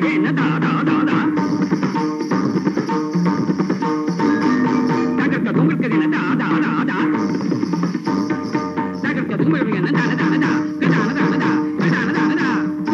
ದುಂಬಳಗೆನ ದಾ ದಾ ದಾ ದಾ ತಗರ್ಕ ದುಂಬಳಗೆನ ದಾ ದಾ ದಾ ದಾ ತಗರ್ಕ ದುಂಬಳಗೆನ ದಾ ದಾ ದಾ ದಾ ಗದಾನ ದಾ ದಾ ಗದಾನ ದಾ ದಾ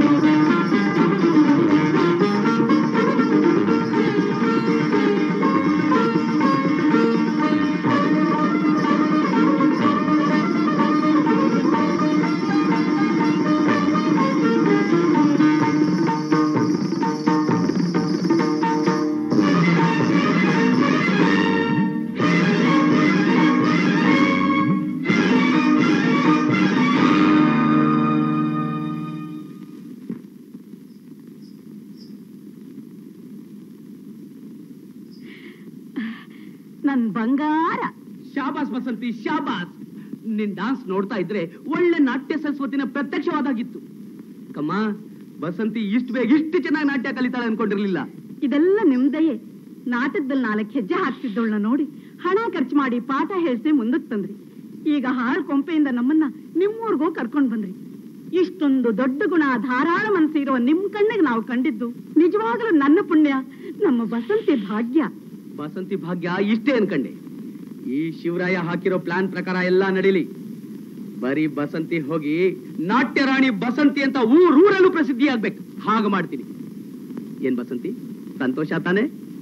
ನನ್ ಬಂಗಾರ ಶಾಬಾಸ್ ಬಸಂತಿ ಶಾಬಾಸ್ ನಿನ್ ಡಾನ್ಸ್ ನೋಡ್ತಾ ಇದ್ರೆ ಒಳ್ಳೆ ನಾಟ್ಯ ಸರಸ್ವತಿನ ಪ್ರತ್ಯಕ್ಷವಾದಾಗಿತ್ತು ಕಮ್ಮ ಬಸಂತಿ ಇಷ್ಟು ಬೇಗ ಇಷ್ಟು ಚೆನ್ನಾಗಿ ನಾಟ್ಯ ಕಲಿತಾಳೆ ಅನ್ಕೊಂಡಿರ್ಲಿಲ್ಲ ಇದೆಲ್ಲ ನಿಮ್ದಯೇ ನಾಟಕದಲ್ಲಿ ನಾಲ್ಕು ಹೆಜ್ಜೆ ಹಾಕ್ತಿದ್ದವಳನ್ನ ನೋಡಿ ಹಣ ಖರ್ಚು ಮಾಡಿ ಪಾಠ ಹೇಳ್ಸಿ ಮುಂದಕ್ಕೆ ತಂದ್ರಿ ಈಗ ಹಾಳು ಕೊಂಪೆಯಿಂದ ನಮ್ಮನ್ನ ನಿಮ್ಮೂರ್ಗೋ ಕರ್ಕೊಂಡ್ ಬಂದ್ರಿ ಇಷ್ಟೊಂದು ದೊಡ್ಡ ಗುಣ ಧಾರಾಳ ಮನಸ್ಸು ಇರುವ ನಿಮ್ ಕಣ್ಣಿಗೆ ನಾವು ಕಂಡಿದ್ದು ನಿಜವಾಗ್ಲೂ ನನ್ನ ಪುಣ್ಯ ನಮ್ಮ ಬಸಂತಿ ಭಾಗ್ಯ ಬಸಂತಿ ಭಾಗ್ಯ ಇಷ್ಟೇ ಅನ್ಕಂಡೆ ಈ ಶಿವರಾಯ ಹಾಕಿರೋ ಪ್ಲಾನ್ ಪ್ರಕಾರ ಎಲ್ಲ ನಡೀಲಿ ಬರೀ ಬಸಂತಿ ಹೋಗಿ ನಾಟ್ಯ ರಾಣಿ ಬಸಂತಿ ಅಂತ ಊರೂರಲ್ಲೂ ಪ್ರಸಿದ್ಧಿ ಆಗ್ಬೇಕು ಹಾಗ ಮಾಡ್ತೀನಿ ಏನ್ ಬಸಂತಿ ಸಂತೋಷ ತಾನೆ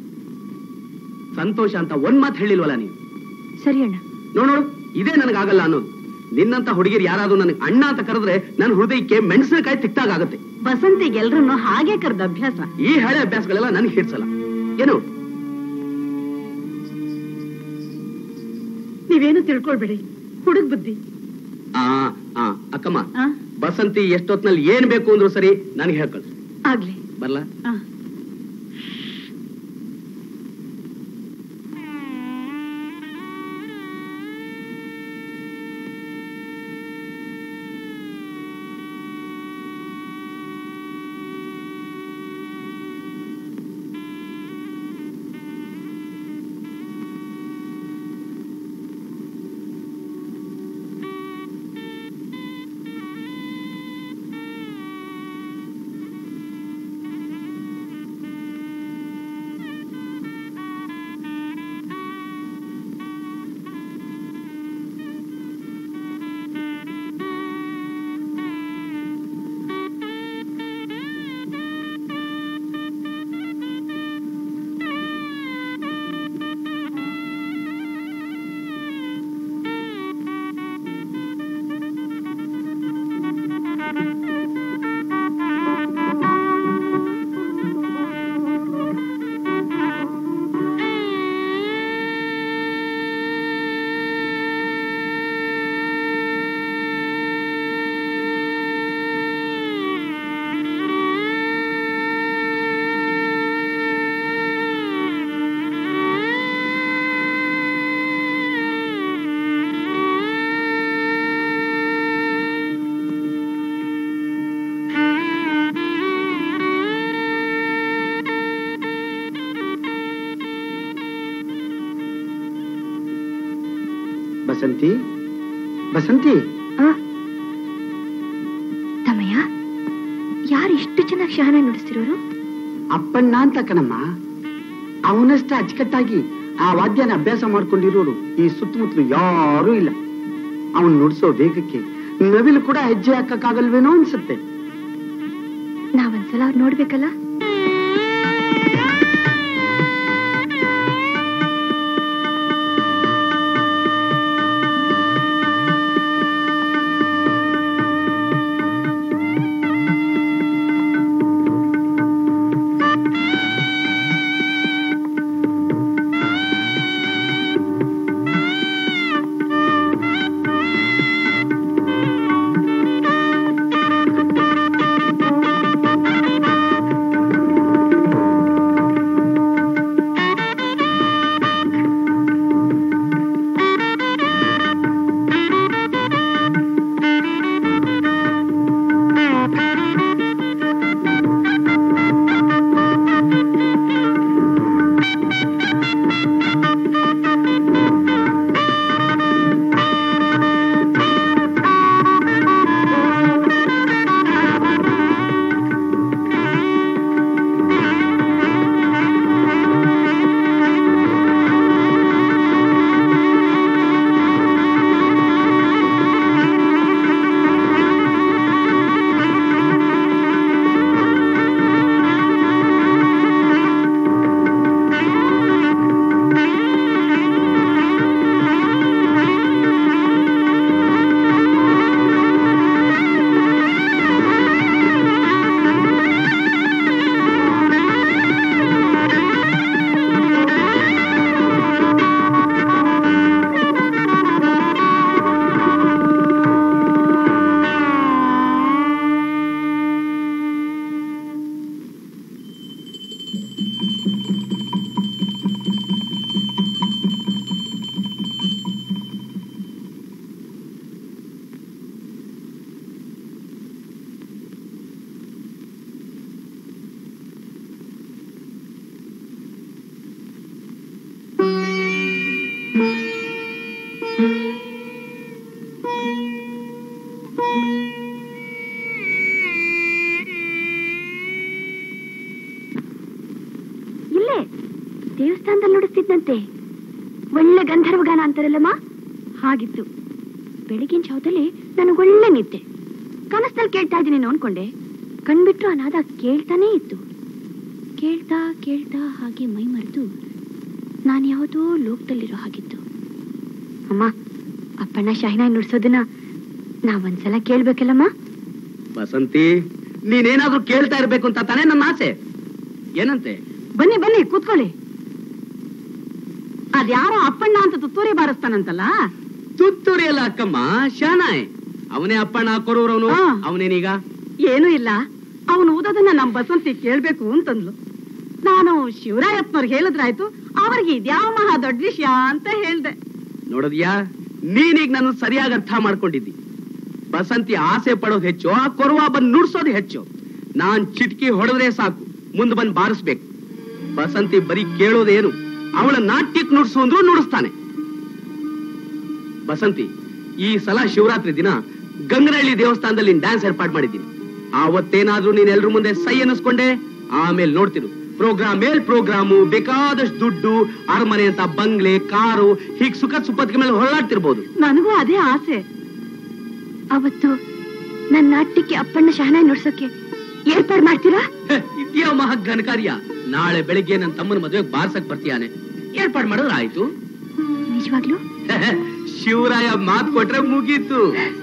ಸಂತೋಷ ಅಂತ ಒಂದ್ ಮಾತು ಹೇಳಿಲ್ವಲ್ಲ ನೀನು ಸರಿ ಅಣ್ಣ ನೋಡ್ ನೋಡು ಇದೇ ನನಗಾಗಲ್ಲ ಅನ್ನೋದು ನಿನ್ನಂತ ಹುಡುಗಿರು ಯಾರಾದ್ರೂ ನನಗೆ ಅಣ್ಣ ಅಂತ ಕರೆದ್ರೆ ನನ್ನ ಹೃದಯಕ್ಕೆ ಮೆಣಸಿನಕಾಯಿ ತಿಕ್ತಾಗತ್ತೆ ಬಸಂತಿಗೆ ಎಲ್ರನ್ನು ಹಾಗೆ ಕರೆದ ಅಭ್ಯಾಸ ಈ ಹಳೆ ಅಭ್ಯಾಸಗಳೆಲ್ಲ ನನಗೆ ಹಿಡ್ಸಲ್ಲ ಏನು ನೀವೇನು ತಿಳ್ಕೊಳ್ಬೇಡಿ ಹುಡುಗ್ ಬುದ್ಧಿ ಆ ಆ ಅಕ್ಕಮ್ಮ ಆ ಬಸಂತಿ ಎಷ್ಟೊತ್ನಲ್ಲಿ ಏನ್ ಬೇಕು ಅಂದ್ರು ಸರಿ ನನಗೆ ಹೇಳ್ಕಳ್ಸು ಆಗ್ಲಿ ಬರ್ಲಾ ಆ ಬಸಂತಿ ಬಸಂತಿ ತಮ್ಮಯ್ಯ ಯಾರು ಇಷ್ಟು ಚೆನ್ನಾಗಿ ಶಹನ ನುಡಿಸ್ತಿರೋರು ಅಪ್ಪಣ್ಣ ಅಂತ ಕಣಮ್ಮ ಅವನಷ್ಟ ಅಚ್ಚುಕಟ್ಟಾಗಿ ಆ ವಾದ್ಯನ ಅಭ್ಯಾಸ ಮಾಡ್ಕೊಂಡಿರೋರು ಈ ಸುತ್ತಮುತ್ತಲು ಯಾರೂ ಇಲ್ಲ ಅವನ್ ನುಡಿಸೋ ವೇಗಕ್ಕೆ ನವಿಲು ಕೂಡ ಹೆಜ್ಜೆ ಹಾಕಕ್ಕಾಗಲ್ವೇನೋ ಅನ್ಸುತ್ತೆ ನಾವೊಂದ್ಸಲ ಅವ್ರು ನೋಡ್ಬೇಕಲ್ಲ ಹಾಡಿದ್ದಂತೆ ಒಳ್ಳೆ ಗಂಧರ್ವಗಾನ ಅಂತಾರಲ್ಲಮ್ಮ ಹಾಗಿತ್ತು ಬೆಳಗಿನ ಜಾವದಲ್ಲಿ ನನಗೆ ಒಳ್ಳೆ ನಿದ್ದೆ ಕನಸಲ್ಲಿ ಕೇಳ್ತಾ ಇದ್ದೀನಿ ಅನ್ಕೊಂಡೆ ಕಣ್ಬಿಟ್ರು ಆ ನಾದ ಕೇಳ್ತಾನೇ ಇತ್ತು ಕೇಳ್ತಾ ಕೇಳ್ತಾ ಹಾಗೆ ಮೈ ಮರೆತು ನಾನು ಯಾವುದೋ ಲೋಕದಲ್ಲಿರೋ ಹಾಗಿತ್ತು ಅಮ್ಮ ಅಪ್ಪಣ್ಣ ಶಾಹಿನಾಯಿ ನುಡ್ಸೋದನ್ನ ನಾವೊಂದ್ಸಲ ಕೇಳ್ಬೇಕಲ್ಲಮ್ಮ ಬಸಂತಿ ನೀನೇನಾದ್ರೂ ಕೇಳ್ತಾ ಇರ್ಬೇಕು ಅಂತ ತಾನೇ ನನ್ನ ಆಸೆ ಏನಂತೆ ಬನ್ನಿ ಬನ್ನಿ ಕೂತ್ಕೊಳ್ಳಿ ಅದ್ಯಾರೋ ಅಪ್ಪಣ್ಣ ಅಂತ ತುತ್ತೂರಿ ಬಾರಿಸ್ತಾನಂತಲ್ಲ ತುತ್ತೂರಿ ಅಲ್ಲ ಅಕ್ಕಮ್ಮ ಶಾನಾಯ್ ಅವನೇ ಅಪ್ಪಣ್ಣ ಕೊರೂರವನು ಹಾ. ಅವನೇನೀಗ ಏನೂ ಇಲ್ಲ ಅವನು ಓದೋದನ್ನ ನಮ್ ಬಸಂತಿ ಕೇಳ್ಬೇಕು ಅಂತಂದ್ಲು ನಾನು ಶಿವರಾಯಪ್ಪನವ್ರಿಗೆ ಹೇಳಿದ್ರಾಯ್ತು ಅವ್ರಿಗೆ ಇದ್ಯಾವ ಮಹಾ ದೊಡ್ಡ ವಿಷಯ ಅಂತ ಹೇಳ್ದೆ ನೋಡದ್ಯಾ ನೀನೀಗ ನನ್ನ ಸರಿಯಾಗಿ ಅರ್ಥ ಮಾಡ್ಕೊಂಡಿದ್ದಿ ಬಸಂತಿ ಆಸೆ ಪಡೋದು ಹೆಚ್ಚು ಆ ಕೊರವ ಬಂದ್ ನುಡ್ಸೋದು ಹೆಚ್ಚು ನಾನ್ ಚಿಟ್ಕಿ ಹೊಡೆದ್ರೆ ಸಾಕು ಮುಂದ್ ಬಂದ್ ಬಾರಿಸ್ಬೇಕು ಬಸಂತಿ ಬರೀ ಕೇಳೋದೇನು ಅವಳ ನಾಟ್ಯಕ್ ನುಡ್ಸು ಅಂದ್ರೂ ನುಡಿಸ್ತಾನೆ ಬಸಂತಿ ಈ ಸಲ ಶಿವರಾತ್ರಿ ದಿನ ಗಂಗನಹಳ್ಳಿ ದೇವಸ್ಥಾನದಲ್ಲಿ ಡ್ಯಾನ್ಸ್ ಏರ್ಪಾಟ್ ಮಾಡಿದ್ದೀನಿ ಆವತ್ತೇನಾದ್ರೂ ನೀನ್ ಎಲ್ರ ಮುಂದೆ ಸೈ ಅನ್ನಿಸ್ಕೊಂಡೆ ಆಮೇಲೆ ನೋಡ್ತಿರು ಪ್ರೋಗ್ರಾಮ್ ಮೇಲ್ ಪ್ರೋಗ್ರಾಮು ಬೇಕಾದಷ್ಟು ದುಡ್ಡು ಅರಮನೆ ಅಂತ ಬಂಗ್ಲೆ ಕಾರು ಹೀಗ್ ಸುಖ ಸುಪ್ಪತ್ತಿಗೆ ಮೇಲೆ ಹೊರಳಾಡ್ತಿರ್ಬೋದು ನನಗೂ ಅದೇ ಆಸೆ ಅವತ್ತು ನನ್ನ ನಾಟ್ಯಕ್ಕೆ ಅಪ್ಪಣ್ಣ ಶಹನಾಯಿ ನುಡ್ಸೋಕೆ ಏರ್ಪಾಡು ಮಾಡ್ತೀರಾ ಇದ್ಯಾ ಮಹಾ ಘನಕಾರ್ಯ ನಾಳೆ ಬೆಳಿಗ್ಗೆ ನನ್ನ ತಮ್ಮನ ಮದುವೆಗೆ ಬಾರ್ಸಕ್ ಬರ್ತೀಯಾನೆ ಏರ್ಪಾಡ್ ಮಾಡಿದ್ರೆ ಆಯ್ತು ನಿಜವಾಗ್ಲೂ ಶಿವರಾಯ ಮಾತ್ ಕೊಟ್ರೆ ಮುಗೀತು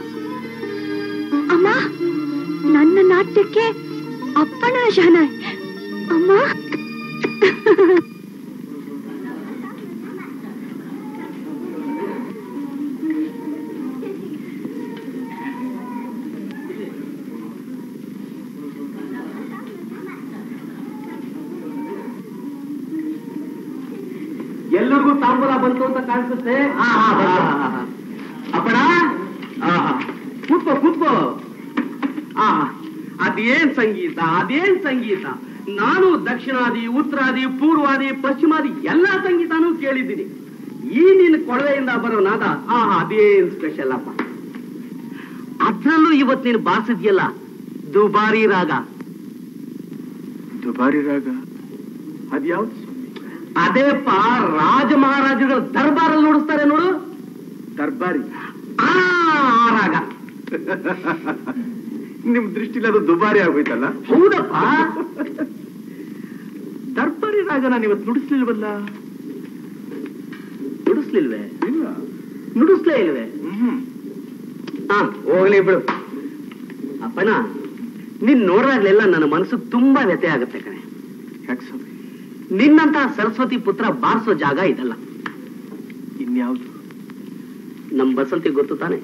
ಅಮ್ಮ ನನ್ನ ನಾಟ್ಯಕ್ಕೆ ಅಪ್ಪಣ್ಣ ಶಹನಾಯ್ ಅಮ್ಮ ಎಲ್ಲರಿಗೂ ತಾಂಬೂಲ ಬಂತು ಅಂತ ಕಾಣಿಸುತ್ತೆ ಅಪ್ಪಣ ಕೂತ್ಕೋ ಕೂತ್ಕೋ ಆ ಅದೇನ್ ಸಂಗೀತ ಅದೇನ್ ಸಂಗೀತ ನಾನು ದಕ್ಷಿಣಾದಿ ಉತ್ತರಾದಿ ಪೂರ್ವಾದಿ ಪಶ್ಚಿಮಾದಿ ಎಲ್ಲಾ ಸಂಗೀತನೂ ಕೇಳಿದ್ದೀನಿ ಈ ನಿನ್ನ ಕೊಳವೆಯಿಂದ ಬರೋ ನಾದ ಆ ಅದೇನ್ ಸ್ಪೆಷಲ್ ಅಪ್ಪ ಅದ್ರಲ್ಲೂ ಇವತ್ ನೀನು ಬಾರಿಸಿದ್ಯಲ್ಲ ದುಬಾರಿ ರಾಗ ದುಬಾರಿ ರಾಗ ಅದ್ಯಾವ್ದು ಅದೇಪ್ಪ ರಾಜ ಮಹಾರಾಜಗಳ ದರ್ಬಾರಲ್ಲಿ ನೋಡಿಸ್ತಾರೆ ನೋಡು ದರ್ಬಾರಿ ಆ ಆ ರಾಗ ನಿಮ್ ದೃಷ್ಟಿಲಿ ಅದು ದುಬಾರಿ ಆಗೋಯ್ತಲ್ಲ ಹೌದಪ್ಪ ದರ್ಬಾರಿ ರಾಗ ನಾನು ಇವತ್ತು ನುಡಿಸ್ಲಿಲ್ವಲ್ಲ ನುಡಿಸ್ಲಿಲ್ವೇ ಇಲ್ಲ ನುಡಿಸ್ಲೇ ಇಲ್ವೇ ಹ್ಮ್ ಹಾ ಹೋಗ್ಲಿ ಬಿಡು ಅಪ್ಪನ ನಿನ್ ನೋಡಿದಾಗ್ಲೆಲ್ಲ ನನ್ನ ಮನಸ್ಸು ತುಂಬಾ ವ್ಯಥೆ ಆಗುತ್ತೆ ಕಣೆ ಯಾಕೆ ಸ್ವಾಮಿ ನಿನ್ನಂತ ಸರಸ್ವತಿ ಪುತ್ರ ಬಾರಿಸೋ ಜಾಗ ಇದಲ್ಲ ಇನ್ಯಾವ್ದು ನಮ್ ಬಸಂತಿ ಗೊತ್ತು ತಾನೆ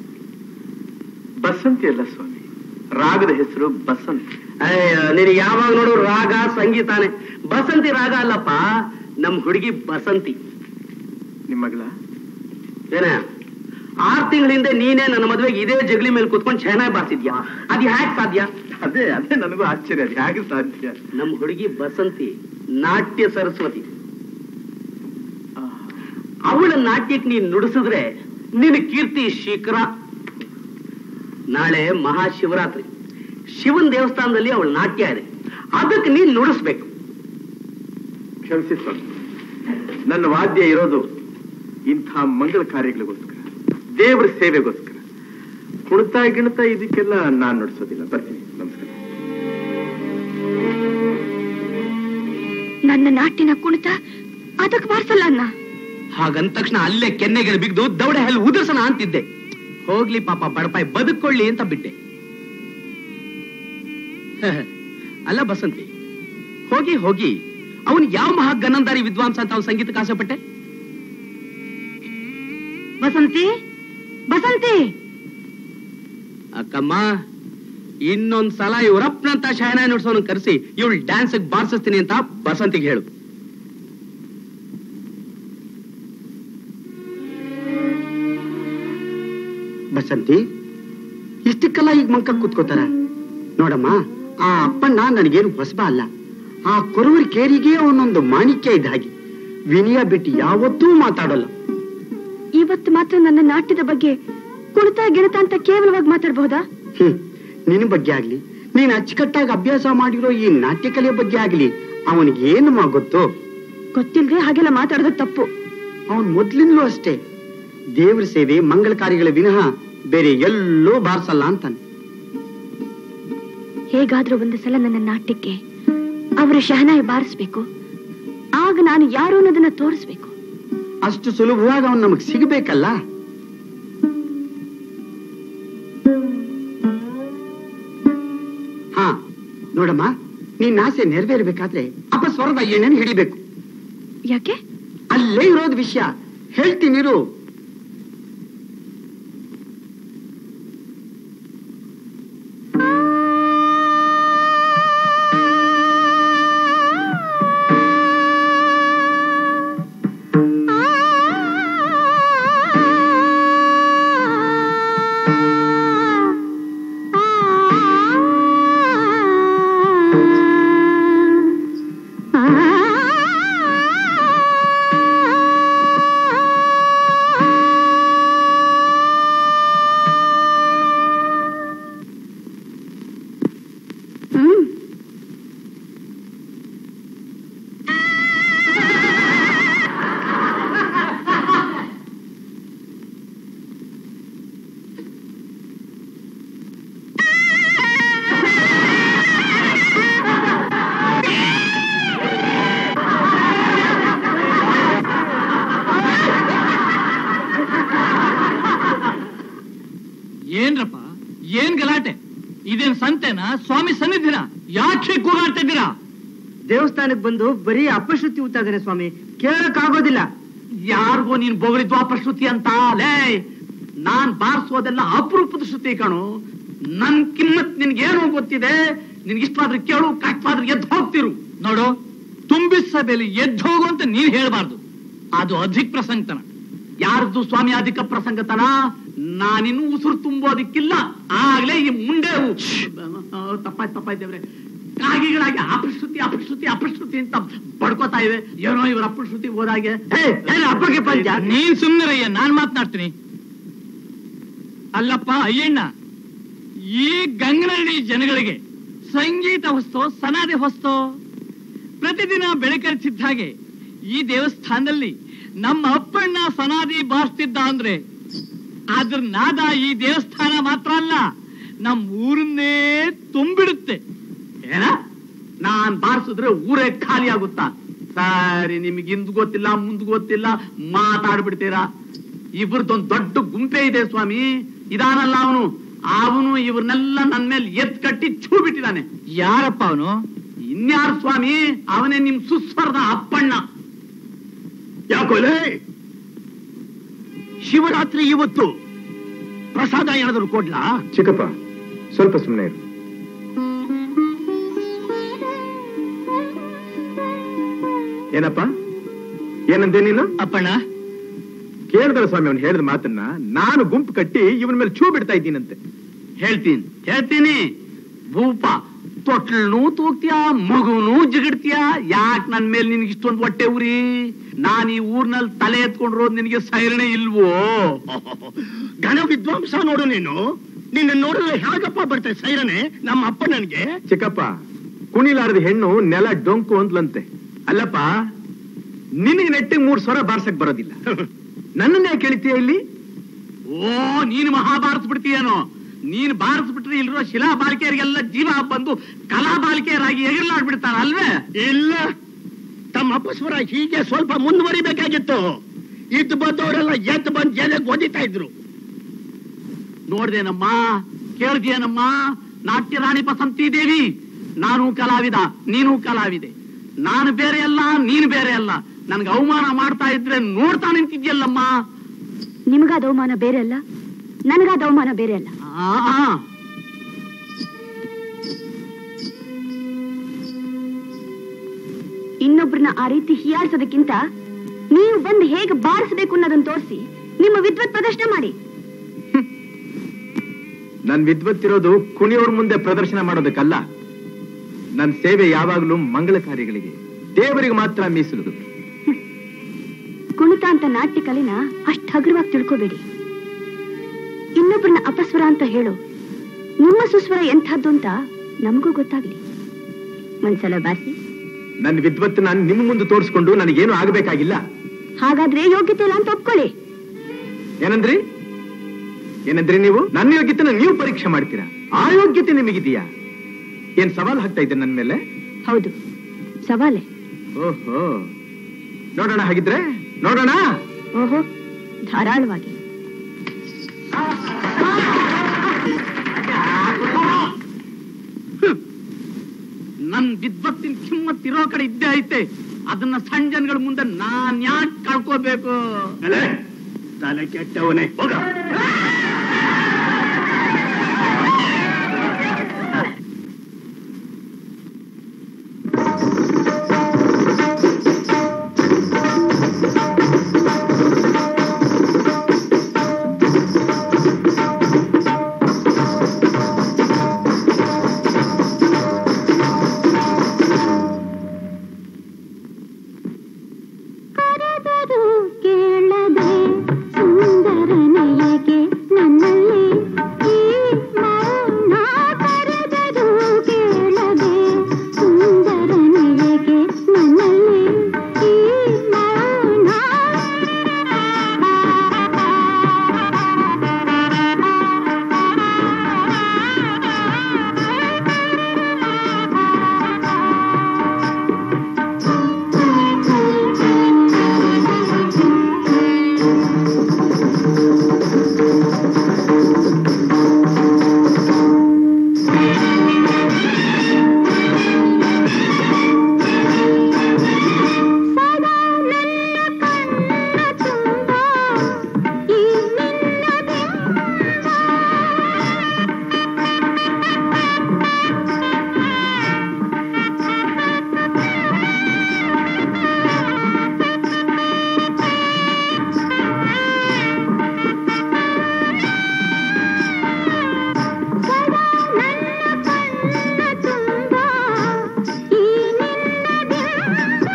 ಬಸಂತಿ ಅಲ್ಲ ಸ್ವಾಮಿ ರಾಗದ ಹೆಸರು ಬಸಂತಿ ನಿನಗೆ ಯಾವಾಗ ನೋಡು ರಾಗ ಸಂಗೀತಾನೆ ಬಸಂತಿ ರಾಗ ಅಲ್ಲಪ್ಪ ನಮ್ ಹುಡುಗಿ ಬಸಂತಿ ನಿಮ್ಮ ಮಗಳ ಏನ ಆರ್ ತಿಂಗಳ ಹಿಂದೆ ನೀನೇ ನನ್ನ ಮದ್ವೆಗೆ ಇದೇ ಜಗಲಿ ಮೇಲೆ ಕೂತ್ಕೊಂಡು ಚೆನ್ನಾಗಿ ಬಾರ್ಸಿದ್ಯಾ ಅದ್ ಹ್ಯಾಕ್ ಸಾಧ್ಯ ಅದೇ ಅದೇ ನನಗೂ ಆಶ್ಚರ್ಯ ಅದು ಹೇಗೆ ಸಾಧ್ಯ ನಮ್ ಹುಡುಗಿ ಬಸಂತಿ ನಾಟ್ಯ ಸರಸ್ವತಿ ಆಹಾ. ಅವಳ ನಾಟ್ಯಕ್ಕೆ ನೀನ್ ನುಡಿಸಿದ್ರೆ ನಿನ್ನ ಕೀರ್ತಿ ಶಿಖರ ನಾಳೆ ಮಹಾಶಿವರಾತ್ರಿ ಶಿವನ್ ದೇವಸ್ಥಾನದಲ್ಲಿ ಅವಳ ನಾಟ್ಯ ಇದೆ ಅದಕ್ಕೆ ನೀನ್ ನುಡಿಸ್ಬೇಕು ಕ್ಷಮಿಸಿ ಸ್ವಾಮಿ ನನ್ನ ವಾದ್ಯ ಇರೋದು ಇಂಥ ಮಂಗಳ ಕಾರ್ಯಗಳಿಗೋಸ್ಕರ ದೇವರ ಸೇವೆಗೋಸ್ಕರ ಕುಣಿತ ಗಿಣಿತ ಇದಕ್ಕೆಲ್ಲ ನಾನ್ ನಡೆಸೋದಿಲ್ಲ ಬರ್ತೀನಿ ನಮಸ್ಕಾರ ನನ್ನ ನಾಟ್ಯನ ಕುಣಿತ ಅದಕ್ಕೆ ಬಾರ್ಸಲ್ಲ ಅನ್ನ ಹಾಗಂದ ತಕ್ಷಣ ಅಲ್ಲೇ ಕೆನ್ನೆಗೆ ಬಿದ್ದು ದೌಡೆ ಹಲ್ಲಿ ಉದುರ್ಸನ ಅಂತಿದ್ದೆ ಹೋಗ್ಲಿ ಪಾಪ ಬಡಪಾಯಿ ಬದುಕೊಳ್ಳಿ ಅಂತ ಬಿಟ್ಟೆ ಅಲ್ಲ ಬಸಂತಿ ಹೋಗಿ ಹೋಗಿ ಅವನ್ ಯಾವ ಮಹಾ ಗನಂದಾರಿ ವಿದ್ವಾಂಸ ಅಂತ ಅವ್ನ ಸಂಗೀತಕ್ಕೆ ಆಸೆ ಪಟ್ಟೆ ಬಸಂತಿ ಬಸಂತಿ ಅಕ್ಕಮ್ಮ ಇನ್ನೊಂದ್ ಸಲ ಇವರಪ್ಪನಂತ ಶಾಯನ ನುಡ್ಸೋನ ಕರೆಸಿ ಇವಳು ಡ್ಯಾನ್ಸ್ ಬಾರಿಸ್ತೀನಿ ಅಂತ ಬಸಂತಿಗೆ ಹೇಳು ಬಸಂತಿ ಇಷ್ಟಕ್ಕೆಲ್ಲ ಈಗ ಮಂಕ ಕೂತ್ಕೋತಾರ ನೋಡಮ್ಮ ಆ ಅಪ್ಪಣ್ಣ ನನಗೇನು ಹೊಸಬ ಅಲ್ಲ ಆ ಕೊರವರ ಕೇರಿಗೆ ಅವನೊಂದು ಮಾಣಿಕ್ಯ ಇದ್ದ ಹಾಗೆ ವಿನಯ ಬಿಟ್ಟು ಯಾವತ್ತೂ ಮಾತಾಡೋಲ್ಲ ಇವತ್ತು ಮಾತ್ರ ನನ್ನ ನಾಟ್ಯದ ಬಗ್ಗೆ ಕುಣಿತ ಗಿಣಿತ ಅಂತ ಕೇವಲವಾಗಿ ಮಾತಾಡಬಹುದಾ ಹ್ಮ್ ನಿನ್ನ ಬಗ್ಗೆ ಆಗ್ಲಿ ನೀನ್ ಅಚ್ಚುಕಟ್ಟಾಗಿ ಅಭ್ಯಾಸ ಮಾಡಿರೋ ಈ ನಾಟ್ಯ ಕಲೆ ಬಗ್ಗೆ ಆಗ್ಲಿ ಅವನಿಗೆ ಏನು ಗೊತ್ತು ಗೊತ್ತಿಲ್ದೆ ಹಾಗೆಲ್ಲ ಮಾತಾಡೋದು ತಪ್ಪು ಅವನ್ ಮೊದ್ಲಿಂದಲೂ ಅಷ್ಟೇ ದೇವ್ರ ಸೇವೆ ಮಂಗಳ ಕಾರ್ಯಗಳ ವಿನಃ ಬೇರೆ ಎಲ್ಲೋ ಬಾರ್ಸಲ್ಲ ಅಂತಾನೆ ಹೇಗಾದ್ರೂ ಒಂದು ಸಲ ನನ್ನ ನಾಟ್ಯಕ್ಕೆ ಅವರ ಶಹನಾಯಿ ಬಾರಿಸ್ಬೇಕು ಆಗ ನಾನು ಯಾರು ಅನ್ನೋದನ್ನ ತೋರಿಸ್ಬೇಕು ಅಷ್ಟು ಸುಲಭವಾಗಿ ಅವನ್ ನಮಗ್ ಸಿಗಬೇಕಲ್ಲ ಹಾ ನೋಡಮ್ಮ ನಿನ್ನ ಆಸೆ ನೆರವೇರ್ಬೇಕಾದ್ರೆ ಅಪಸ್ವರದ ಎಣ್ಣೆನ್ ಹಿಡಿಬೇಕು ಯಾಕೆ ಅಲ್ಲೇ ಇರೋದ್ ವಿಷಯ ಹೇಳ್ತೀನಿರು ಹ್ಮ್ ಏನ್ರಪ್ಪ ಏನ್ ಗಲಾಟೆ ಇದೇನ್ ಸಂತೆನಾ ಸ್ವಾಮಿ ಸನ್ನಿಧಿನ ಯಾಕೆ ಕೂಗಾಡ್ತಾ ಇದ್ದೀರಾ ದೇವಸ್ಥಾನಕ್ಕೆ ಬಂದು ಬರೀ ಅಪಶ್ರುತಿ ಊತಾ ಇದ್ದಾನೆ ಸ್ವಾಮಿ ಕೇಳಕ್ ಆಗೋದಿಲ್ಲ ಯಾರಿಗೋ ನೀನ್ ಬೊಗಳಿದ್ವು ಅಪಶ್ರುತಿ ಅಂತ ಲೇ ನಾನ್ ಬಾರಿಸೋದೆಲ್ಲ ಅಪರೂಪದ ಶ್ರುತಿ ಕಣು ನನ್ ಕಿಮ್ಮತ್ ನಿನ್ಗೇನು ಗೊತ್ತಿದೆ ನಿನ್ಗೆ ಇಷ್ಟವಾದ್ರೆ ಕೇಳು ಕಷ್ಟವಾದ್ರೆ ಎದ್ದು ಹೋಗ್ತಿರು ನೋಡು ತುಂಬಿದ ಸಭೆಯಲ್ಲಿ ಎದ್ದು ಹೋಗು ಅಂತ ನೀನ್ ಹೇಳ್ಬಾರ್ದು ಅದು ಅಧಿಕ ಪ್ರಸಂಗತನ ಯಾರ್ದು ಸ್ವಾಮಿ ಅಧಿಕ ಪ್ರಸಂಗತನ ನಾನಿನ್ನು ಉಸಿರು ತುಂಬೋದಿಕ್ಕಿಲ್ಲ ಆಗ್ಲೇ ಈ ಮುಂಡೆ ತಪ್ಪಾಯ್ತು ತಪ್ಪಾಯ್ತೇವ್ರೆ ಕಾಗಿಗಳಾಗಿ ಅಪಶ್ರುತಿ ಅಪಶ್ರುತಿ ಅಪಶ್ರುತಿ ಅಂತ ಬಡ್ಕೋತಾ ಇವೆ ಏನೋ ಇವ್ರ ಅಪಶ್ರುತಿ ಹೋದಾಗೆ ಹಬ್ಬಕ್ಕೆ ಪಂಚ ನೀನ್ ಸುಮ್ಮನಿರಯ್ಯ ನಾನ್ ಮಾತನಾಡ್ತೀನಿ ಅಲ್ಲಪ್ಪ ಅಯ್ಯಣ್ಣ ಈ ಗಂಗನಹಳ್ಳಿ ಜನಗಳಿಗೆ ಸಂಗೀತ ಹೊಸ್ತೋ ಸನಾದಿ ಹೊಸ್ತೋ ಪ್ರತಿದಿನ ಬೆಳಕರಿಸಿದ್ದ ಹಾಗೆ ಈ ದೇವಸ್ಥಾನದಲ್ಲಿ ನಮ್ಮ ಅಪ್ಪಣ್ಣ ಸನಾದಿ ಬಾರಿಸ್ತಿದ್ದ ಅಂದ್ರೆ ಅದ್ರ ನಾದ ಈ ದೇವಸ್ಥಾನ ಮಾತ್ರ ಅಲ್ಲ ನಮ್ ಊರನ್ನೇ ತುಂಬಿಡುತ್ತೆ ಏನ ನಾನ್ ಬಾರಿಸಿದ್ರೆ ಊರೇ ಖಾಲಿ ಆಗುತ್ತಾ ಸರಿ ನಿಮ್ಗೆ ಹಿಂದ್ ಗೊತ್ತಿಲ್ಲ ಮುಂದ್ ಗೊತ್ತಿಲ್ಲ ಮಾತಾಡ್ಬಿಡ್ತೀರಾ ಇವ್ರದೊಂದ್ ದೊಡ್ಡ ಗುಂಪೆ ಇದೆ ಸ್ವಾಮಿ ಇದಾನಲ್ಲ ಅವನು ಅವನು ಇವ್ರನ್ನೆಲ್ಲ ನನ್ ಮೇಲೆ ಎತ್ ಕಟ್ಟಿ ಚೂ ಬಿಟ್ಟಿದ್ದಾನೆ ಯಾರಪ್ಪ ಅವನು ಇನ್ಯಾರು ಸ್ವಾಮಿ ಅವನೇ ನಿಮ್ ಸುಸ್ವರದ ಅಪ್ಪಣ್ಣ ಯಾಕೋಲೆ ಶಿವರಾತ್ರಿ ಇವತ್ತು ಪ್ರಸಾದ ಏನಾದ್ರು ಕೊಡ್ಲಾ ಚಿಕ್ಕಪ್ಪ ಸ್ವಲ್ಪ ಸುಮ್ಮನೆ ಇರು ಏನಪ್ಪ ಏನಂದೆ ನೀನು ಅಪ್ಪಣ್ಣ ಕೇಳಿದ್ರ ಸ್ವಾಮಿ ಅವ್ನು ಹೇಳಿದ ಮಾತನ್ನ ನಾನು ಗುಂಪು ಕಟ್ಟಿ ಇವನ ಮೇಲೆ ಚೂ ಬಿಡ್ತಾ ಇದ್ದೀನಂತೆ ಹೇಳ್ತೀನಿ ಹೇಳ್ತೀನಿ ಭೂಪ ತೊಟ್ಲನು ತೂಗ್ತೀಯ ಮಗುನು ಜಿಗಿಡ್ತೀಯ ಯಾಕೆ ನನ್ ಮೇಲೆ ನಿನ್ಗೆ ಇಷ್ಟೊಂದು ಹೊಟ್ಟೆ ಉರಿ ನಾನ್ ಈ ಊರ್ನಲ್ಲಿ ತಲೆ ಎತ್ಕೊಂಡಿರೋದು ನಿನಗೆ ಸೈರಣೆ ಇಲ್ವೋ ಘನ ವಿದ್ವಾಂಸ ನೋಡು ನೀನು ನಿನ್ನ ನೋಡಿದ್ರೆ ಹೇಗಪ್ಪ ಬರ್ತದೆ ಸೈರನೆ ನಮ್ಮ ಅಪ್ಪ ನನಗೆ ಚಿಕ್ಕಪ್ಪ ಕುಣಿಲಾರದ ಹೆಣ್ಣು ನೆಲ ಡೊಂಕು ಅಂದ್ಲಂತೆ ಅಲ್ಲಪ್ಪ ನಿನಗೆ ನೆಟ್ಟಿಗೆ ಮೂರ್ ಸ್ವರ ಬಾರ್ಸಕ್ ಬರೋದಿಲ್ಲ ನನ್ನನ್ನೇ ಕೇಳ್ತೀಯ ಇಲ್ಲಿ ಓ ನೀನು ಮಹಾಭಾರತ ಬಿಡ್ತೀಯೇನೋ ನೀನ್ ಬಾರಿಸ್ಬಿಟ್ರೆ ಇಲ್ಲಿರೋ ಶಿಲಾ ಬಾಲಿಕೆಯರಿಗೆಲ್ಲ ಜೀವ ಬಂದು ಕಲಾ ಬಾಲಿಕೆಯರಾಗಿ ಎಗರ್ಲಾಡ್ಬಿಡ್ತಾರ ಅಲ್ವೇ ಇಲ್ಲ ತಮ್ಮ ಅಪ್ಪ ಸ್ವರ ಹೀಗೆ ಸ್ವಲ್ಪ ಮುಂದುವರಿಬೇಕಾಗಿತ್ತು ಇದ್ದು ಬಂದವರೆಲ್ಲ ಎದ್ದು ಬಂದು ಎದೆ ಓದಿತಾ ಇದ್ರು ನೋಡ್ದೇನಮ್ಮ ಕೇಳ್ದೇನಮ್ಮ ನಾಟ್ಯ ರಾಣಿ ಬಸಂತಿ ದೇವಿ ನಾನು ಕಲಾವಿದ ನೀನು ಕಲಾವಿದೆ ನಾನು ಬೇರೆ ಅಲ್ಲ ನೀನು ಬೇರೆ ಅಲ್ಲ ನನ್ಗೆ ಅವಮಾನ ಮಾಡ್ತಾ ಇದ್ರೆ ನೋಡ್ತಾ ನಿಂತಿದ್ಯಲ್ಲಮ್ಮ ನಿಮಗಾದ ಅವಮಾನ ಬೇರೆ ಅಲ್ಲ ನನಗಾದ ಅವಮಾನ ಬೇರೆ ಅಲ್ಲ ಆ, ಆ. ಇನ್ನೊಬ್ರನ್ನ ಆ ರೀತಿ ಹೀಯಾಡ್ಸೋದಕ್ಕಿಂತ ನೀವು ಬಂದು ಹೇಗೆ ಬಾರಿಸಬೇಕು ಅನ್ನೋದನ್ನ ತೋರಿಸಿ ನಿಮ್ಮ ವಿದ್ವತ್ ಪ್ರದರ್ಶನ ಮಾಡಿ ನನ್ ವಿದ್ವತ್ತಿರೋದು ಕುಣಿಯೋರ್ ಮುಂದೆ ಪ್ರದರ್ಶನ ಮಾಡೋದಕ್ಕಲ್ಲ ನನ್ನ ಸೇವೆ ಯಾವಾಗಲೂ ಮಂಗಳ ಕಾರ್ಯಗಳಿಗೆ ದೇವರಿಗೆ ಮಾತ್ರ ಮೀಸಲು ಕುಣಿತ ಅಂತ ನಾಟ್ಯ ಕಲೆನ ಅಷ್ಟು ಹಗುರವಾಗಿ ತಿಳ್ಕೋಬೇಡಿ ಇನ್ನೊಬ್ರನ್ನ ಅಪಸ್ವರ ಅಂತ ಹೇಳು ನಿಮ್ಮ ಸುಸ್ವರ ಎಂಥದ್ದು ಅಂತ ನಮಗೂ ಗೊತ್ತಾಗ್ಲಿ ಒಂದ್ಸಲ ಬಾರಿಸಿ ನನ್ನ ವಿದ್ವತ್ತನ್ನ ನಿಮ್ಮ ಮುಂದೆ ತೋರಿಸ್ಕೊಂಡು ನನಗೇನು ಆಗಬೇಕಾಗಿಲ್ಲ ಹಾಗಾದ್ರೆ ಯೋಗ್ಯತೆ ಇಲ್ಲ ಅಂತ ಒಪ್ಕೊಳ್ಳಿ ಏನಂದ್ರಿ ಏನಂದ್ರಿ ನೀವು ನನ್ನ ಯೋಗ್ಯತೆನ ನೀವು ಪರೀಕ್ಷೆ ಮಾಡ್ತೀರಾ ಆ ಯೋಗ್ಯತೆ ನಿಮಗಿದೆಯಾ ಏನ್ ಸವಾಲ್ ಹಾಕ್ತಾ ಇದ್ದೆ ನನ್ನ ಮೇಲೆ ಹೌದು ಸವಾಲೆ ಓಹೋ ನೋಡೋಣ ಹಾಗಿದ್ರೆ ನೋಡೋಣ ಓಹೋ ಧಾರಾಳವಾಗಿ ನನ್ ವಿದ್ವತ್ತಿನ ಕಿಮ್ಮತ್ ಇರೋ ಕಡೆ ಇದ್ದೇ ಐತೆ ಅದನ್ನ ಸಣ್ಣ ಜನಗಳ ಮುಂದೆ ನಾನ್ ಯಾಕೆ ಕಳ್ಕೋಬೇಕು ತಲೆ ಕೆಟ್ಟವನೇ ಹೋಗ ಕರೆದರೂ ಕೇಳದೆ ಸುಂದರನೆಯಗೆ ನನ್ನಲ್ಲಿ ಈ ಮೌನ ಕರೆದರೂ ಕೇಳದೆ ಸುಂದರನೆಯಗೆ ನನ್ನಲ್ಲಿ ಈ ಮೌನ ಸದಾ ನನ್ನ ಕಣ್ಣ ತುಂಬ ಈ ನಿನ್ನ ಬಿಂಬ ಸದಾ ನನ್ನ ಕಣ್ಣ ತುಂಬ ಈ ನಿನ್ನ ಬಿಂಬ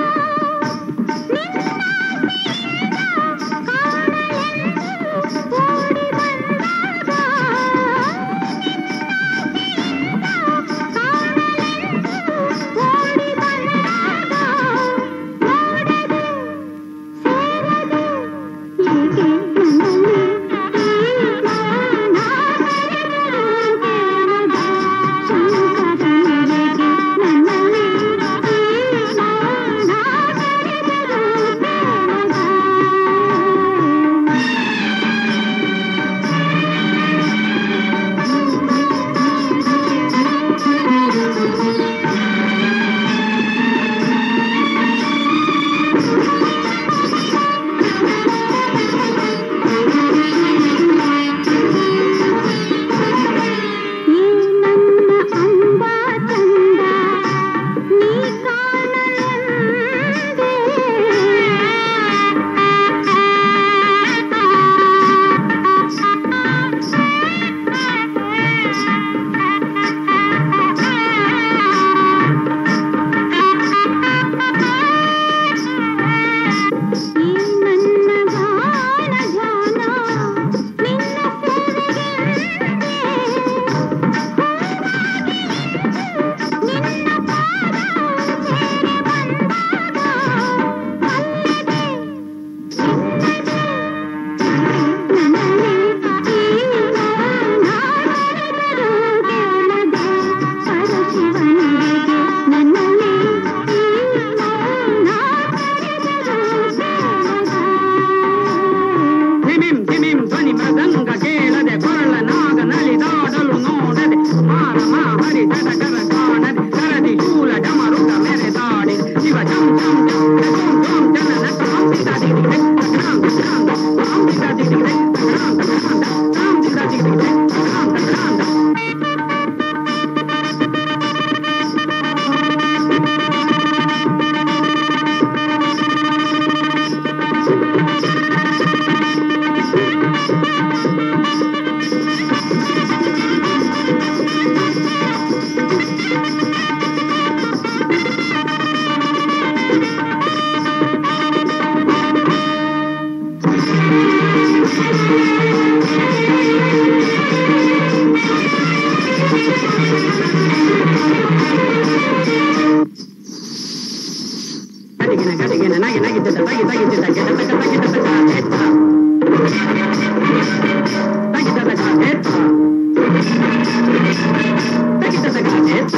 ಈ ನನ್ನ ಅಂದ ಚಂದ ನೀ ಕಾಣಲೆಂದೇ ಈ ನನ್ನ ಗಾನ ಧ್ಯಾನ ನಿನ್ನ ಸೇವೆಗೆಂದೇ ನಿನ್ನ ಪಾದ ಸೇರಿ ಬಂದಾಗ ಅಲ್ಲದೆ ನನ್ನಲ್ಲಿ ಈ ಮೌನ ಕರೆದರೂ ಕೇಳದೆ ಪರಶಿವನಿಗೆ ನನ್ನಲ್ಲಿ ಈ ಮೌನ ಕರೆದರೂ ಕೇಳದ ಹಿಮಿಂ ಹಿಮಿಂ ಧ್ವನಿ ಮೃದಂಗ ಕೇಳದೆ ಕೊರಳ ನಾಗ ನಲಿದಾಡಲು ನೋಡದೆ ಮಾರಮ ಹರಿದದ ಕರ ಕಾಣದೆ ಕರದಿ ಶೂಲ ಡಮರುಗ ಮೆರೆದಾಡಿ ಶಿವ ಜಂ ಜಂ ಜಂ ಜಂ ಜಂ ಜನ ನಟ ಹಂಸಿದ ದಿಡಿಗೆ ತಕರಾಂ ತಕರಾಂ ಹಂಸಿದ ದಿಡಿಗೆ ತಕರಾಂ ತಕರಾಂ ಹಂಸಿದ ದಿಡಿಗೆ ತಕರಾಂ ತಕರಾಂ ಿ ಗಡಿಗೆ ನನಗೆ ನಗಿದ್ದ ತಗಿದ ಗಿದ್ದ ಗೆಡ ತಗ ತಗಿದ ತಗ ಹೆತ್ತ ತಗಿದ ತಗ ಹೆತ್ತ ತಗಿದ ತಗ ಹೆತ್ತ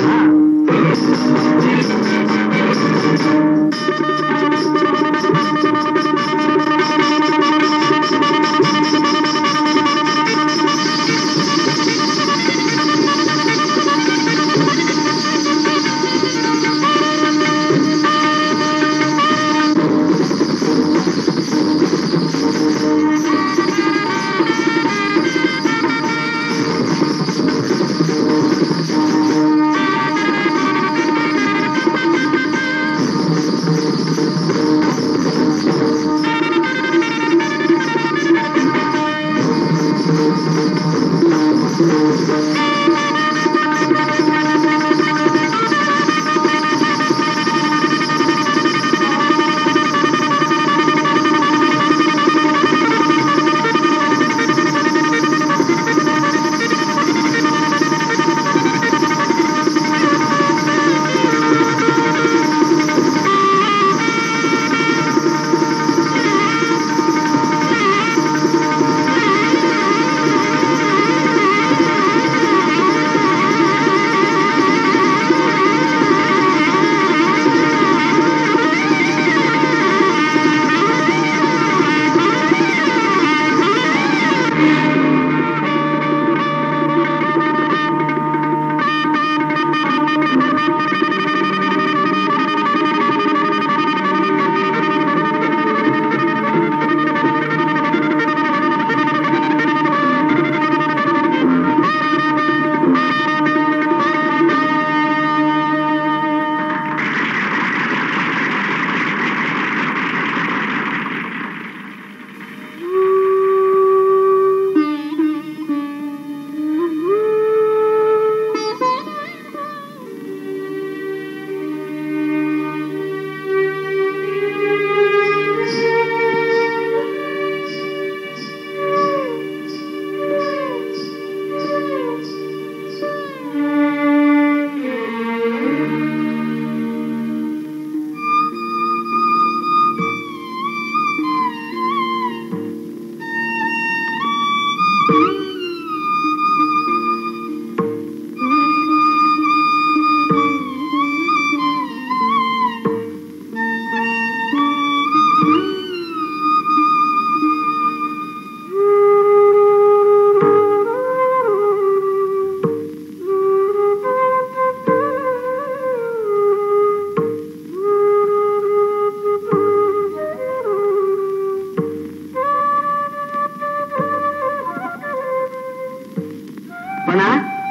ಅಪ್ಪಣ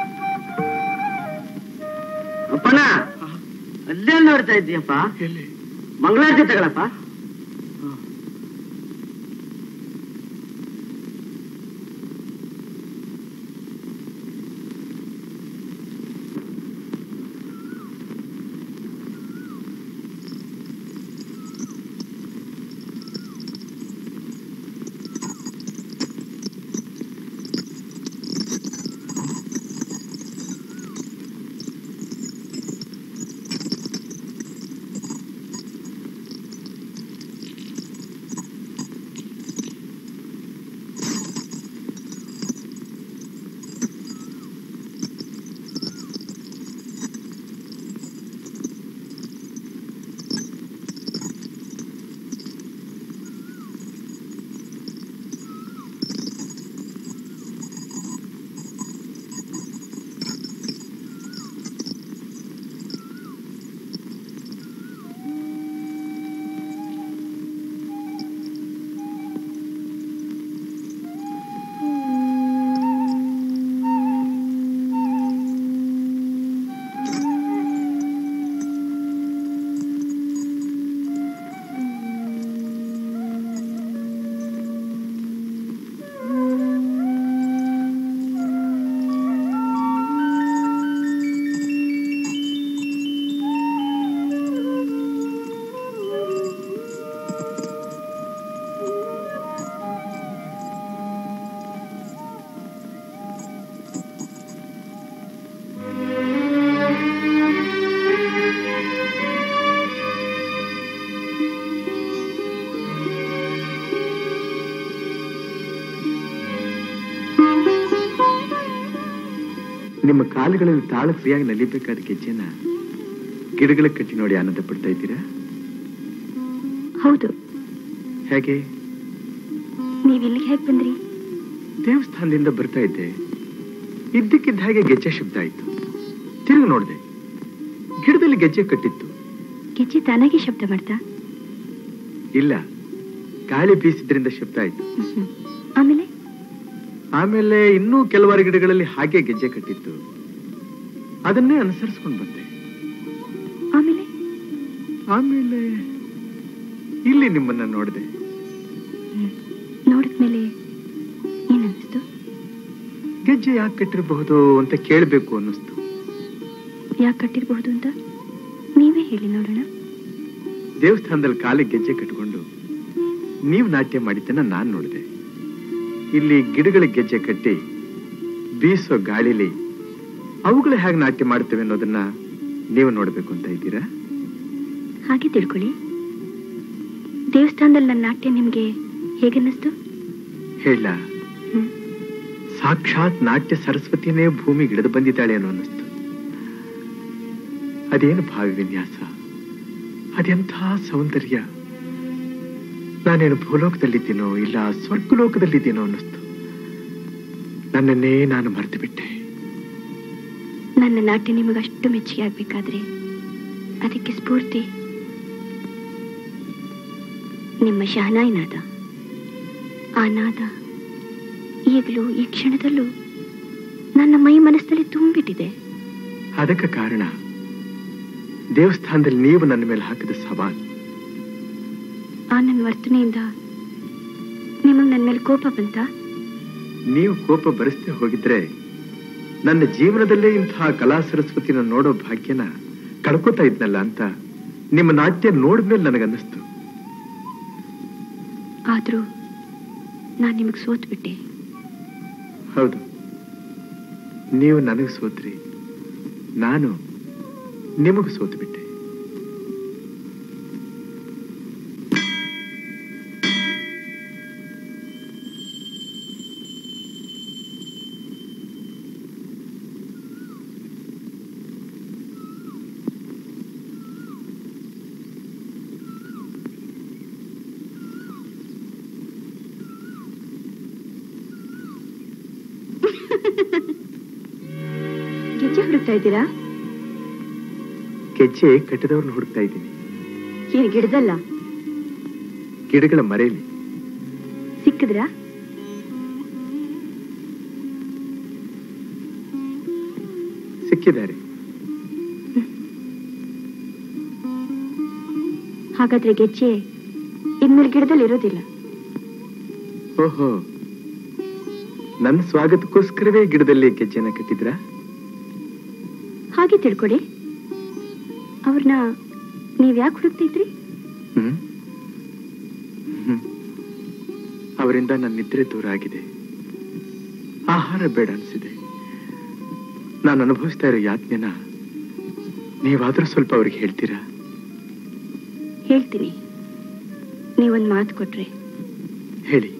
ಅಪ್ಪಣ ಅಲ್ಲೇ ನೋಡ್ತಾ ಇದ್ದೀಯಪ್ಪ ಮಂಗಳಾರತಿ ತಗೊಳಪ್ಪ ನಿಮ್ಮ ಕಾಲುಗಳಲ್ಲಿ ತಾಳ ಫ್ರೀಯಾಗಿ ನಲಿಬೇಕಾದ ಗೆಜ್ಜೆನ ಗಿಡಗಳಿಗೆ ಕಟ್ಟಿ ನೋಡಿ ಆನಂದ ಪಡ್ತಾ ಇದ್ದೀರಾ ಹೌದು ಹೇಗೆ ನೀವ್ ಇಲ್ಲಿಗೆ ಹೇಗ್ ಬಂದ್ರಿ ದೇವಸ್ಥಾನದಿಂದ ಬರ್ತಾ ಇದ್ದೆ ಇದ್ದಕ್ಕಿದ್ದ ಹಾಗೆ ಗೆಜ್ಜೆ ಶಬ್ದ ಆಯ್ತು ತಿರುಗಿ ನೋಡಿದೆ ಗಿಡದಲ್ಲಿ ಗೆಜ್ಜೆ ಕಟ್ಟಿತ್ತು ಗೆಜ್ಜೆ ತಾನಾಗಿ ಶಬ್ದ ಮಾಡ್ತಾ ಇಲ್ಲ ಗಾಳಿ ಬೀಸಿದ್ರಿಂದ ಶಬ್ದ ಆಯ್ತು ಹ್ಮ್. ಆಮೇಲೆ ಆಮೇಲೆ ಇನ್ನೂ ಕೆಲವಾರು ಗಿಡಗಳಲ್ಲಿ ಹಾಗೆ ಗೆಜ್ಜೆ ಕಟ್ಟಿತ್ತು ಅದನ್ನೇ ಅನುಸರಿಸ್ಕೊಂಡು ಬಂದೆ ಆಮೇಲೆ ಆಮೇಲೆ ಇಲ್ಲಿ ನಿಮ್ಮನ್ನ ನೋಡಿದೆ ನೋಡಿದ್ಮೇಲೆ ಏನನ್ನಿಸ್ತು ಗೆಜ್ಜೆ ಯಾಕೆ ಕಟ್ಟಿರಬಹುದು ಅಂತ ಕೇಳಬೇಕು ಅನ್ನಿಸ್ತು ಯಾಕೆ ಕಟ್ಟಿರ್ಬಹುದು ಅಂತ ನೀವೇ ಹೇಳಿ ನೋಡೋಣ ದೇವಸ್ಥಾನದಲ್ಲಿ ಕಾಲಿಗೆ ಗೆಜ್ಜೆ ಕಟ್ಟಿಕೊಂಡು ನೀವು ನಾಟ್ಯ ಮಾಡಿದ್ದನ್ನ ನಾನ್ ನೋಡಿದೆ ಇಲ್ಲಿ ಗಿಡಗಳಿಗೆ ಗೆಜ್ಜೆ ಕಟ್ಟಿ ಬೀಸೋ ಗಾಳಿಲಿ ಅವುಗಳು ಹೇಗೆ ನಾಟ್ಯ ಮಾಡ್ತೇವೆ ಅನ್ನೋದನ್ನ ನೀವು ನೋಡ್ಬೇಕು ಅಂತ ಇದ್ದೀರಾ ಹಾಗೆ ತಿಳ್ಕೊಳ್ಳಿ ದೇವಸ್ಥಾನದಲ್ಲಿ ನನ್ನ ನಾಟ್ಯ ನಿಮ್ಗೆ ಹೇಗನ್ನಿಸ್ತು ಹೇಳ ಹ್ಮ್. ಸಾಕ್ಷಾತ್ ನಾಟ್ಯ ಸರಸ್ವತಿನೇ ಭೂಮಿಗೆ ಇಳಿದು ಬಂದಿದ್ದಾಳೆ ಅನ್ನೋ ಅನ್ನಿಸ್ತು ಅದೇನು ಭಾವಿ ವಿನ್ಯಾಸ ಅದೆಂಥ ಸೌಂದರ್ಯ ನಾನೇನು ಭೂಲೋಕದಲ್ಲಿದ್ದೀನೋ ಇಲ್ಲ ಸ್ವರ್ಗಲೋಕದಲ್ಲಿದ್ದೀನೋ ಅನ್ನಿಸ್ತು ನನ್ನನ್ನೇ ನಾನು ಮರೆತು ಬಿಟ್ಟೆ ನನ್ನ ನಾಟ್ಯ ನಿಮಗಷ್ಟು ಮೆಚ್ಚುಗೆ ಆಗ್ಬೇಕಾದ್ರೆ ಅದಕ್ಕೆ ಸ್ಫೂರ್ತಿ ನಿಮ್ಮ ಶಹನಾಯಿ ನಾದ ಆ ನಾದ ಈಗಲೂ ಈ ಕ್ಷಣದಲ್ಲೂ ನನ್ನ ಮೈ ಮನಸ್ಸಲ್ಲಿ ತುಂಬಿಟ್ಟಿದೆ ಅದಕ್ಕೆ ಕಾರಣ ದೇವಸ್ಥಾನದಲ್ಲಿ ನೀವು ನನ್ನ ಮೇಲೆ ಹಾಕಿದ ಸವಾಲ್ ಆ ನನ್ನ ವರ್ತನೆಯಿಂದ ನಿಮಗೆ ನನ್ನ ಮೇಲೆ ಕೋಪ ಬಂತ ನೀವು ಕೋಪ ಬರೆಸದೆ ಹೋಗಿದ್ರೆ ನನ್ನ ಜೀವನದಲ್ಲೇ ಇಂತಹ ಕಲಾ ಸರಸ್ವತಿನ ನೋಡೋ ಭಾಗ್ಯನ ಕಳ್ಕೊತಾ ಇದ್ನಲ್ಲ ಅಂತ ನಿಮ್ಮ ನಾಟ್ಯ ನೋಡಿದ್ಮೇಲೆ ನನಗನ್ನಿಸ್ತು ಆದರೂ ನಾನು ನಿಮಗೆ ಸೋತ್ ಬಿಟ್ಟೆ ಹೌದು ನೀವು ನನಗೆ ಸೋತ್ರಿ ನಾನು ನಿಮಗೆ ಸೋತು ಬಿಟ್ಟೆ ಗೆಜ್ಜೆ ಹುಡುಕ್ತಾ ಇದ್ದೀರಾ ಗೆಜ್ಜೆ ಕಟ್ಟಿದವ್ರನ್ನ ಹುಡುಕ್ತಾ ಇದ್ದೀನಿ ಏನು ಗಿಡದಲ್ಲ ಗಿಡಗಳ ಮರೆಯಲ್ಲಿ ಸಿಕ್ಕಿದ್ರಾ ಸಿಕ್ಕಿದ್ದಾರೆ ಹಾಗಾದ್ರೆ ಗೆಜ್ಜೆ ಇನ್ಮೇಲೆ ಗಿಡದಲ್ಲಿ ಇರೋದಿಲ್ಲ ಓಹೋ ನನ್ನ ಸ್ವಾಗತಕ್ಕೋಸ್ಕರವೇ ಗಿಡದಲ್ಲಿ ಗೆಜ್ಜೆನ ಕಟ್ಟಿದ್ರಾ ಹಾಗೆ ತಿಳ್ಕೊಳ್ಳಿ ಅವ್ರನ್ನ ನೀವ್ ಯಾಕೆ ಹುಡುಕ್ತಿದ್ರಿ ಹ್ಮ್ ಹ್ಮ್. ಅವರಿಂದ ನನ್ನ ನಿದ್ರೆ ದೂರ ಆಗಿದೆ ಆಹಾರ ಬೇಡ ಅನ್ಸಿದೆ ನಾನು ಅನುಭವಿಸ್ತಾ ಇರೋ ಯಾತ್ನೆನ ನೀವಾದ್ರೂ ಸ್ವಲ್ಪ ಅವ್ರಿಗೆ ಹೇಳ್ತೀರಾ ಹೇಳ್ತೀನಿ ನೀವೊಂದು ಮಾತು ಕೊಟ್ರೆ ಹೇಳಿ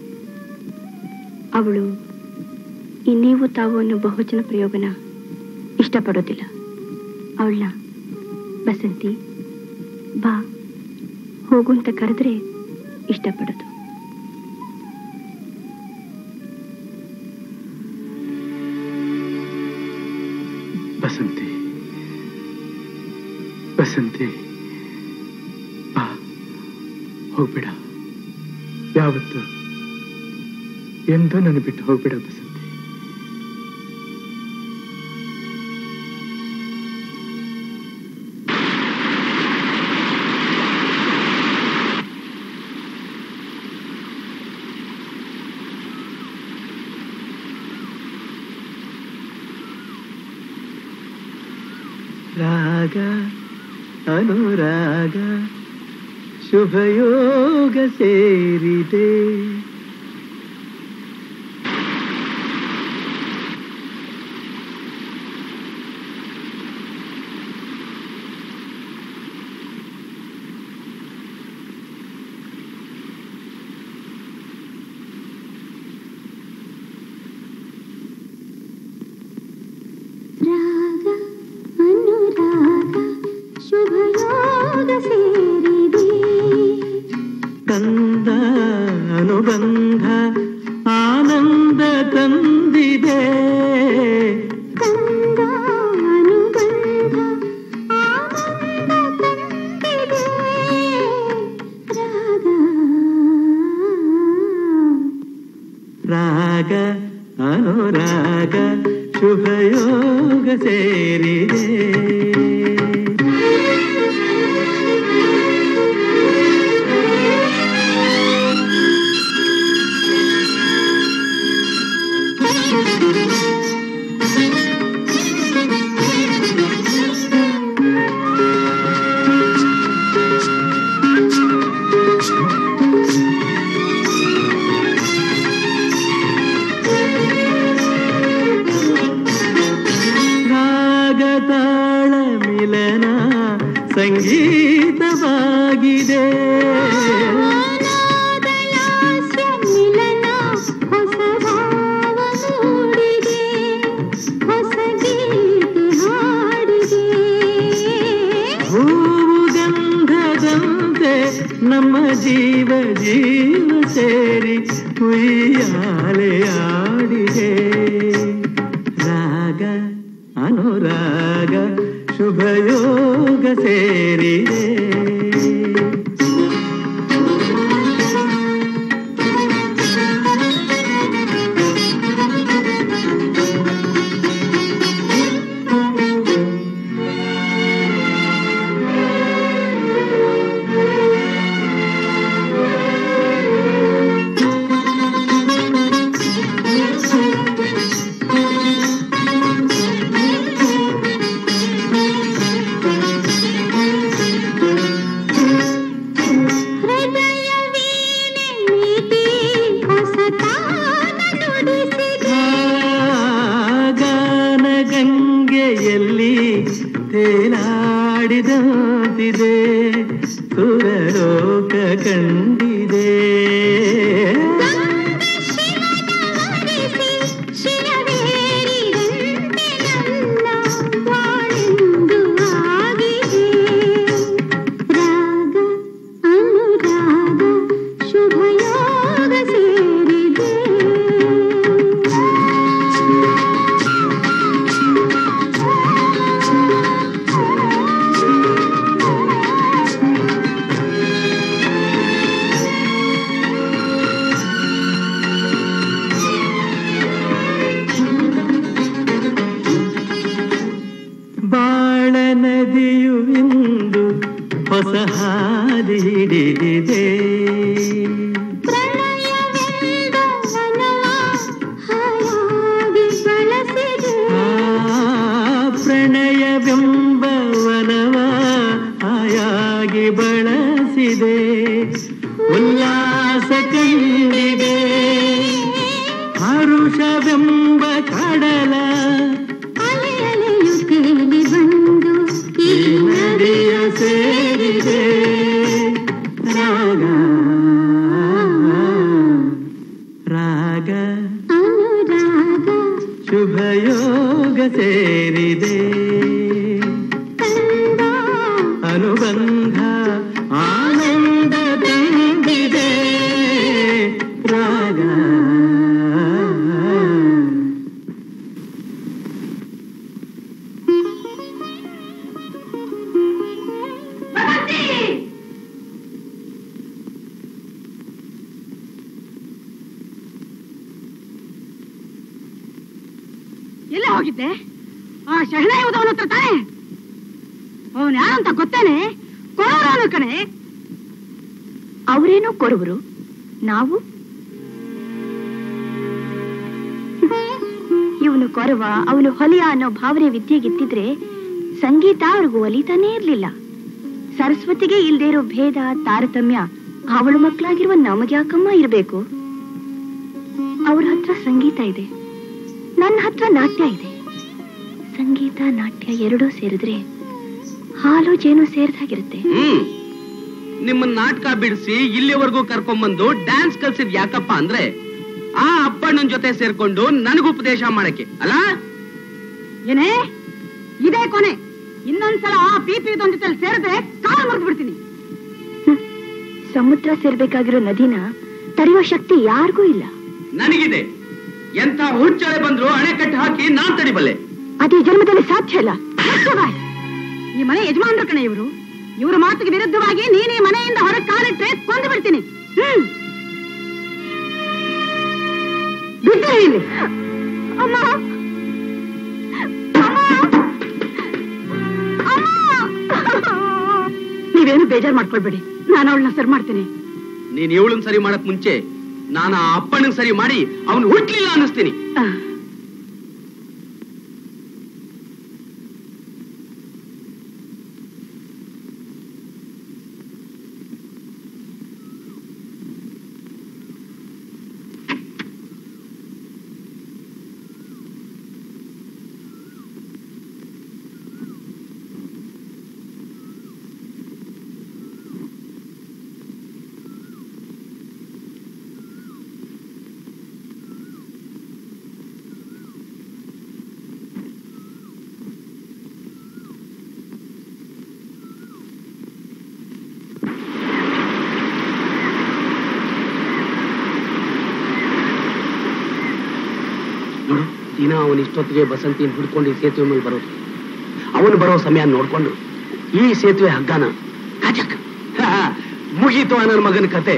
ಅವಳು ಈ ನೀವು ತಾವು ಅನ್ನೋ ಬಹುವಚನ ಪ್ರಯೋಗನ ಇಷ್ಟಪಡೋದಿಲ್ಲ ಅವಳನ್ನ ಬಸಂತಿ ಬಾ ಹೋಗು ಅಂತ ಕರೆದ್ರೆ ಇಷ್ಟಪಡೋದು ಬಸಂತಿ ಬಸಂತಿ ಬಾ ಹೋಗ್ಬೇಡ ಯಾವತ್ತು ಎಂದೂ ನನ್ನ ಬಿಟ್ಟು ಹೋಗ್ಬೇಡ ಬಸಂತಿ ರಾಗ ಅನುರಾಗ ಶುಭಯೋಗ ಸೇರಿದೆ ಸೇರಿದೆ ಕಂದ ಅನುಬಂಧ ಆನಂದ ತಂದಿದೆ ಕಂದ ಅನುಬಂಧ ಆನಂದ ತಂದಿದೆ ರಾಗ ರಾಗ ಅನುರಾಗ ಶುಭಯೋಗ ಸೇರಿದೆ ರಾಗ ತಾಳ ಮಿಲನ ಸಂಗೀತವಾಗಿದೆ ನಾದಲಾಸ್ಯ ಮಿಲನ ಹೊಸ ಭಾವ ಮೂಡಿದೆ ಹೊಸ ಗೀತೆ ಹಾಡಿದೆ ಹೂವು ಗಂಧದಂತೆ ನಮ್ಮ ಜೀವ ಜೀವ ಸೇರಿ ಉಯ್ಯಾಲೆಯಾಡಿದೆ ರಾಗ ಅನುರಾಗ ಶುಭಯೋಗ ಸೇರಿದೆ ಹೃದಯ ವೀಣೆ ಮೀಟಿ ಹೊಸ ತಾನ ನುಡಿಸಿದೆ ಗಾನ ಗಂಗೆಯಲ್ಲಿ ತೇಲಾಡಿದಂತಿದೆ ಸುರಲೋಕ ಕಂಡಿದೆ ಶಿವನವರಿಸಿ ಶಿರವೇರಿದಂತೆ ನನ್ನ ಬಾಳೆಂದು ಆಗಿದೆ ರಾಗ ಅನುರಾಗ ಶುಭಯೋಗ ಸೇರಿದೆ ಬಾಳ ನದಿಯು ಇಂದು ಹೊಸ ಹಾದಿ ಹಿಡಿದಿದೆ ಪ್ರಣಯವೆಂದ ವನವ ಹಾಯಾಗಿ ಬಳಸಿದೆ ಆ ಪ್ರಣಯವೆಂಬ ವನವ ಆಯಾಗಿ ಬಳಸಿದೆ ಉಲ್ಲಾಸ ಕಂಡಿದೆ ಹರುಷವೆಂಬ ಕಡಲ ಅಲೆ ಅಲೆಯು ತೇಲಿ ಬಂದು ಈ ಈ ನದಿಯ ಸೇರಿದೆ ರಾಗ ರಾಗ ಅನುರಾಗ ಶುಭಯೋಗ ಸೇರಿದೆ ಕಂದ ಅನುಬಂಧ ಆನಂದ ತಂದಿದೆ ರಾಗ ಎಲ್ಲ ಹೋಗಿದ್ದೆ ಆ ಶಹನಾಯಿ ಉದವನ ಹತ್ರ ತಾನೆ ಅವನ್ ಯಾರಂತ ಗೊತ್ತೇನೆ ಕೊಡೋರವನು ಕಣೆ ಅವರೇನೋ ಕೊರುವರು ನಾವು ಇವನು ಕೊರವ ಅವನು ಹೊಲಿಯ ಅನ್ನೋ ಭಾವನೆ ವಿದ್ಯೆಗೆತ್ತಿದ್ರೆ ಸಂಗೀತ ಅವ್ರಿಗೂ ಒಲಿತಾನೇ ಇರ್ಲಿಲ್ಲ ಸರಸ್ವತಿಗೆ ಇಲ್ದೇ ಇರೋ ಭೇದ ತಾರತಮ್ಯ ಅವಳು ಮಕ್ಕಳಾಗಿರುವ ನಮಗೆ ಯಾಕಮ್ಮ ಇರಬೇಕು ಅವ್ರ ಹತ್ರ ಸಂಗೀತ ಇದೆ ನನ್ನ ಹತ್ರ ನಾಟ್ಯ ಇದೆ ಸಂಗೀತ ನಾಟ್ಯ ಎರಡೂ ಸೇರಿದ್ರೆ ಹಾಲು ಜೇನು ಸೇರಿದಾಗಿರುತ್ತೆ ಹ್ಮ್ ನಿಮ್ಮನ್ನ ನಾಟಕ ಬಿಡಿಸಿ ಇಲ್ಲಿವರೆಗೂ ಕರ್ಕೊಂಬಂದು ಡ್ಯಾನ್ಸ್ ಕಲ್ಸಿದ್ ಯಾಕಪ್ಪ ಅಂದ್ರೆ ಆ ಅಪ್ಪಣ್ಣನ ಜೊತೆ ಸೇರ್ಕೊಂಡು ನನಗೂ ಉಪದೇಶ ಮಾಡಕ್ಕೆ ಅಲ್ಲ ಏನೇ ಇದೇ ಕೊನೆ ಇನ್ನೊಂದ್ಸಲ ಆ ಪಿ ಪಿ ಜೊತೆ ಸೇರಿದ್ರೆ ಕಾಲು ಮುರಿದು ಬಿಡ್ತೀನಿ ಸಮುದ್ರ ಸೇರ್ಬೇಕಾಗಿರೋ ನದಿನ ತಡೆಯುವ ಶಕ್ತಿ ಯಾರಿಗೂ ಇಲ್ಲ ನನಗಿದೆ ಎಂತ ಹುಚ್ಚಳೆ ಬಂದ್ರು ಅಣೆಕಟ್ಟು ಹಾಕಿ ನಾನ್ ತಡಿಬಲ್ಲೆ ಅದು ಈ ಜನ್ಮದಲ್ಲಿ ಸಾಧ್ಯ ಇಲ್ಲ ಮುಚ್ಚಬಾಯ್. ಈ ಮನೆ ಯಜಮಾನ್ರ ಕಣೆ ಇವರು ಇವರ ಮಾತಿಗೆ ವಿರುದ್ಧವಾಗಿ ನೀನ್ ಈ ಮನೆಯಿಂದ ಹೊರಗೆ ಕಾಲಿಟ್ರೆ ಕೊಂದು ಬಿಡ್ತೀನಿ ಹ್ಮ್ ಬಿಡ್ತೀನಿ ಇಲ್ಲಿ ಅಮ್ಮ ನೀವೇನು ಬೇಜಾರ್ ಮಾಡ್ಕೊಳ್ಬೇಡಿ ನಾನು ಅವಳನ್ನ ಸರಿ ಮಾಡ್ತೀನಿ ನೀನ್ ಇವಳನ್ ಸರಿ ಮಾಡಕ್ ಮುಂಚೆ ನಾನು ಆ ಅಪ್ಪಣ್ಣನ್ ಸರಿ ಮಾಡಿ ಅವನು ಹುಟ್ಲಿಲ್ಲ ಅನ್ನಿಸ್ತೀನಿ ಆ. ನೋಡು ದಿನ ಅವನು ಇಷ್ಟೊತ್ತಿಗೆ ಬಸಂತಿನ ಹುಡ್ಕೊಂಡು ಈ ಸೇತುವೆ ಮೇಲೆ ಬರೋದು ಅವನು ಬರೋ ಸಮಯ ನೋಡ್ಕೊಂಡು ಈ ಸೇತುವೆ ಹಗ್ಗನ ಕಚಕ್ ಹಾ, ಮುಗೀತು ನನ್ನ ಮಗನ ಕತೆ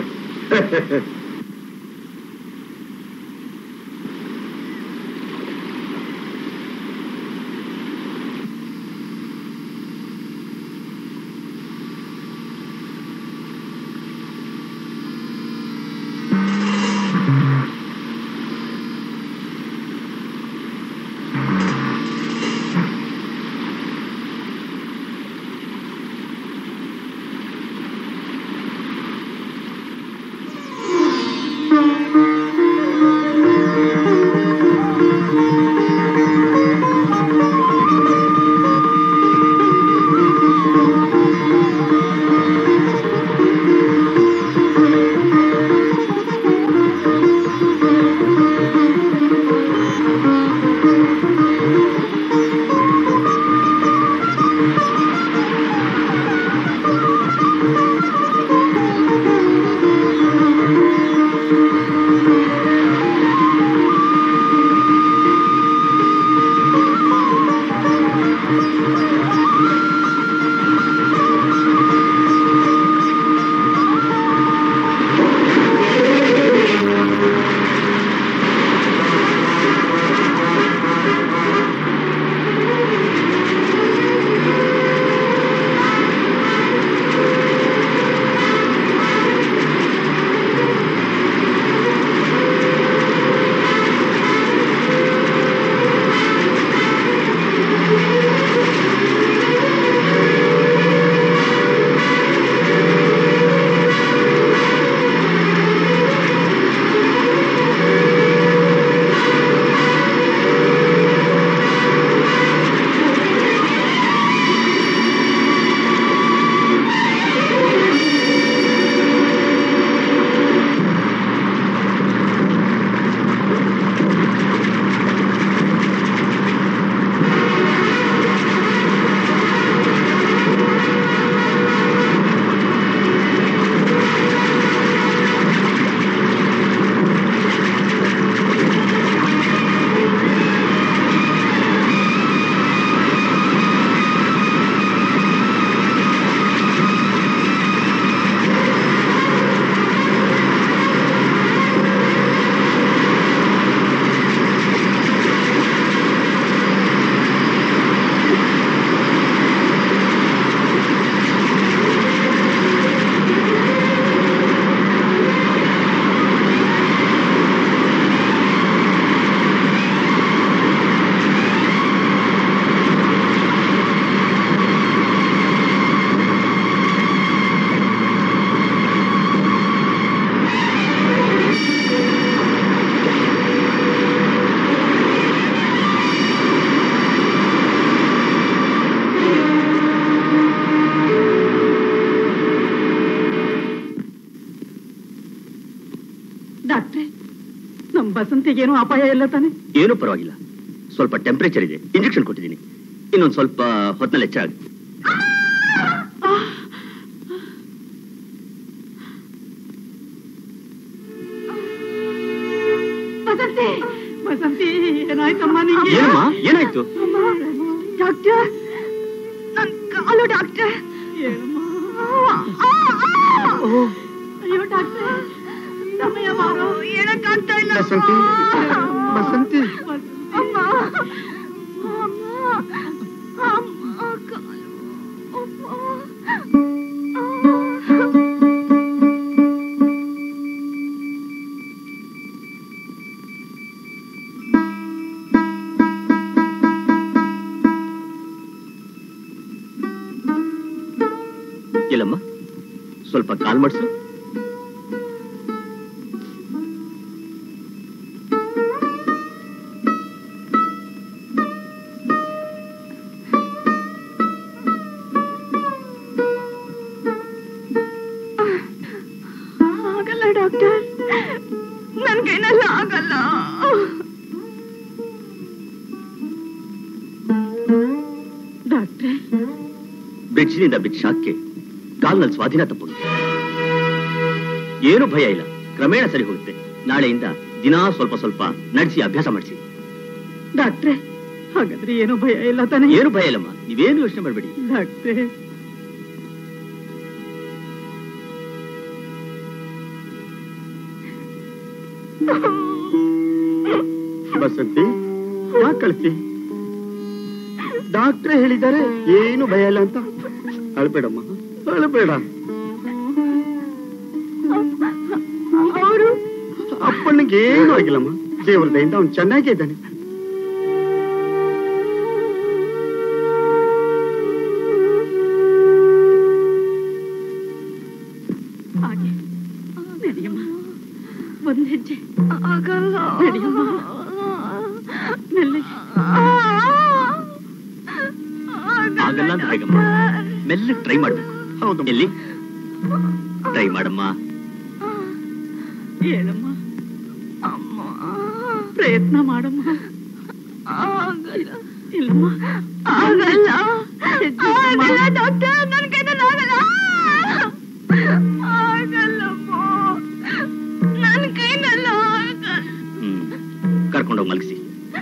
ಡಾಕ್ಟ್ರೆ ನಮ್ ಬಸಂತಿಗೇನು ಅಪಾಯ ಇಲ್ಲ ತಾನೆ ಏನೂ ಪರವಾಗಿಲ್ಲ ಸ್ವಲ್ಪ ಟೆಂಪರೇಚರ್ ಇದೆ ಇಂಜೆಕ್ಷನ್ ಕೊಟ್ಟಿದ್ದೀನಿ ಇನ್ನೊಂದು ಸ್ವಲ್ಪ ಹೊತ್ತಿನಲ್ಲಿ ಹೆಚ್ಚಾಗಿ ವಸಂತಿ ವಸಂತಿ ಏನಾಯ್ತಮ್ಮ ನಿಂಗೆ ಏನಮ್ಮ ಏನಾಯ್ತು ಡಾಕ್ಟರ್ ನನ್ ಕಾಲು ಡಾಕ್ಟರ್ ಅಯ್ಯೋ ಡಾಕ್ಟರ್ ಸಮಯ ಬಾರೋ ಹೇಳಕ್ಕಾಗ್ತಾ ಇಲ್ಲ ಬಸಂತಿ ಬಸಂತಿ ಅಮ್ಮ ಅಮ್ಮ ಅಮ್ಮ ಕಾಲು ಅಮ್ಮ ಇಲ್ಲಮ್ಮ ಸ್ವಲ್ಪ ಕಾಲ್ ಮಾಡಿಸು ಆಗಲ್ಲ ಡಾಕ್ಟರ್ ನನ್ ಕೈನಲ್ಲ ಆಗಲ್ಲ ಡಾಕ್ಟ್ರೆ ಬ್ರಿಡ್ಜ್ನಿಂದ ಬಿದ್ದ ಶಾಕ್ಗೆ ಕಾಲ್ನಲ್ಲಿ ಸ್ವಾಧೀನ ತಪ್ಪೋಗಿದೆ ಏನು ಭಯ ಇಲ್ಲ ಕ್ರಮೇಣ ಸರಿ ಹೋಗುತ್ತೆ ನಾಳೆಯಿಂದ ದಿನಾ ಸ್ವಲ್ಪ ಸ್ವಲ್ಪ ನಡೆಸಿ ಅಭ್ಯಾಸ ಮಾಡಿಸಿ ಡಾಕ್ಟ್ರೆ ಹಾಗಾದ್ರೆ ಏನು ಭಯ ಇಲ್ಲ ತಾನೇ ಏನು ಭಯ ಇಲ್ಲಮ್ಮ ನೀವೇನು ಯೋಚನೆ ಮಾಡಬೇಡಿ ಡಾಕ್ಟ್ರೆ ಬಸಂತಿ ಯಾಕೆ ಕಳ್ತಿ ಡಾಕ್ಟ್ರೇ ಹೇಳಿದ್ದಾರೆ ಏನು ಭಯ ಇಲ್ಲ ಅಂತ ಅಳ್ಬೇಡಮ್ಮ ಅಳ್ಬೇಡ ಅವರು ಅಪ್ಪನಿಗೆ ಏನು ಆಗಿಲ್ಲಮ್ಮ ದೇವ್ರ ದಯಿಂದ ಅವ್ನು ಚೆನ್ನಾಗೇ ಇದ್ದಾನೆ ಹಾಗೆ ನಡಿಯಮ್ಮ ಒಂದ್ ಹೆಜ್ಜೆ ಆಗಲ್ಲ ನಡಿಯಮ್ಮ ಮೆಲ್ಲಗೆ ಆಗಲ್ಲ ಅಂತ ಹೇಗಮ್ಮ ಮೆಲ್ಲ ಟ್ರೈ ಮಾಡ್ಬೇಕು ಹೌದು ಎಲ್ಲಿ ಟ್ರೈ ಮಾಡಮ್ಮ ಹೇಳಮ್ಮ ಅಮ್ಮ ಪ್ರಯತ್ನ ಮಾಡಮ್ಮ ಆಗಲ್ಲ ಇಲ್ಲಮ್ಮ ಆಗಲ್ಲ ಆಗಲ್ಲ ಡಾಕ್ಟರ್ ನನ್ ಕೈದಲ್ಲಿ ಆಗಲ್ಲ ಆಗಲ್ಲಮ್ಮ ನನ್ ಕೈನಲ್ಲ ಆಗಲ್ಲ ಹ್ಮ್ ಕರ್ಕೊಂಡೋಗಿ ಮಲಗಿಸಿ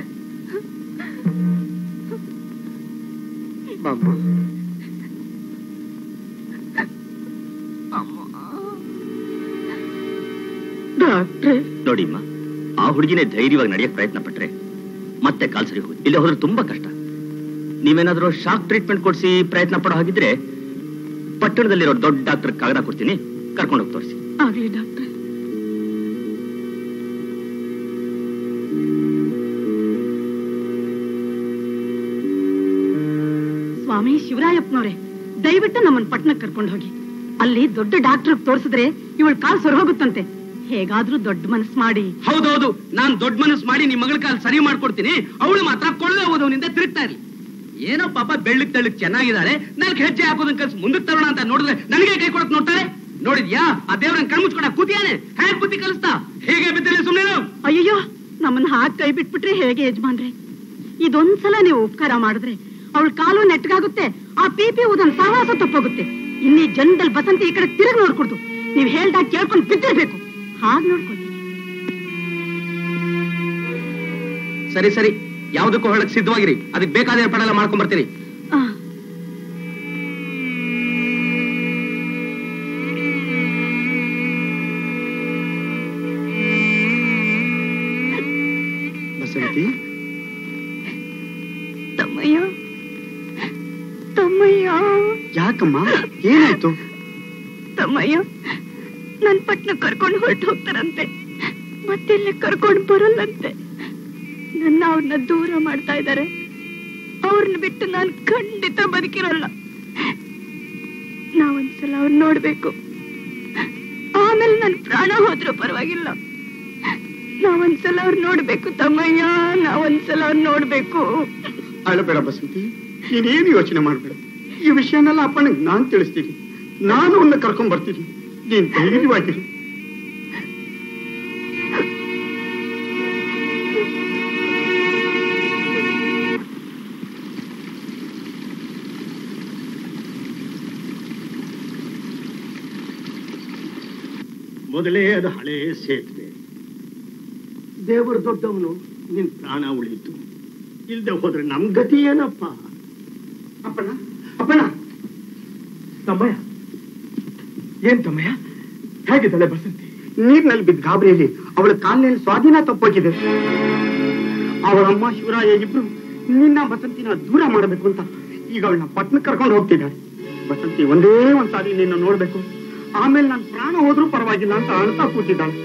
ಬಾಮ್ಮ ಡಾಕ್ಟ್ರೆ ನೋಡಿಮ್ಮ ಆ ಹುಡುಗಿನೇ ಧೈರ್ಯವಾಗಿ ನಡೆಯಕ್ ಪ್ರಯತ್ನ ಪಟ್ರೆ ಮತ್ತೆ ಕಾಲ್ ಸರಿ ಹೋಗುತ್ತೆ ಇಲ್ಲಿ ಹೋದ್ರೆ ತುಂಬಾ ಕಷ್ಟ ನೀವೇನಾದ್ರೂ ಶಾಕ್ ಟ್ರೀಟ್ಮೆಂಟ್ ಕೊಡಿಸಿ ಪ್ರಯತ್ನ ಪಡೋ ಹಾಗಿದ್ರೆ ಪಟ್ಟಣದಲ್ಲಿರೋ ದೊಡ್ಡ ಡಾಕ್ಟರ್ ಕಾಗದ ಕೊಡ್ತೀನಿ ಕರ್ಕೊಂಡು ಹೋಗಿ ತೋರಿಸಿ ಆಗ್ಲಿ ಡಾಕ್ಟ್ರೆ ಸ್ವಾಮಿ ಶಿವರಾಯಪ್ಪನವ್ರೆ ದಯವಿಟ್ಟು ನಮ್ಮನ್ ಪಟ್ನಕ್ ಕರ್ಕೊಂಡು ಹೋಗಿ ಅಲ್ಲಿ ದೊಡ್ಡ ಡಾಕ್ಟರ್ ತೋರಿಸಿದ್ರೆ ಇವಳ ಕಾಲ್ ಸೊರ ಹೋಗುತ್ತಂತೆ ಹೇಗಾದ್ರೂ ದೊಡ್ಡ ಮನಸ್ ಮಾಡಿ ಹೌದೌದು ನಾನ್ ದೊಡ್ಡ ಮನಸ್ಸು ಮಾಡಿ ನಿಮ್ ಮಗಳ ಕಾಲ್ ಸರಿ ಮಾಡ್ಕೊಡ್ತೀನಿ ಅವಳು ಮಾತ್ರ ಕೊಳ್ಳೆ ಓದೋನಿಂದ ತಿರುಗ್ತಾ ಇರ್ಲಿ ಏನೋ ಪಾಪ ಬೆಳ್ಳಕ್ ತೆಳ್ಳಕ್ ಚೆನ್ನಾಗಿದ್ದಾರೆ ನಾಲ್ಕು ಹೆಜ್ಜೆ ಹಾಕೋದನ್ ಕಲ್ಸಿ ಮುಂದಕ್ಕೆ ತರೋಣ ಅಂತ ನೋಡಿದ್ರೆ ನನಗೆ ಕೈ ಕೊಡಕ್ ನೋಡ್ತಾರೆ ನೋಡಿದ್ಯಾ ಆ ದೇವ್ರನ್ ಕಣ್ಮುಚ್ಕೊಂಡ ಕೂತಿಯಾನೆ ಹ್ಯಾಂಗ್ ಬುದ್ಧಿ ಕಲಿಸ್ತಾ ಹೇಗೆ ಬಿದ್ದಿಲ್ಲ ಸುಮ್ಮನೆ ಅಯ್ಯಯ್ಯೋ ನಮ್ಮನ್ನ ಹಾಕ್ ಕೈ ಬಿಟ್ಬಿಟ್ರೆ ಹೇಗೆ ಯಜಮಾನ್ರೆ ಇದೊಂದ್ಸಲ ನೀವು ಉಪಕಾರ ಮಾಡಿದ್ರೆ ಅವಳ ಕಾಲು ನೆಟ್ಗಾಗುತ್ತೆ ಆ ಪಿ ಪಿ ಊದನ್ ಸಹವಾಸ ತಪ್ಪೋಗುತ್ತೆ ಇನ್ನೀ ಜನದಲ್ಲಿ ಬಸಂತಿ ಈ ಕಡೆ ತಿರುಗಿ ನೋಡ್ಕೊಡ್ತು ನೀವ್ ಹೇಳ್ದಾಗ ಕೇಳ್ಕೊಂಡು ಬಿದ್ದಿರ್ಬೇಕು ಹಾಗ್ ನೋಡ್ಕೊಳ್ತೀನಿ ಸರಿ ಸರಿ ಯಾವ್ದಕ್ಕೂ ಹೊರಡಕ್ ಸಿದ್ಧವಾಗಿರಿ ಅದಕ್ಕೆ ಬೇಕಾದ ಏರ್ಪಾಡೆಲ್ಲ ಮಾಡ್ಕೊಂಡ್ ಬರ್ತೀನಿ ಆ, ಬಸಂತಿ ತಮ್ಮಯ್ಯ ತಮ್ಮಯ್ಯ ಯಾಕಮ್ಮ ಏನಾಯ್ತು ತಮ್ಮಯ್ಯ ನನ್ ಪಟ್ನ ಕರ್ಕೊಂಡು ಹೊರಟು ಹೋಗ್ತಾರಂತೆ ಮತ್ತೆಲ್ಲ ಕರ್ಕೊಂಡು ಬರಲ್ಲಂತೆ ನನ್ನ ಅವ್ರನ್ನ ದೂರ ಮಾಡ್ತಾ ಇದ್ದಾರೆ ಅವ್ರನ್ನ ಬಿಟ್ಟು ನಾನು ಖಂಡಿತ ಬದುಕಿರಲ್ಲ ನಾವೊಂದ್ಸಲ ಅವ್ರನ್ನ ನೋಡ್ಬೇಕು ಆಮೇಲೆ ನನ್ ಪ್ರಾಣ ಹೋದ್ರೂ ಪರವಾಗಿಲ್ಲ ನಾವೊಂದ್ಸಲ ಅವ್ರ ನೋಡ್ಬೇಕು ತಮ್ಮಯ್ಯ ನಾವೊಂದ್ಸಲ ಅವ್ರ ನೋಡ್ಬೇಕು ಅಳಬೇಡ ಬಸಂತಿ ನೀನೇನು ಯೋಚನೆ ಮಾಡ್ಬೇಡ ಈ ವಿಷಯನೆಲ್ಲ ಅಪ್ಪನಿಗೆ ನಾನ್ ತಿಳಿಸ್ತೀನಿ ನಾನು ಅವನ್ನ ಕರ್ಕೊಂಡ್ ಬರ್ತೀನಿ ನೀನ್ ಧೈರ್ಯವಾಗಿರು ಮೊದಲೇ ಅದು ಹಳೇ ಸೇತುವೆ ದೇವರು ದೊಡ್ಡವನು ನಿನ್ ಪ್ರಾಣ ಉಳಿಯಿತು ಇಲ್ದೆ ಹೋದ್ರೆ ನಮ್ ಗತಿ ಏನಪ್ಪ ಅಪ್ಪಣ್ಣ ಅಪ್ಪಣ್ಣ ತಮ್ಮಯ್ಯ ಏನ್ ತಮ್ಮಯ್ಯ ಹೇಗಿದ್ದಾಳೆ ಬಸಂತಿ ನೀರಿನಲ್ಲಿ ಬಿದ್ದ ಗಾಬರಿಯಲ್ಲಿ ಅವಳ ಕಾಲಿನಲ್ಲಿ ಸ್ವಾಧೀನ ತಪ್ಪೋಗಿದೆ ಅವಳ ಅಮ್ಮ ಶಿವರಾಯ ಇಬ್ರು ನಿನ್ನ ಬಸಂತಿನ ದೂರ ಮಾಡಬೇಕು ಅಂತ ಈಗ ಅವಳನ್ನ ಪಟ್ನಕ್ಕೆ ಕರ್ಕೊಂಡು ಹೋಗ್ತಿದ್ದಾಳೆ ಬಸಂತಿ ಒಂದೇ ಒಂದ್ಸಾರಿ ನಿನ್ನ ನೋಡ್ಬೇಕು ಆಮೇಲೆ ನನ್ನ ಪ್ರಾಣ ಹೋದ್ರೂ ಪರವಾಗಿಲ್ಲ ಅಂತ ಅಳ್ತಾ ಕೂತಿದ್ದಾಳೆ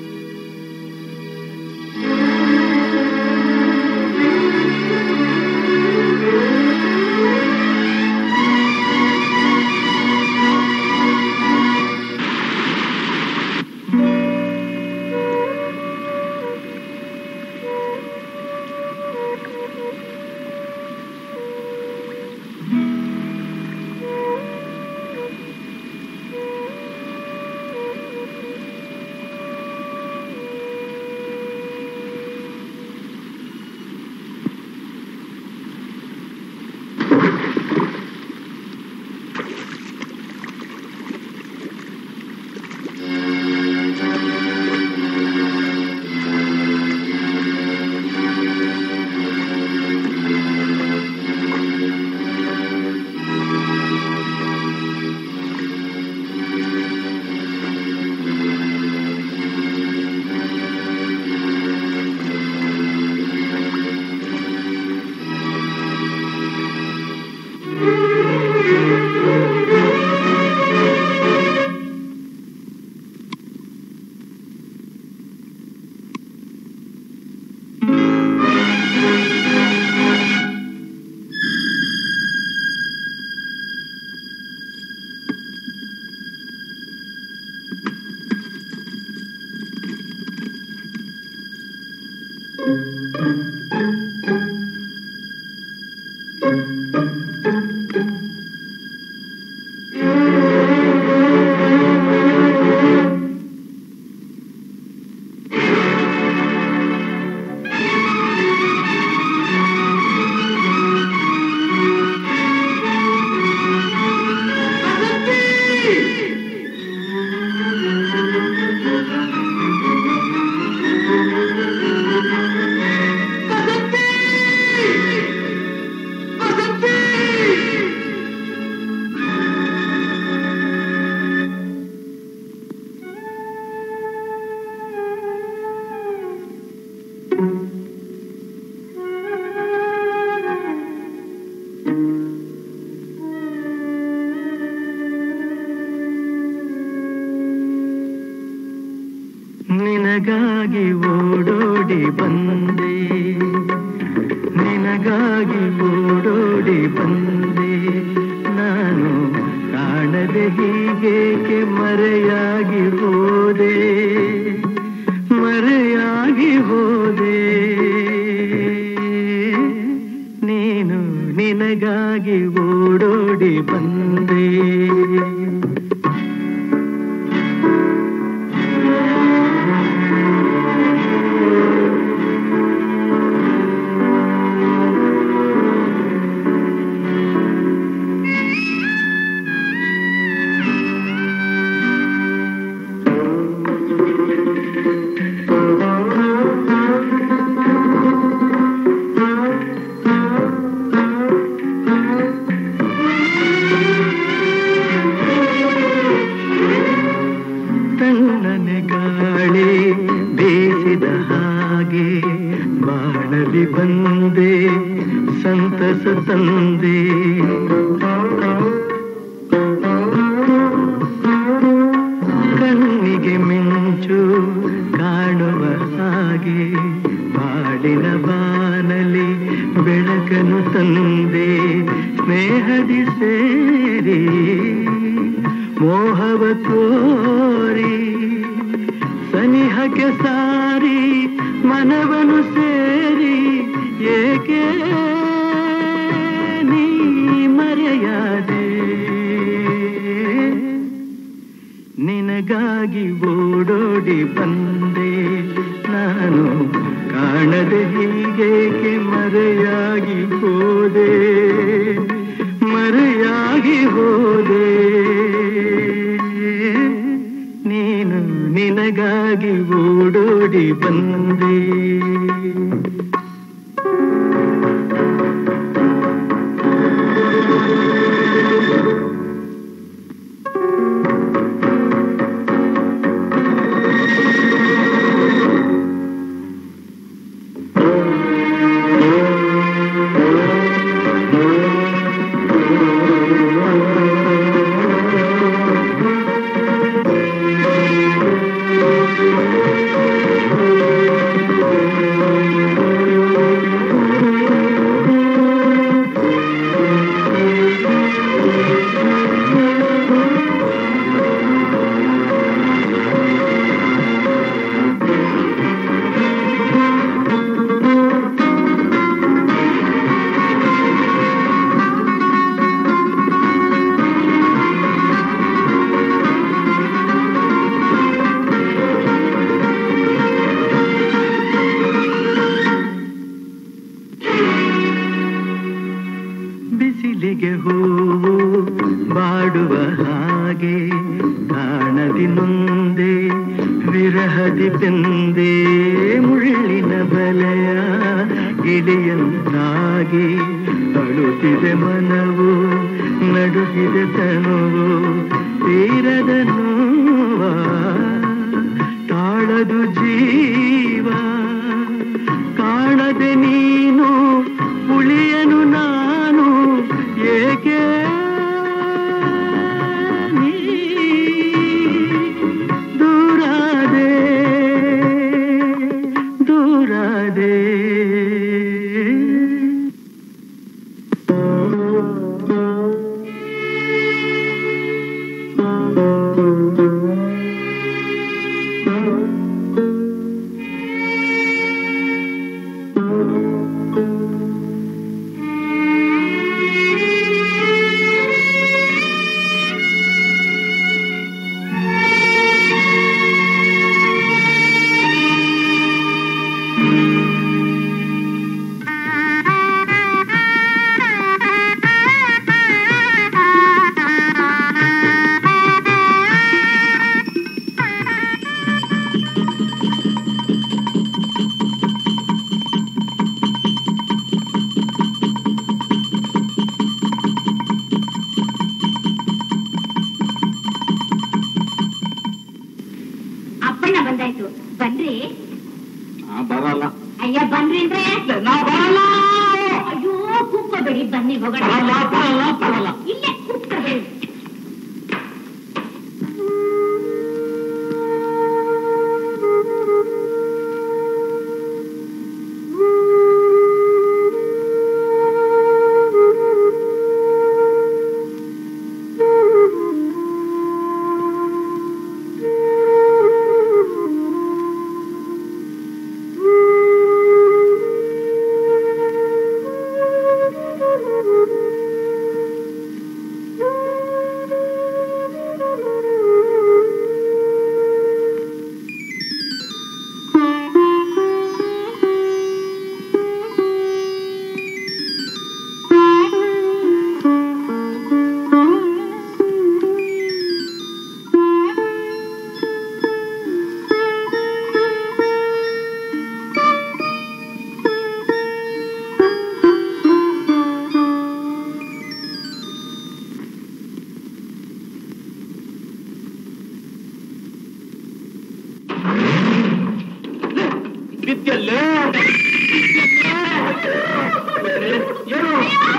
ನಿನಗಾಗಿ ಓಡೋಡಿ ಬಂದೆ ನಿನಗಾಗಿ ಓಡೋಡಿ ಬಂದೆ ನಾನು ಕಾಣದೆ ಹೀಗೇಕೆ ಮರೆಯಾಗಿ ಹೋದೆ ಮರೆಯಾಗಿ ಹೋದೆ ನೀನು ನಿನಗಾಗಿ ಓಡೋಡಿ ಬಂದೆ ತಣ್ಣನೆ ಗಾಳಿ ಬೀಸಿದ ಹಾಗೆ ಬಾಳಲಿ ಬಂದೆ ಸಂತಸ ತಂದೆ ಕಣ್ಣಿಗೆ ಮಿಂಚು ಕಾಣುವ ಹಾಗೆ ಬಾಳಿನ ಬಾನಲಿ ಬೆಳಕನ್ನು ತಂದೆ ಸ್ನೇಹದಿ ಸೇರಿ ಮೋಹವ ತೋರಿ ಸನಿಹಕ್ಕೆ ಸಾರಿ ಮನವನು ಸೇರಿ ಏಕೆ ನೀ ಮರೆಯಾದೆ ನಿನಗಾಗಿ ಓಡೋಡಿ ಬಂದೆ ನಾನು ಕಾಣದೆ ಹೀಗೇಕೆ ಮರೆಯಾಗಿ ಹೋದೆ ಮರೆಯಾಗಿ ಹೋದೆ ನೀನು ಬಂದೆ ಬಿಸಿಲಿಗೆ ಹೂವು ಬಾಡುವ ಹಾಗೆ ಕಾಣದಿ ನೊಂದೆ ವಿರಹದಿ ಬೆಂದೆ ಮುಳ್ಳಿನ ಬಲೆಯ ಗಿಳಿಯಂತಾಗಿ ಅಳುತ್ತಿದೆ ಮನವು ನಡುಗಿದೆ ತನುವು ತೀರದ ನೋವ ತಾಳದು ಜೀವ ಕಾಣದೆ ನೀನು ಉಳಿಯನು ನಾನು ಏಕೆ ನೀ ದೂರಾದೆ ದೂರಾದೆ ಅಪ್ಪಣ್ಣ ಬಂದಾಯ್ತು ಬನ್ರಿ ಬರಲ್ಲ ಅಯ್ಯ ಬನ್ರಿ ಅಂದ್ರೆ ನಾ ಬರಲ್ಲ ಅಯ್ಯೋ ಕೂತ್ಕೋಬೇಡಿ ಬನ್ನಿ ಹೋಗೋಣ ಬರಲ್ಲ ಬರಲ್ಲ ಬರಲ್ಲ ಇಲ್ಲೇ ಕೂತ್ಕೋಬೇಡಿ ಬಿದ್ದಲ್ಲೇ ಏನು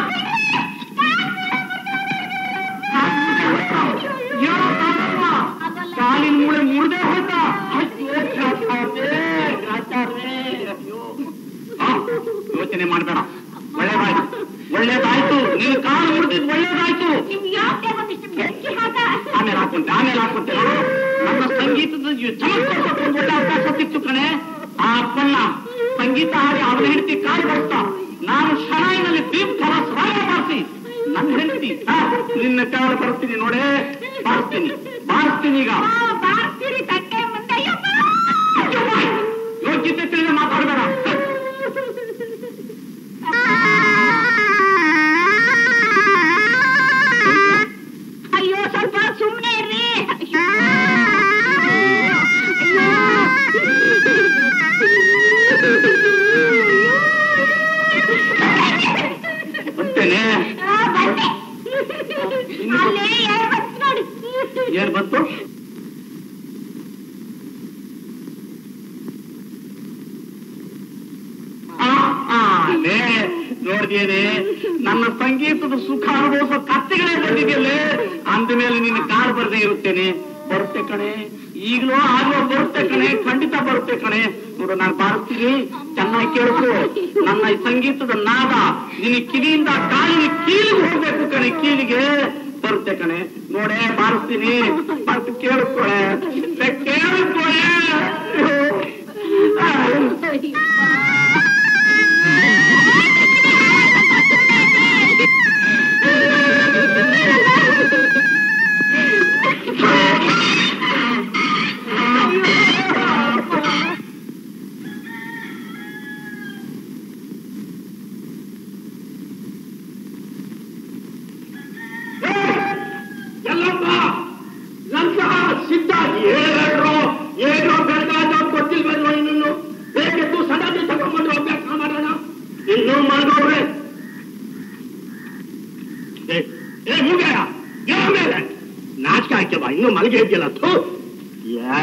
ಕಾಲಿನ ಮೂಳೆ ಮುರಿದೇ ಹೋದ ಅಯ್ಯೋ, ಕಾಚಾರೇ, ಕಾಚಾರೇ, ಅಯ್ಯೋ. ಆ, ಯೋಚನೆ ಮಾಡಬೇಡ ಒಳ್ಳೇದಾಯ್ತು ಒಳ್ಳೇದಾಯ್ತು ನೀನು ಕಾಲು ಮುರಿದಿದ್ದು ಒಳ್ಳೇದಾಯ್ತು ನಿಮ್ಗೆ ಯಾಕೆ ಒಂದಿಷ್ಟು ಬೆಂಕಿ ಹಾಕ ಆಮೇಲೆ ಹಾಕೊಂತೆ ಆಮೇಲೆ ಹಾಕೊಂತೆ ನೋಡು ನನ್ನ ಸಂಗೀತದ ಚಮತ್ಕಾರ ಒಂದು ಒಳ್ಳೆ ಅವಕಾಶ ಸಿಕ್ತು ಕಣೆ ಆ ಅಪ್ಪಣ್ಣ ಸಂಗೀತ ಹಾಡಿ ಅವನ ಹೆಂಡತಿ ಕಾಲು ಬರ್ತಾ ನಾನು ಶನಾಯಿನಲ್ಲಿ ದೀಪ್ ಫಲ ಸ್ನಾನ ಮಾಡಿಸಿ ನನ್ನ ಹೆಂಡತಿ ನಿನ್ನ ಕಾಲು ಬರ್ತೀನಿ ನೋಡೇ ಬಾರಿಸ್ತೀನಿ ಬಾರಿಸ್ತೀನಿ ಈಗ ಬಾರ್ತೀರಿ ತಟ್ಟೆ ಮುಂದೆ ಅಯ್ಯಪ್ಪ. ಯೋಗ್ಯತೆ ತಿಳಿದ ಮಾತಾಡಬೇಡ ಅಯ್ಯೋ ಸ್ವಲ್ಪ ಸುಮ್ನೆ ಇರ್ರಿ ಅಯ್ಯೋ. ಅಯ್ಯೋ ಇನ್ನು ಅಲ್ಲೇ ಎರಡು ಬಂತು ನೋಡಿ ಏನ್ ಬಂತು ಆ, ಆ, ಲೇ, ನೋಡ್ದೇನೆ ನನ್ನ ಸಂಗೀತದ ಸುಖ ಅನುಭವಿಸೋ ಕತ್ತೆಗಳೇ ಬಂದಿದೆಯಲ್ಲೇ ಅಂದ ಮೇಲೆ ನಿನ್ನ ಕಾಲ್ ಬರ್ದೇ ಇರುತ್ತೇನೆ ಬರುತ್ತೆ ಕಣೆ ಈಗಲೂ ಆಗ್ಲೂ ಬರುತ್ತೆ ಕಣೆ ಖಂಡಿತ ಬರುತ್ತೆ ಕಣೆ ನೋಡು ನಾನು ಬಾರಿಸ್ತೀನಿ ಚೆನ್ನಾಗಿ ಕೇಳಿಸು ನನ್ನ ಈ ಸಂಗೀತದ ನಾದ ನಿನ್ನ ಕಿವಿಯಿಂದ ಕಾಲಿನ ಕೀಲಿಗೆ ಹೋಗ್ಬೇಕು ಕಣೆ ಕೀಲಿಗೆ ಬರುತ್ತೆ ಕಣೆ ನೋಡೆ ಬಾರಿಸ್ತೀನಿ ಬಾರಿಸಿ ಕೇಳಿಸ್ಕೊಳೆ ಲೇ, ಕೇಳಿಸ್ಕೊಳೆ ಎಲ್ಲಪ್ಪ ಲಂಚ ಸಿದ್ಧ ಏರೋ ಏನೋ ಬೆಳಗಾದ ಗೊತ್ತಿಲ್ವಲ್ಲೋ ಇನ್ನೂ ಬೇಕೆದ್ದು ಸಡಾದಿ ತಗೊಂಡ್ಬಂದು ಅಭ್ಯಾಸ ಮಾಡೋಣ ಇನ್ನೂ ಮಾಡ್ಬೋಡ್ರೆ ಏ ಏ ಮುಗಿಯ ಮೇಲೆ ನಾಚಿಕೆ ಹಾಕ್ಯವ ಇನ್ನೂ ಮಲಗೆ ಇದೆಯಲ್ಲ ಥೂ ಯಾ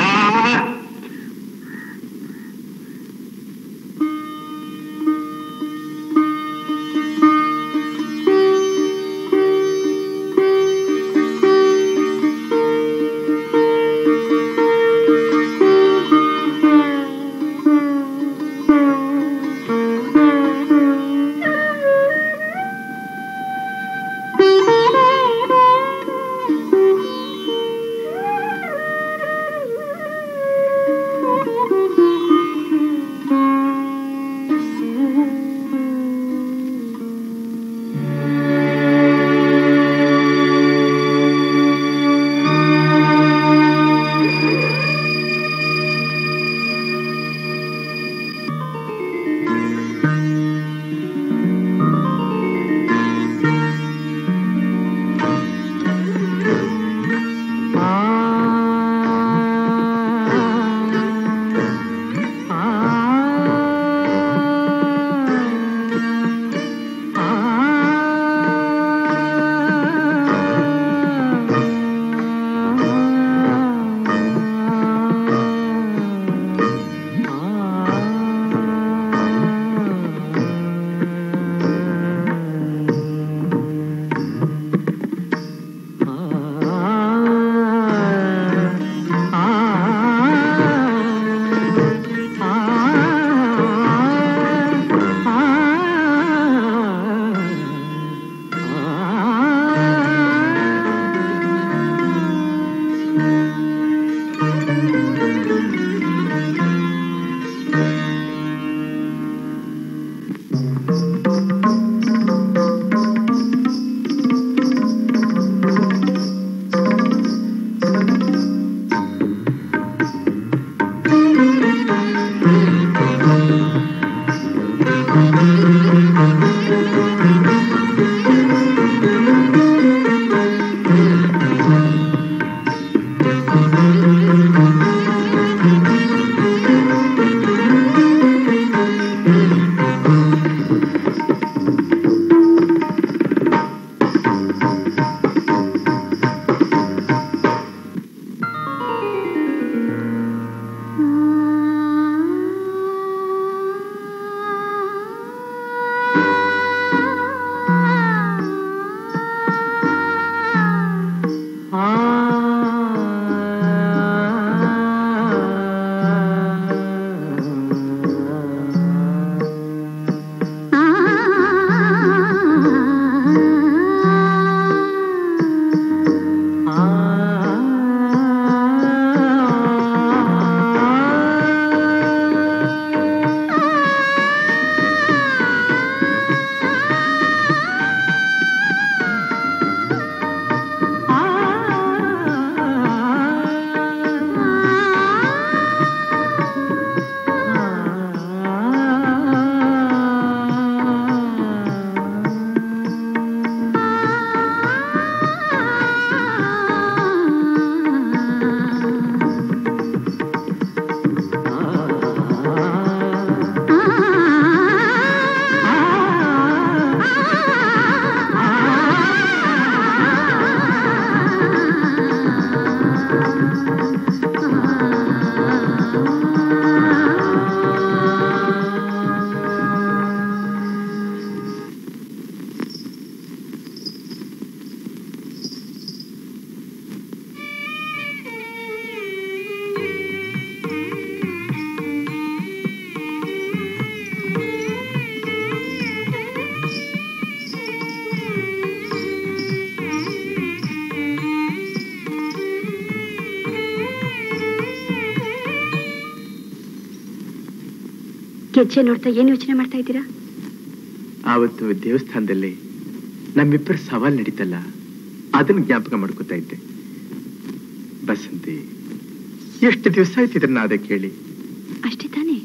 ಗೆಜ್ಜೆ ನೋಡ್ತಾ ಏನ್ ಯೋಚನೆ ಮಾಡ್ತಾ ಇದ್ದೀರಾ ಆವತ್ತು ದೇವಸ್ಥಾನದಲ್ಲಿ ನಮ್ಮಿಬ್ಬರ ಸವಾಲ್ ನಡೀತಲ್ಲ ಅದನ್ನ ಜ್ಞಾಪಕ ಮಾಡ್ಕೋತಾ ಇದ್ದೆ ಬಸಂತಿ ಎಷ್ಟು ದಿವಸ ಆಯ್ತು ಇದನ್ನ ಅದೇ ಕೇಳಿ ಅಷ್ಟೇ ತಾನೇ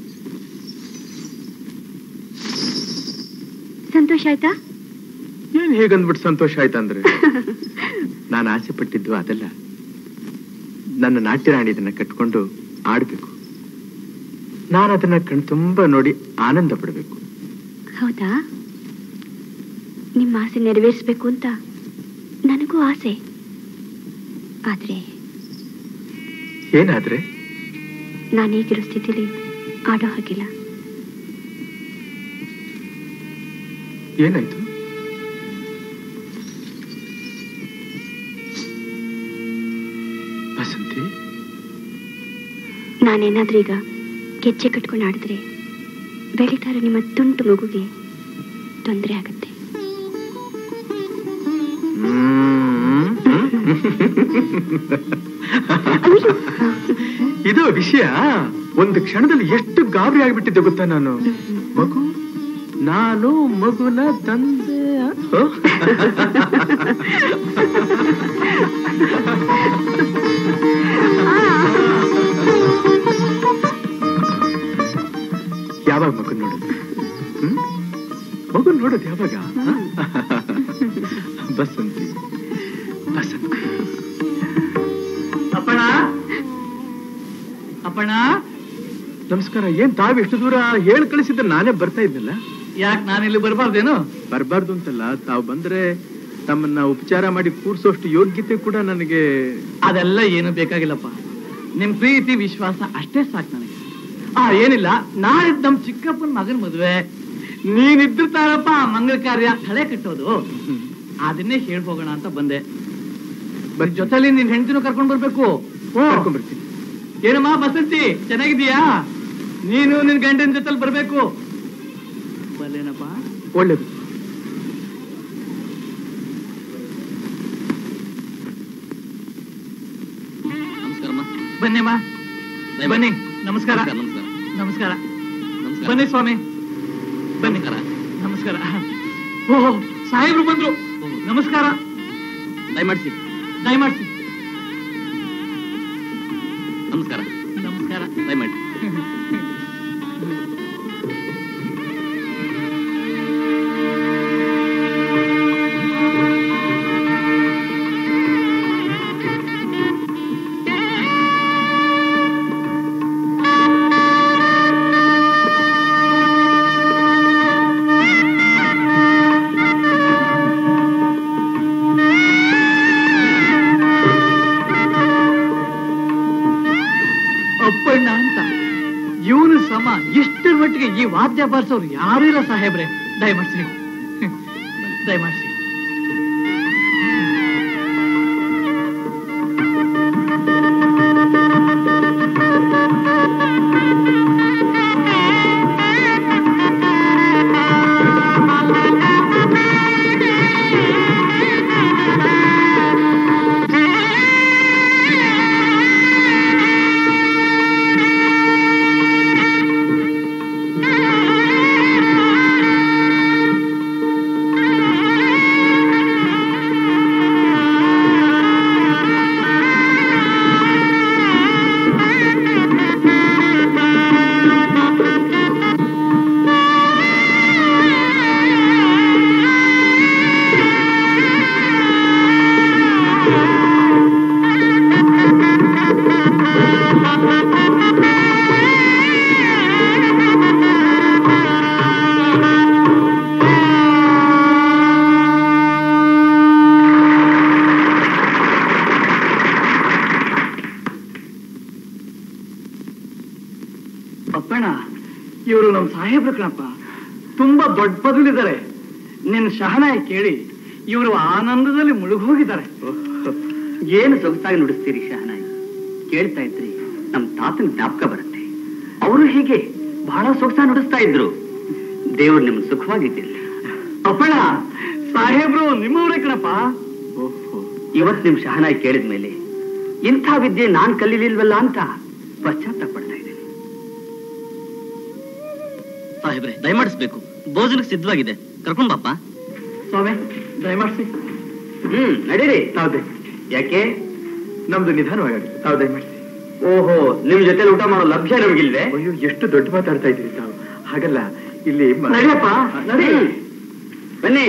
ಸಂತೋಷ ಆಯ್ತಾ ಏನ್ ಹೇಗಂದ್ಬಿಟ್ಟು ಸಂತೋಷ ಆಯ್ತಂದ್ರೆ ನಾನು ಆಸೆ ಪಟ್ಟಿದ್ದು ಅದಲ್ಲ ನನ್ನ ನಾಟ್ಯರಾಣಿ ಇದನ್ನ ಕಟ್ಕೊಂಡು ಆಡ್ಬೇಕು ನಾನು ಅದನ್ನ ಕಣ್ ತುಂಬಾ ನೋಡಿ ಆನಂದ ಪಡ್ಬೇಕು ಹೌದಾ ನಿಮ್ಮ ಆಸೆ ನೆರವೇರಿಸ್ಬೇಕು ಅಂತ ನನಗೂ ಆಸೆ ಆದ್ರೆ ಏನಾದ್ರೆ ನಾನೀಗಿರೋ ಸ್ಥಿತಿಲಿ ಆಡೋ ಹಾಗಿಲ್ಲ ಏನಾಯ್ತು ಬಸಂತಿ ನಾನೇನಾದ್ರೂ ಈಗ ಗೆಜ್ಜೆ ಕಟ್ಕೊಂಡು ಆಡಿದ್ರೆ ಬೆಳೀತಾ ಇರೋ ನಿಮ್ಮ ತುಂಟು ಮಗುಗೆ ತೊಂದರೆ ಆಗುತ್ತೆ ಇದು ವಿಷಯ ಒಂದು ಕ್ಷಣದಲ್ಲಿ ಎಷ್ಟು ಗಾಬರಿ ಆಗಿಬಿಟ್ಟಿದ್ದೆ ಗೊತ್ತಾ ನಾನು ಮಗು ನಾನು ಮಗುನ ತಂದೆ ಹ? ಯಾವಾಗ ಮಗು ನೋಡೋದು ಹ್ಮ್? ಮಗು ನೋಡೋದು ಯಾವಾಗ ಹ? ಬಸಂತಿ ಬಸಂತಿ ಅಪ್ಪಣ ಅಪ್ಪಣ ನಮಸ್ಕಾರ ಏನ್ ತಾವ್ ಎಷ್ಟು ದೂರ ಹೇಳ್ ಕಳಿಸಿದ್ರೆ ನಾನೇ ಬರ್ತಾ ಇದ್ನಲ್ಲ ಯಾಕೆ ನಾನಿಲ್ಲಿ ಬರಬಾರ್ದೇನು ಬರಬಾರ್ದು ಅಂತಲ್ಲ ತಾವು ಬಂದ್ರೆ ತಮ್ಮನ್ನ ಉಪಚಾರ ಮಾಡಿ ಕೂರ್ಸೋಷ್ಟು ಯೋಗ್ಯತೆ ಕೂಡ ನನಗೆ ಅದೆಲ್ಲ ಏನು ಬೇಕಾಗಿಲ್ಲಪ್ಪ ನಿಮ್ ಪ್ರೀತಿ ವಿಶ್ವಾಸ ಅಷ್ಟೇ ಸಾಕು ನನಗೆ ಆ ಏನಿಲ್ಲ ನಾಳಿದ್ ನಮ್ ಚಿಕ್ಕಪ್ಪನ ಮಗನ ಮದುವೆ ನೀನಿದ್ದಿರ್ತಾರಪ್ಪ ಮಂಗಳ ಕಾರ್ಯ ಹಳೆ ಕಟ್ಟೋದು ಅದನ್ನೇ ಹೇಳ್ಬೋಗೋಣ ಅಂತ ಬಂದೆ ಬರೀ ಜೊತೆಲಿ ನಿನ್ ಹೆಂಡತಿನೂ ಕರ್ಕೊಂಡ್ ಬರ್ಬೇಕು ಓ ಕರ್ಕೊಂಡ್ಬರ್ತೀನಿ ಏನಮ್ಮ ಬಸಂತಿ ಚೆನ್ನಾಗಿದೀಯಾ ನೀನು ನಿನ್ ಗಂಡನ ಜೊತೆಲಿ ಬರ್ಬೇಕು ಬಲ್ಲೇನಪ್ಪ ಒಳ್ಳೇದು ನಮಸ್ಕಾರಮ್ಮ ಬನ್ನಿಮ್ಮ ಬನ್ನಿ ನಮಸ್ಕಾರ ನಮಸ್ಕಾರ ನಮಸ್ಕಾರ ನಮಸ್ಕಾರ ಬನ್ನಿ ಸ್ವಾಮಿ ಬನ್ನಿ ನಮಸ್ಕಾರ ಓಹೋ ಸಾಹೇಬ್ರು ಬಂದ್ರು ನಮಸ್ಕಾರ ದಯಮಾಡಿಸಿ ದಯಮಾಡಿಸಿ ನಮಸ್ಕಾರ ನಮಸ್ಕಾರ ದಯಮಾಡಿ ಅಪ್ಪಣ್ಣ ಅಂತ ಇವನು ಸಮ ಇಷ್ಟರ ಮಟ್ಟಿಗೆ ಈ ವಾದ್ಯ ಬಾರಿಸೋರು ಯಾರೂ ಇಲ್ಲ ಸಾಹೇಬ್ರೆ ದಯಮಾಡಿಸಿ ದಯಮಾಡಿಸಿ ಅಪ್ಪಣ್ಣ ಇವರು ನಮ್ಮ ಸಾಹೇಬ್ರು ಕಣಪ್ಪ ತುಂಬಾ ದೊಡ್ಡ ಪದವಿಲಿದ್ದಾರೆ ನಿನ್ನ ಶಹನಾಯ ಕೇಳಿ ಇವರು ಆನಂದದಲ್ಲಿ ಮುಳುಗೋಗಿದ್ದಾರೆ ಏನು ಸೊಗಸಾಗಿ ನುಡಿಸ್ತೀರಿ ಶಹನಾಯಿ ಕೇಳ್ತಾ ಇದ್ರಿ ನಮ್ ತಾತನ ಜ್ಞಾಪಕ ಬರುತ್ತೆ ಅವರು ಹೀಗೆ ಬಹಳ ಸೊಗಸಾಗಿ ನುಡಿಸ್ತಾ ಇದ್ರು ದೇವ್ರು ನಿಮ್ ಸುಖವಾಗಿದ್ದಿಲ್ಲ ಅಪ್ಪಣ್ಣ ಸಾಹೇಬ್ರು ನಿಮ್ಮವರೇ ಕಣಪ್ಪ ಇವತ್ ನಿಮ್ ಶಹನಾಯಿ ಕೇಳಿದ ಮೇಲೆ ಇಂಥ ವಿದ್ಯೆ ನಾನ್ ಕಲೀಲಿಲ್ವಲ್ಲ ಅಂತ ಪಶ್ಚಾತ್ತಾಪ ಪಡ್ತಾ ಇದ್ದೀನಿ ಸಾಹೇಬ್ರೆ ದಯಮಾಡಿಸ್ಬೇಕು ಭೋಜನಕ್ಕೆ ಸಿದ್ಧವಾಗಿದೆ ಕರ್ಕೊಂಡ್ ಬಾಪ್ಪ ಸ್ವಾಮಿ ದಯಮಾಡಿಸಿ ಹ್ಮ್ ನಡೀರಿ ಹೌದೇ ಯಾಕೆ ನಮ್ದು ನಿಧಾನವಾಗಿ ತಾವು ದಯಮಾಡಿಸಿ ಓಹೋ ನಿಮ್ ಜೊತೆ ಊಟ ಮಾಡೋ ಲಭ್ಯ ನಮಗಿಲ್ವೇ ಅಯ್ಯೋ ಎಷ್ಟು ದೊಡ್ಡ ಮಾತಾಡ್ತಾ ಇದ್ದೀರಿ ತಾವು ಹಾಗಲ್ಲ ಇಲ್ಲಿ ಮ- ನಡಿಯಪ್ಪ ನಡಿ ಬನ್ನಿ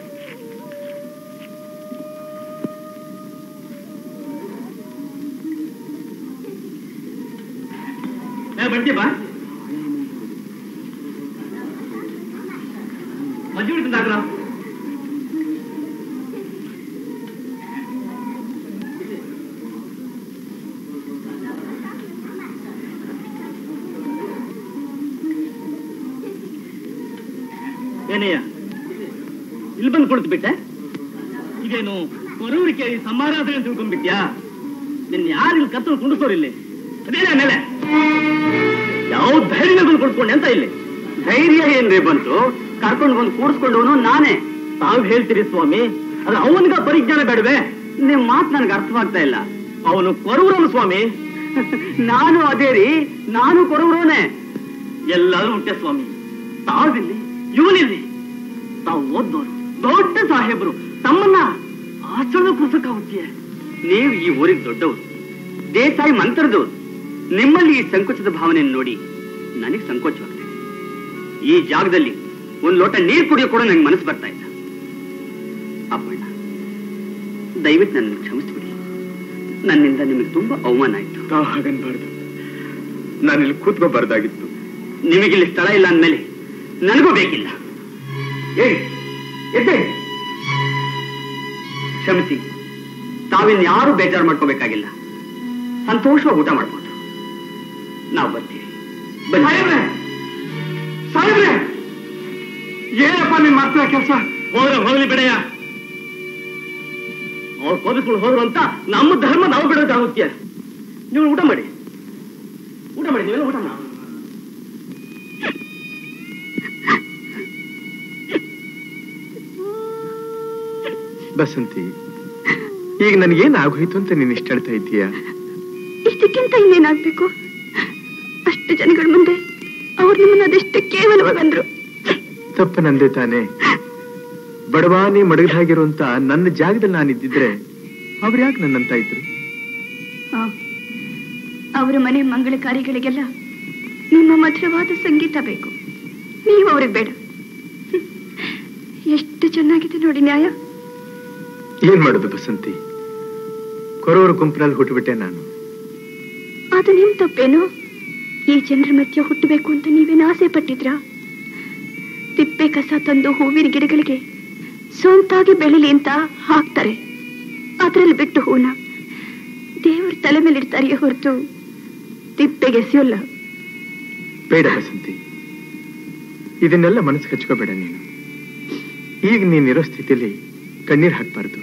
ಬರ್ತೀಯಪ್ಪ ಮಜ್ಜಿಗೆ ತಿಂದಾಕ್ರ ಏನಯ್ಯ ಇಲ್ಲಿ ಬಂದು ಕುಳಿತು ಬಿಟ್ಟೆ ಇದೇನು ಕೊರವರಿಕೆ ಸಮಾರಾಧನೆ ಅಂತ ತಿಳ್ಕೊಂಡ್ಬಿಟ್ಯಾ ನಿನ್ನ ಯಾರು ಇಲ್ಲಿ ಕತ್ತಲು ಕುಂಡಿಸೋರು ಇಲ್ಲಿ ಅದೇನೇ ಮೇಲೆ ಯಾವ ಧೈರ್ಯ ಬಂದು ಕುಡ್ಕೊಂಡೆ ಅಂತ ಇಲ್ಲಿ ಧೈರ್ಯ ಏನ್ರಿ ಬಂತು ಕರ್ಕೊಂಡು ಬಂದು ಕೂಡಿಸ್ಕೊಂಡವನು ನಾನೇ ತಾವು ಹೇಳ್ತೀರಿ ಸ್ವಾಮಿ ಅದು ಅವನಿಗ ಪರಿಜ್ಞಾನ ಬೇಡವೆ ನಿಮ್ ಮಾತು ನನ್ಗೆ ಅರ್ಥವಾಗ್ತಾ ಇಲ್ಲ ಅವನು ಕೊರವರನು ಸ್ವಾಮಿ ನಾನು ಅದೇ ರೀ ನಾನು ಕೊಡವ್ರೋನೆ ಎಲ್ಲರೂ ಉಂಟೆ ಸ್ವಾಮಿ ತಾವಿಲ್ಲಿ ಇವನಿಲ್ಲಿ ತಾವು ಓದ್ದೋರು ದೊಡ್ಡ ಸಾಹೇಬರು ತಮ್ಮನ್ನ ಆಚರಣೆ ಕುಸಕ್ಕಾಗುತ್ತೀಯ ನೀವು ಈ ಊರಿಗೆ ದೊಡ್ಡವರು ದೇಸಾಯಿ ಮಂತ್ರದವರು ನಿಮ್ಮಲ್ಲಿ ಈ ಸಂಕೋಚದ ಭಾವನೆಯನ್ನು ನೋಡಿ ನನಗೆ ಸಂಕೋಚವಾಗಿದೆ ಈ ಜಾಗದಲ್ಲಿ ಒಂದ್ ಲೋಟ ನೀರು ಕುಡಿಯೋ ಕೂಡ ನಂಗೆ ಮನಸ್ಸು ಬರ್ತಾ ಇಲ್ಲ ಅಪ್ಪಣ್ಣ ದಯವಿಟ್ಟು ನನ್ನ ಕ್ಷಮಿಸ್ಬಿಡಿ ನನ್ನಿಂದ ನಿಮಗೆ ತುಂಬಾ ಅವಮಾನ ಆಯ್ತು ತಾವು ಹಾಗನ್ಬಾರ್ದು ನಾನಿಲ್ಲಿ ಕೂತ್ಕೋಬಾರ್ದಾಗಿತ್ತು ನಿಮಗಿಲ್ಲಿ ಸ್ಥಳ ಇಲ್ಲ ಅಂದ್ಮೇಲೆ ನನಗೂ ಬೇಕಿಲ್ಲ ಹೇಳಿ ಎದ್ದೇಳಿ ಕ್ಷಮಿಸಿ ತಾವಿನ್ ಯಾರು ಬೇಜಾರು ಮಾಡ್ಕೋಬೇಕಾಗಿಲ್ಲ ಸಂತೋಷವಾಗಿ ಊಟ ಮಾಡ್ಬೋದು ನಾವು ಬರ್ತೀವಿ ಬನ್ನಿ. ಸಾಹೇಬ್ರೆ ಏನಪ್ಪ ನಿನ್ ಮಾಡ್ತಿರೋ ಕೆಲಸ ಹೋದ್ರೆ ಹೋಗ್ಲಿ ಬಿಡೆಯ ಅವ್ರು ಕೋಪಿಸ್ಕೊಂಡು ಹೋದ್ರು ಅಂತ ನಮ್ಮ ಧರ್ಮ ನಾವು ಬಿಡೋದಾಗುತ್ತೆ ನೀವು ಊಟ ಮಾಡಿ ಊಟ ಮಾಡಿ ನೀವೆಲ್ಲ ಊಟ ಮಾಡಿ ಬಸಂತಿ ಈಗ ನನಗೇನ್ ಆಗೋಯ್ತು ಅಂತ ನೀನ್ ಇಷ್ಟ ಹೇಳ್ತಾ ಇದ್ದೀಯಾ ಇಷ್ಟಕ್ಕಿಂತ ಇನ್ನೇನಾಗ್ಬೇಕು ಅಷ್ಟು ಜನಗಳ ಮುಂದೆ ಅವ್ರು ನಿಮ್ಮನ್ನ ಅದೆಷ್ಟು ಕೇವಲವಾಗಿ ಅಂದ್ರು ತಪ್ಪ ನಂದೆ ತಾನೆ ಬಡವಾನಿ ಮಡಗದಾಗಿರುವಂತ ನನ್ನ ಜಾಗದಲ್ಲಿ ನಾನಿದ್ದಿದ್ರೆ ಅವ್ರು ಯಾಕೆ ನನ್ನಂತ ಇದ್ರು ಅವರ ಮನೆ ಮಂಗಳ ಕಾರ್ಯಗಳಿಗೆಲ್ಲ ನಿಮ್ಮ ಮಧುರವಾದ ಸಂಗೀತ ಬೇಕು ನೀವು ಅವ್ರಿಗೆ ಬೇಡ ಹ್ಮ್. ಎಷ್ಟು ಚೆನ್ನಾಗಿದೆ ನೋಡಿ ನ್ಯಾಯ ಏನ್ ಮಾಡುದು ಬಸಂತಿ ಕೊರವರ ಗುಂಪಿನಲ್ಲಿ ಹುಟ್ಟುಬಿಟ್ಟೆ ನಾನು ಅದು ನಿಮ್ ತಪ್ಪೇನು ಈ ಜನರ ಮಧ್ಯೆ ಹುಟ್ಟಬೇಕು ಅಂತ ನೀವೇನು ಆಸೆ ಪಟ್ಟಿದ್ರಾ ತಿಪ್ಪೆ ಕಸ ತಂದು ಹೂವಿನ ಗಿಡಗಳಿಗೆ ಸ್ವಂತಾಗಿ ಬೆಳಿಲಿ ಅಂತ ಹಾಕ್ತಾರೆ ಅದ್ರಲ್ಲಿ ಬಿಟ್ಟು ಹೂನ ದೇವ್ರ ತಲೆ ಮೇಲೆ ಇಡ್ತಾರೆಯೇ ಹೊರತು ತಿಪ್ಪೆಗೆ ಎಸೆಯೋಲ್ಲ ಬೇಡ ಬಸಂತಿ ಇದನ್ನೆಲ್ಲ ಮನಸ್ಸು ಹಚ್ಕೋಬೇಡ ನೀನು ಈಗ ನೀನಿರೋ ಸ್ಥಿತಿಲಿ ಕಣ್ಣೀರ್ ಹಾಕ್ಬಾರ್ದು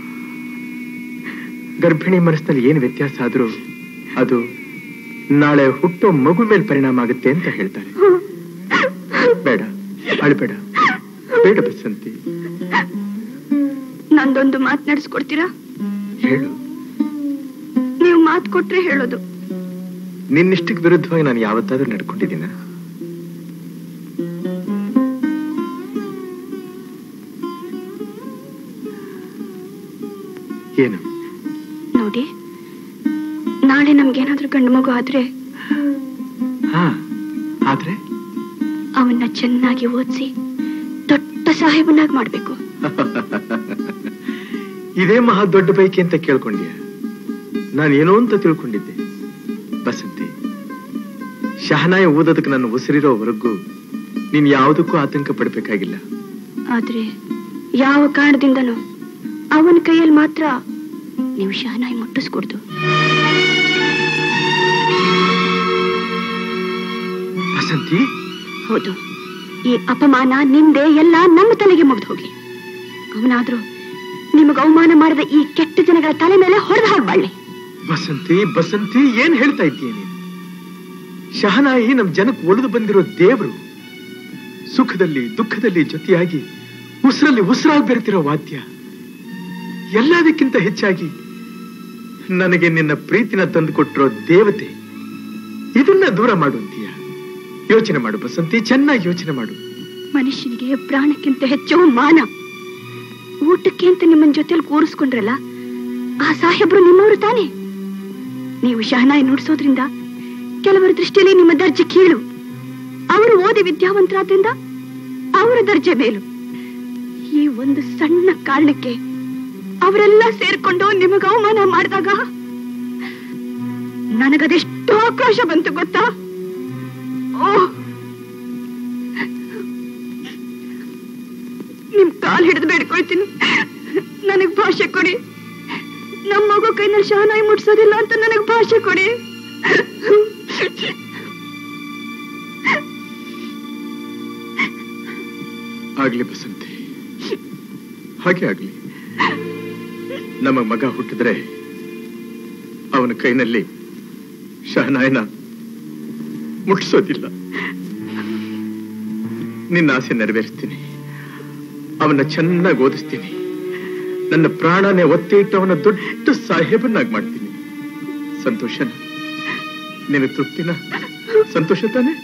ಗರ್ಭಿಣಿ ಮನಸ್ಸಿನಲ್ಲಿ ಏನು ವ್ಯತ್ಯಾಸ ಆದ್ರೂ ಅದು ನಾಳೆ ಹುಟ್ಟೋ ಮಗು ಮೇಲೆ ಪರಿಣಾಮ ಆಗುತ್ತೆ ಅಂತ ಹೇಳ್ತಾರೆ ಬೇಡ ಅಳ್ಬೇಡ ಬೇಡ ಬಸಂತಿ ನಂದೊಂದು ಮಾತನಾಡಿಸ್ಕೊಡ್ತೀರಾ ಹೇಳು ನೀವು ಮಾತು ಕೊಟ್ರೆ ಹೇಳೋದು ನಿನ್ನಿಷ್ಟಕ್ಕೆ ವಿರುದ್ಧವಾಗಿ ನಾನು ಯಾವತ್ತಾದ್ರೂ ನಡ್ಕೊಂಡಿದ್ದೀನ ಏನು ನೋಡಿ ನಾಳೆ ನಮ್ಗೇನಾದ್ರೂ ಗಂಡು ಮಗು ಆದ್ರೆ ಹಾ ಆದ್ರೆ ಅವನ್ನ ಚೆನ್ನಾಗಿ ಓದಿಸಿ ದೊಡ್ಡ ಸಾಹೇಬನಾಗಿ ಮಾಡ್ಬೇಕು ಇದೇ ಮಹಾ ದೊಡ್ಡ ಬೈಕಿ ಅಂತ ಕೇಳ್ಕೊಂಡ್ಯ ನಾನೇನೋ ಅಂತ ತಿಳ್ಕೊಂಡಿದ್ದೆ ಬಸಂತಿ ಶಹನಾಯ ಓದೋದಕ್ಕೆ ನನ್ನ ಉಸಿರಿರೋವರೆಗೂ ನೀನ್ ಯಾವುದಕ್ಕೂ ಆತಂಕ ಪಡ್ಬೇಕಾಗಿಲ್ಲ ಆದ್ರೆ ಯಾವ ಕಾರಣದಿಂದನೂ ಅವನ ಕೈಯಲ್ಲಿ ಮಾತ್ರ ನೀವು ಶಹನಾಯಿ ಮುಟ್ಟಿಸ್ಕೊಡ್ದು ಬಸಂತಿ ಹೌದು ಈ ಅಪಮಾನ ನಿಂದೆ ಎಲ್ಲ ನಮ್ಮ ತಲೆಗೆ ಮುಗ್ದು ಹೋಗ್ಲಿ ಅವನಾದ್ರೂ ನಿಮಗೆ ಅವಮಾನ ಮಾಡಿದ ಈ ಕೆಟ್ಟ ಜನಗಳ ತಲೆ ಮೇಲೆ ಹೊಡೆದು ಹಾಕ್ಬಾಳ್ಳಿ ಬಸಂತಿ ಬಸಂತಿ ಏನ್ ಹೇಳ್ತಾ ಇದ್ದೀಯ ನೀನು ಶಹನಾಯಿ ನಮ್ ಜನಕ್ಕೆ ಒಡೆದು ಬಂದಿರೋ ದೇವರು ಸುಖದಲ್ಲಿ ದುಃಖದಲ್ಲಿ ಜೊತೆಯಾಗಿ ಉಸಿರಲ್ಲಿ ಉಸಿರಾಗಿ ಬೆರೆತಿರೋ ವಾದ್ಯ ಎಲ್ಲದಕ್ಕಿಂತ ಹೆಚ್ಚಾಗಿ ನನಗೆ ನಿನ್ನ ಪ್ರೀತಿನ ತಂದುಕೊಟ್ಟಿರೋ ದೇವತೆ ಇದನ್ನ ದೂರ ಮಾಡುವಂತೀಯ ಯೋಚನೆ ಮಾಡು ಬಸಂತಿ ಚೆನ್ನಾಗಿ ಯೋಚನೆ ಮಾಡು ಮನುಷ್ಯನಿಗೆ ಪ್ರಾಣಕ್ಕಿಂತ ಹೆಚ್ಚು ಮಾನ ಊಟಕ್ಕೆ ಅಂತ ನಿಮ್ಮನ್ ಜೊತೆಲಿ ಕೂರಿಸ್ಕೊಂಡ್ರಲ್ಲ ಆ ಸಾಹೇಬ್ರು ನಿಮ್ಮವರು ತಾನೇ ನೀವು ಶಹನಾಯಿ ನುಡಿಸೋದ್ರಿಂದ ಕೆಲವರ ದೃಷ್ಟಿಯಲ್ಲಿ ನಿಮ್ಮ ದರ್ಜೆ ಕೀಳು ಅವರು ಓದಿ ವಿದ್ಯಾವಂತರಾದ್ರಿಂದ ಅವರ ದರ್ಜೆ ಮೇಲು ಈ ಒಂದು ಸಣ್ಣ ಕಾರಣಕ್ಕೆ ಅವರೆಲ್ಲ ಸೇರ್ಕೊಂಡು ನಿಮಗೆ ಅವಮಾನ ಮಾಡಿದಾಗ ನನಗದೆಷ್ಟು ಆಕ್ರೋಶ ಬಂತು ಗೊತ್ತಾ ಓ ನಿಮ್ ಕಾಲ್ ಹಿಡಿದು ಬೇಡ್ಕೊಳ್ತೀನಿ ನನಗ್ ಭಾಷೆ ಕೊಡಿ ನಮ್ಮ ಮಗು ಕೈನಲ್ಲಿ ಶಹನಾಯಿ ಮುಟ್ಸೋದಿಲ್ಲ ಅಂತ ನನಗ್ ಭಾಷೆ ಕೊಡಿ ಆಗ್ಲಿ ಬಸಂತಿ ಹಾಗೆ ಆಗ್ಲಿ ನಮ್ಮ ಮಗ ಹುಟ್ಟಿದ್ರೆ ಅವನ ಕೈನಲ್ಲಿ ಶಹನಾಯನ ಮುಟ್ಸೋದಿಲ್ಲ ನಿನ್ನ ಆಸೆ ನೆರವೇರಿಸ್ತೀನಿ ಅವನ್ನ ಚೆನ್ನಾಗಿ ಓದಿಸ್ತೀನಿ ನನ್ನ ಪ್ರಾಣನೇ ಒತ್ತಿ ಇಟ್ಟು ಅವನ ದೊಡ್ಡ ಸಾಹೇಬನ್ನಾಗಿ ಮಾಡ್ತೀನಿ ಸಂತೋಷನ ನಿನ್ನ ತೃಪ್ತಿನ ಸಂತೋಷ ತಾನೆ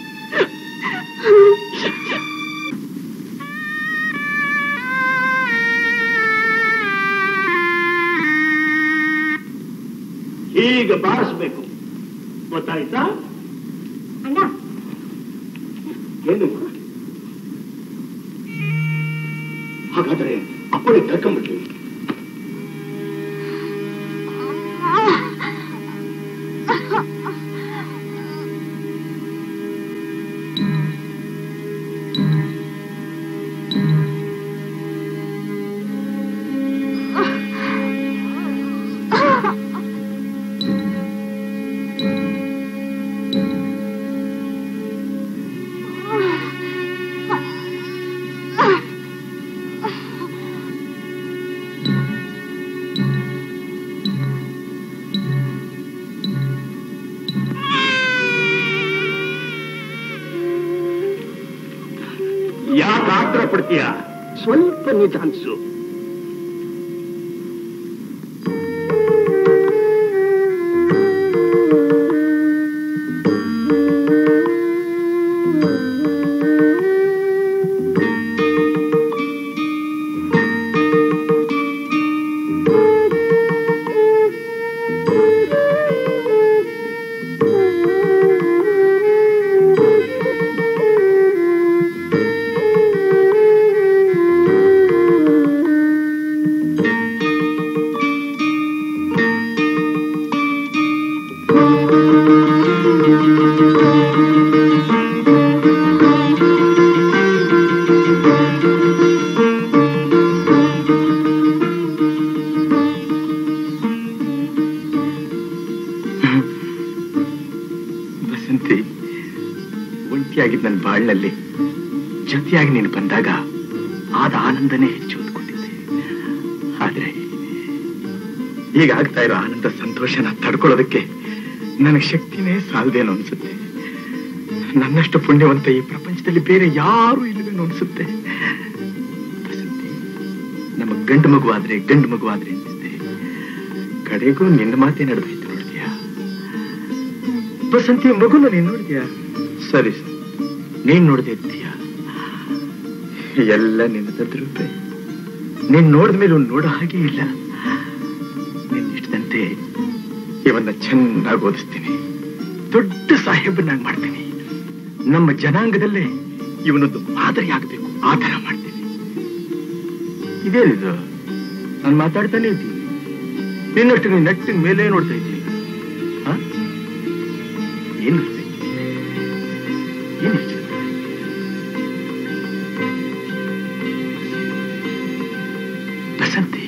ಹೀಗೆ ಬಾರಿಸ್ಬೇಕು ಗೊತ್ತಾಯ್ತಾ ಅಣ್ಣ ಏನು ಹಾಗಾದ್ರೆ ಅಪ್ಪಳಿಗೆ ಕರ್ಕೊಂಡ್ಬಿಟ್ವಿ ಯಾಕೆ ಆತರ ಪಡ್ತೀಯ ಸ್ವಲ್ಪ ನಿಧಾನಿಸು ಬಸಂತಿ ಒಂಟಿಯಾಗಿದ್ದ ನನ್ನ ಬಾಳ್ನಲ್ಲಿ ಜೊತೆಯಾಗಿ ನೀನು ಬಂದಾಗ ಆದ ಆನಂದನೇ ಹೆಚ್ಚು ಹೊಂದ್ಕೊಂಡಿದ್ದೆ ಆದ್ರೆ ಈಗ ಆಗ್ತಾ ಇರೋ ಆನಂದ ಸಂತೋಷನ ತಡ್ಕೊಳ್ಳೋದಕ್ಕೆ ನನಗೆ ಶಕ್ತಿನೇ ಸಾಲದೇನೋ ಅನ್ಸುತ್ತೆ ನನ್ನಷ್ಟು ಪುಣ್ಯವಂತ ಈ ಪ್ರಪಂಚದಲ್ಲಿ ಬೇರೆ ಯಾರೂ ಇಲ್ಲವೇನೋ ಅನ್ಸುತ್ತೆ ಬಸಂತಿ ನಮ್ಮ ಗಂಡು ಮಗುವಾದ್ರೆ ಗಂಡು ಮಗುವಾದ್ರೆ ಅಂತಿದ್ದೆ ಕಡೆಗೂ ನಿನ್ನ ಮಾತೇ ನಡೆದೋಯ್ತು ನೋಡಿದ್ಯಾ ಬಸಂತಿ ಮಗುನ ನೀನ್ ನೋಡಿದ್ಯಾ ಸರಿ ಸರಿ ನೀನ್ ನೋಡದೆ ಇದ್ದೀಯಾ ಎಲ್ಲ ನಿನ್ನ ತದ್ರೂಪೆ ನೀನ್ ನೋಡಿದ ಮೇಲೆ ನೋಡೋ ಹಾಗೆ ಇಲ್ಲ ನಿನ್ನ ಇಷ್ಟದಂತೆ ಇವನ್ನ ಚೆನ್ನಾಗಿ ಓದಿಸ್ತೀನಿ ದೊಡ್ಡ ಸಾಹೇಬನ್ನಾಗಿ ಮಾಡ್ತೀನಿ ನಮ್ಮ ಜನಾಂಗದಲ್ಲೇ ಇವನೊಂದು ಮಾದರಿ ಆಗ್ಬೇಕು ಆ ಥರ ಮಾಡ್ತೀನಿ ಇದೇನಿದು ನಾನು ಮಾತಾಡ್ತಾನೆ ಇದ್ದೀನಿ ನಿನ್ನಷ್ಟು ನೀನ್ ನೆಟ್ಟಿನ ಮೇಲೆ ನೋಡ್ತಾ ಇದ್ದೀನಿ ಆ? ಏನ್ ಇರ್ಬೇಕು ಏನ್ ಯೋಚ್ನೆ ಮಾಡ್ತಾ ಇದ್ದೀಯ? ಬಸಂತಿ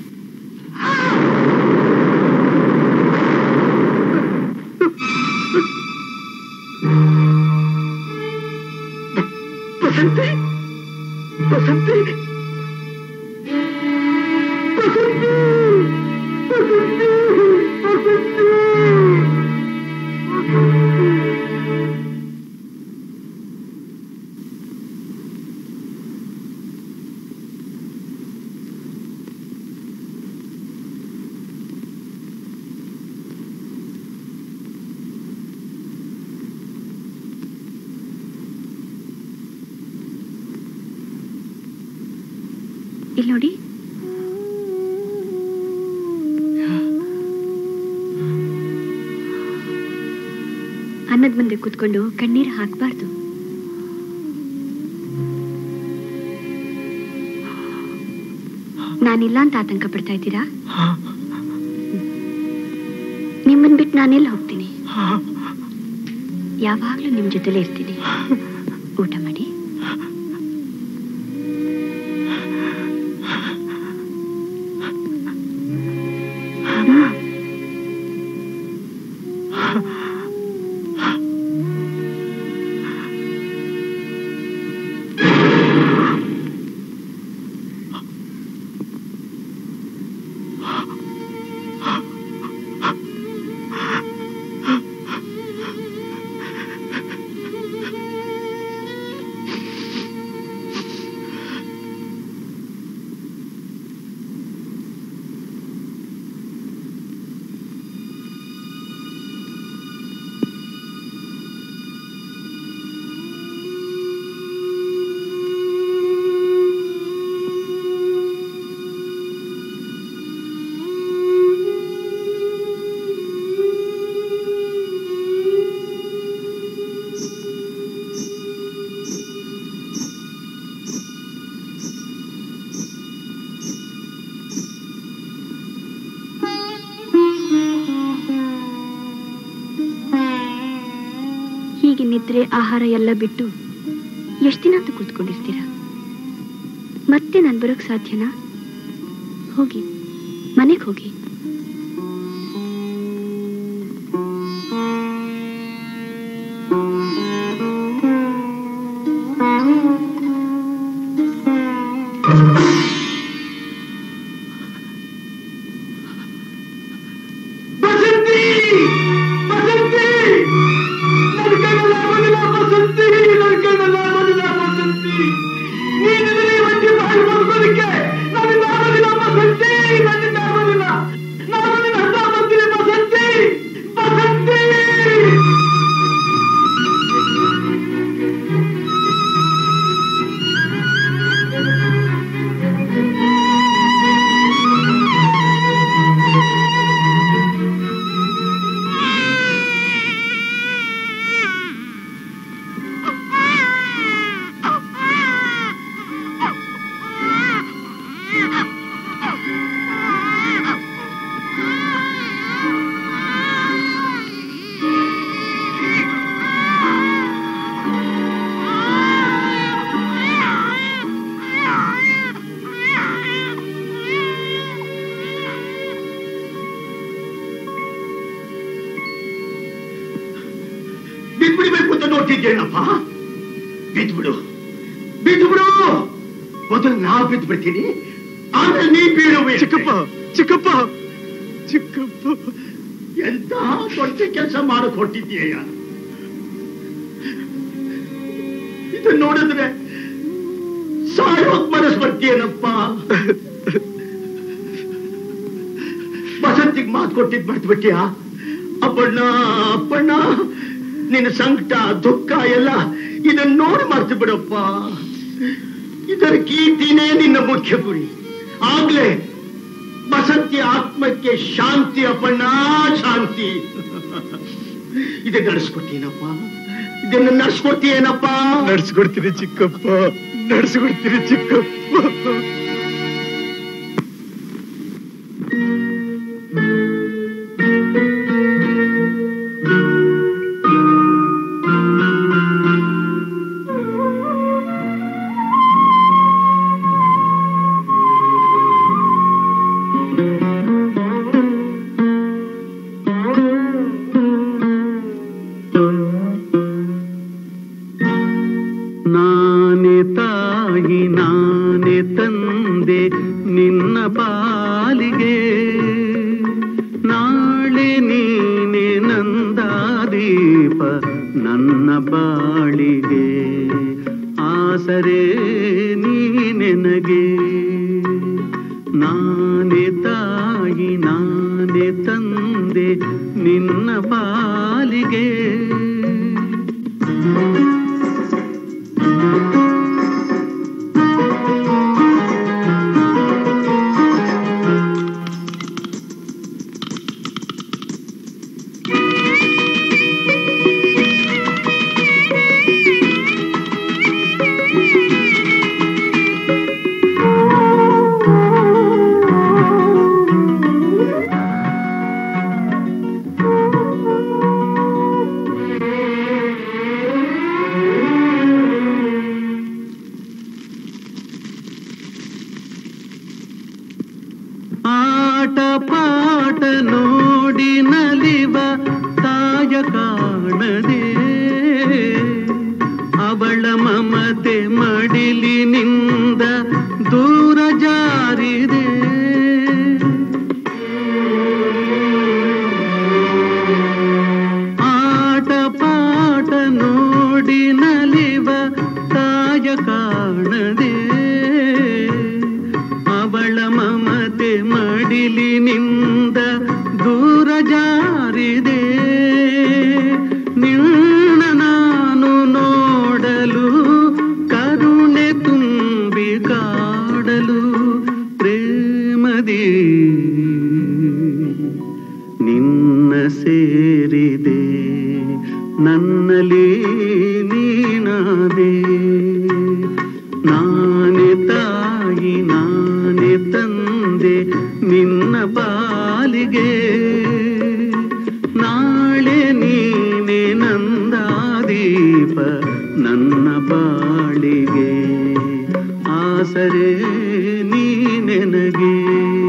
ಬಸಂತಿ ಬಸಂತಿ ಬಸಂತಿ ಬಸಂತಿ ಇಲ್ಲಿ ನೋಡಿ ಅನ್ನದ ಮುಂದೆ ಕೂತ್ಕೊಂಡು ಕಣ್ಣೀರು ಹಾಕಬಾರ್ದು ನಾನಿಲ್ಲ ಅಂತ ಆತಂಕ ಪಡ್ತಾ ಇದ್ದೀರಾ ನಿಮ್ಮನ್ ಬಿಟ್ಟು ನಾನೆಲ್ಲ ಹೋಗ್ತೀನಿ ಯಾವಾಗ್ಲೂ ನಿಮ್ ಜೊತೆಲೇ ಇರ್ತೀನಿ ಊಟ ಮಾಡಿ ಹೀಗೆ ನಿದ್ರೆ ಆಹಾರ ಎಲ್ಲ ಬಿಟ್ಟು ಎಷ್ಟು ದಿನ ಅಂತ ಕೂತ್ಕೊಂಡಿರ್ತೀರಾ ಮತ್ತೆ ನಾನು ಬರೋಕ್ ಸಾಧ್ಯನಾ ಹೋಗಿ ಮನೆಗೆ ಹೋಗಿ ಬಸಂತಿ ಬಸಂತಿ ನನ್ನ ಕೈನಲ್ಲಿ ಆಗೋದಿಲ್ಲ ಬಸಂತಿ ನನ್ನ ಕೈನಲ್ಲಿ ಆಗೋದಿಲ್ಲ ಬಸಂತಿ ನೀನಿದ್ರೆ ಒಂಟಿ ಬಾಯಿ ಬದುಕೋದಕ್ಕೆ ನನ್ನಿಂದ ಆಗೋದಿಲ್ಲ ಬಸಂತಿ ನನ್ನಿಂದ ಆಗೋದಿಲ್ಲ ನಾನು ನಿನ್ನ ಹತ್ರ ಬರ್ತೀನಿ ಬಸಂತಿ ಬಸಂತಿ ಬಿಟ್ಬಿಡ್ಬೇಕು ಅಂತ ನೋಡ್ತಿದ್ದೇನಪ್ಪ ಬಿದ್ಬಿಡು ಬಿದ್ಬಿಡು ಮೊದಲು ನಾ ಬಿದ್ದು ಬಿಡ್ತೀನಿ ಆಮೇಲೆ ನೀ ಬೀಳುವೆ ಚಿಕ್ಕಪ್ಪ ಚಿಕ್ಕಪ್ಪ ಚಿಕ್ಕಪ್ಪ ಎಂತ ದೊಡ್ಡ ಕೆಲಸ ಮಾಡಕ್ ಹೊಟ್ಟಿದ್ದೀಯ ಇದನ್ನ ನೋಡಿದ್ರೆ ಸಾಯೋಕ್ ಮನಸ್ ಬರ್ತೀಯನಪ್ಪ ಬಸಂತಿಗ್ ಮಾತು ಕೊಟ್ಟಿದ್ ಮರ್ತು ಬಿಟ್ಟಿಯಾ ಅಪ್ಪಣ್ಣ ಅಪ್ಪಣ್ಣ ನಿನ್ನ ಸಂಕಟ ದುಃಖ ಎಲ್ಲ ಇದನ್ನ ನೋಡಿ ಮರ್ತು ಬಿಡಪ್ಪ ಇದರ ಕೀರ್ತಿನೇ ನಿನ್ನ ಮುಖ್ಯ ಗುರಿ ಆಗ್ಲೇ ಬಸಂತಿ ಆತ್ಮಕ್ಕೆ ಶಾಂತಿ ಅಪ್ಪಣ್ಣ ಶಾಂತಿ ಇದನ್ನ ನಡೆಸ್ಕೊಡ್ತೀನಪ್ಪ ಇದನ್ನ ನಡೆಸ್ಕೊಡ್ತೀಯೇನಪ್ಪ ನಡ್ಸ್ಕೊಡ್ತೀನಿ ಚಿಕ್ಕಪ್ಪ ನಡ್ಸ್ಕೊಡ್ತೀನಿ ಚಿಕ್ಕಪ್ಪ ನಾನೇ ತಾಯಿ ನಾನೇ ತಂದೆ ನಿನ್ನ ಪಾಲಿಗೆ ನಾಳೆ ನೀನೆ ನಂದಾದೀಪ ನನ್ನ ಬಾಳಿಗೆ ಆಸರೆ ನೀನೆನಗೆ ನಾನೇ ತಾಯಿ ನಾನೇ ತಂದೆ ನಿನ್ನ ಪಾಲಿಗೆ ಆಟ ಪಾಠ ನೋಡಿ ನಲಿವ ತಾಯ ಕಾಣದೆ ಅವಳ ಮಮತೆ ಮಡಿಲಿನಿಂದ ದೂರ ಜಾರಿದೆ ಆಟ ಪಾಠ ನೋಡಿ ನಲಿವ ತಾಯ ಕಾಣದೆ ಅವಳ ಮಮತೆ ಮಡಿಲಿನಿಂದ ದೂರ ಜಾರಿದೆ ನಿನ್ನ ನಾನು ನೋಡಲು ಕರುಣೆ ತುಂಬಿ ಕಾಡಲು ಪ್ರೇಮದಿ ನಿನ್ನ ಸೇರಿದೆ ನನ್ನಲ್ಲಿ ನೀನಾದೆ ನಾನೇ ತಾಯಿ ನಾನೇ ತಂದೆ ನಿನ್ನ ಪಾಲಿಗೆ ನಾಳೆ ನೀನೆ ನಂದಾದೀಪ ನನ್ನ ಬಾಳಿಗೆ ಆಸರೆ ನೀನೆನಗೆ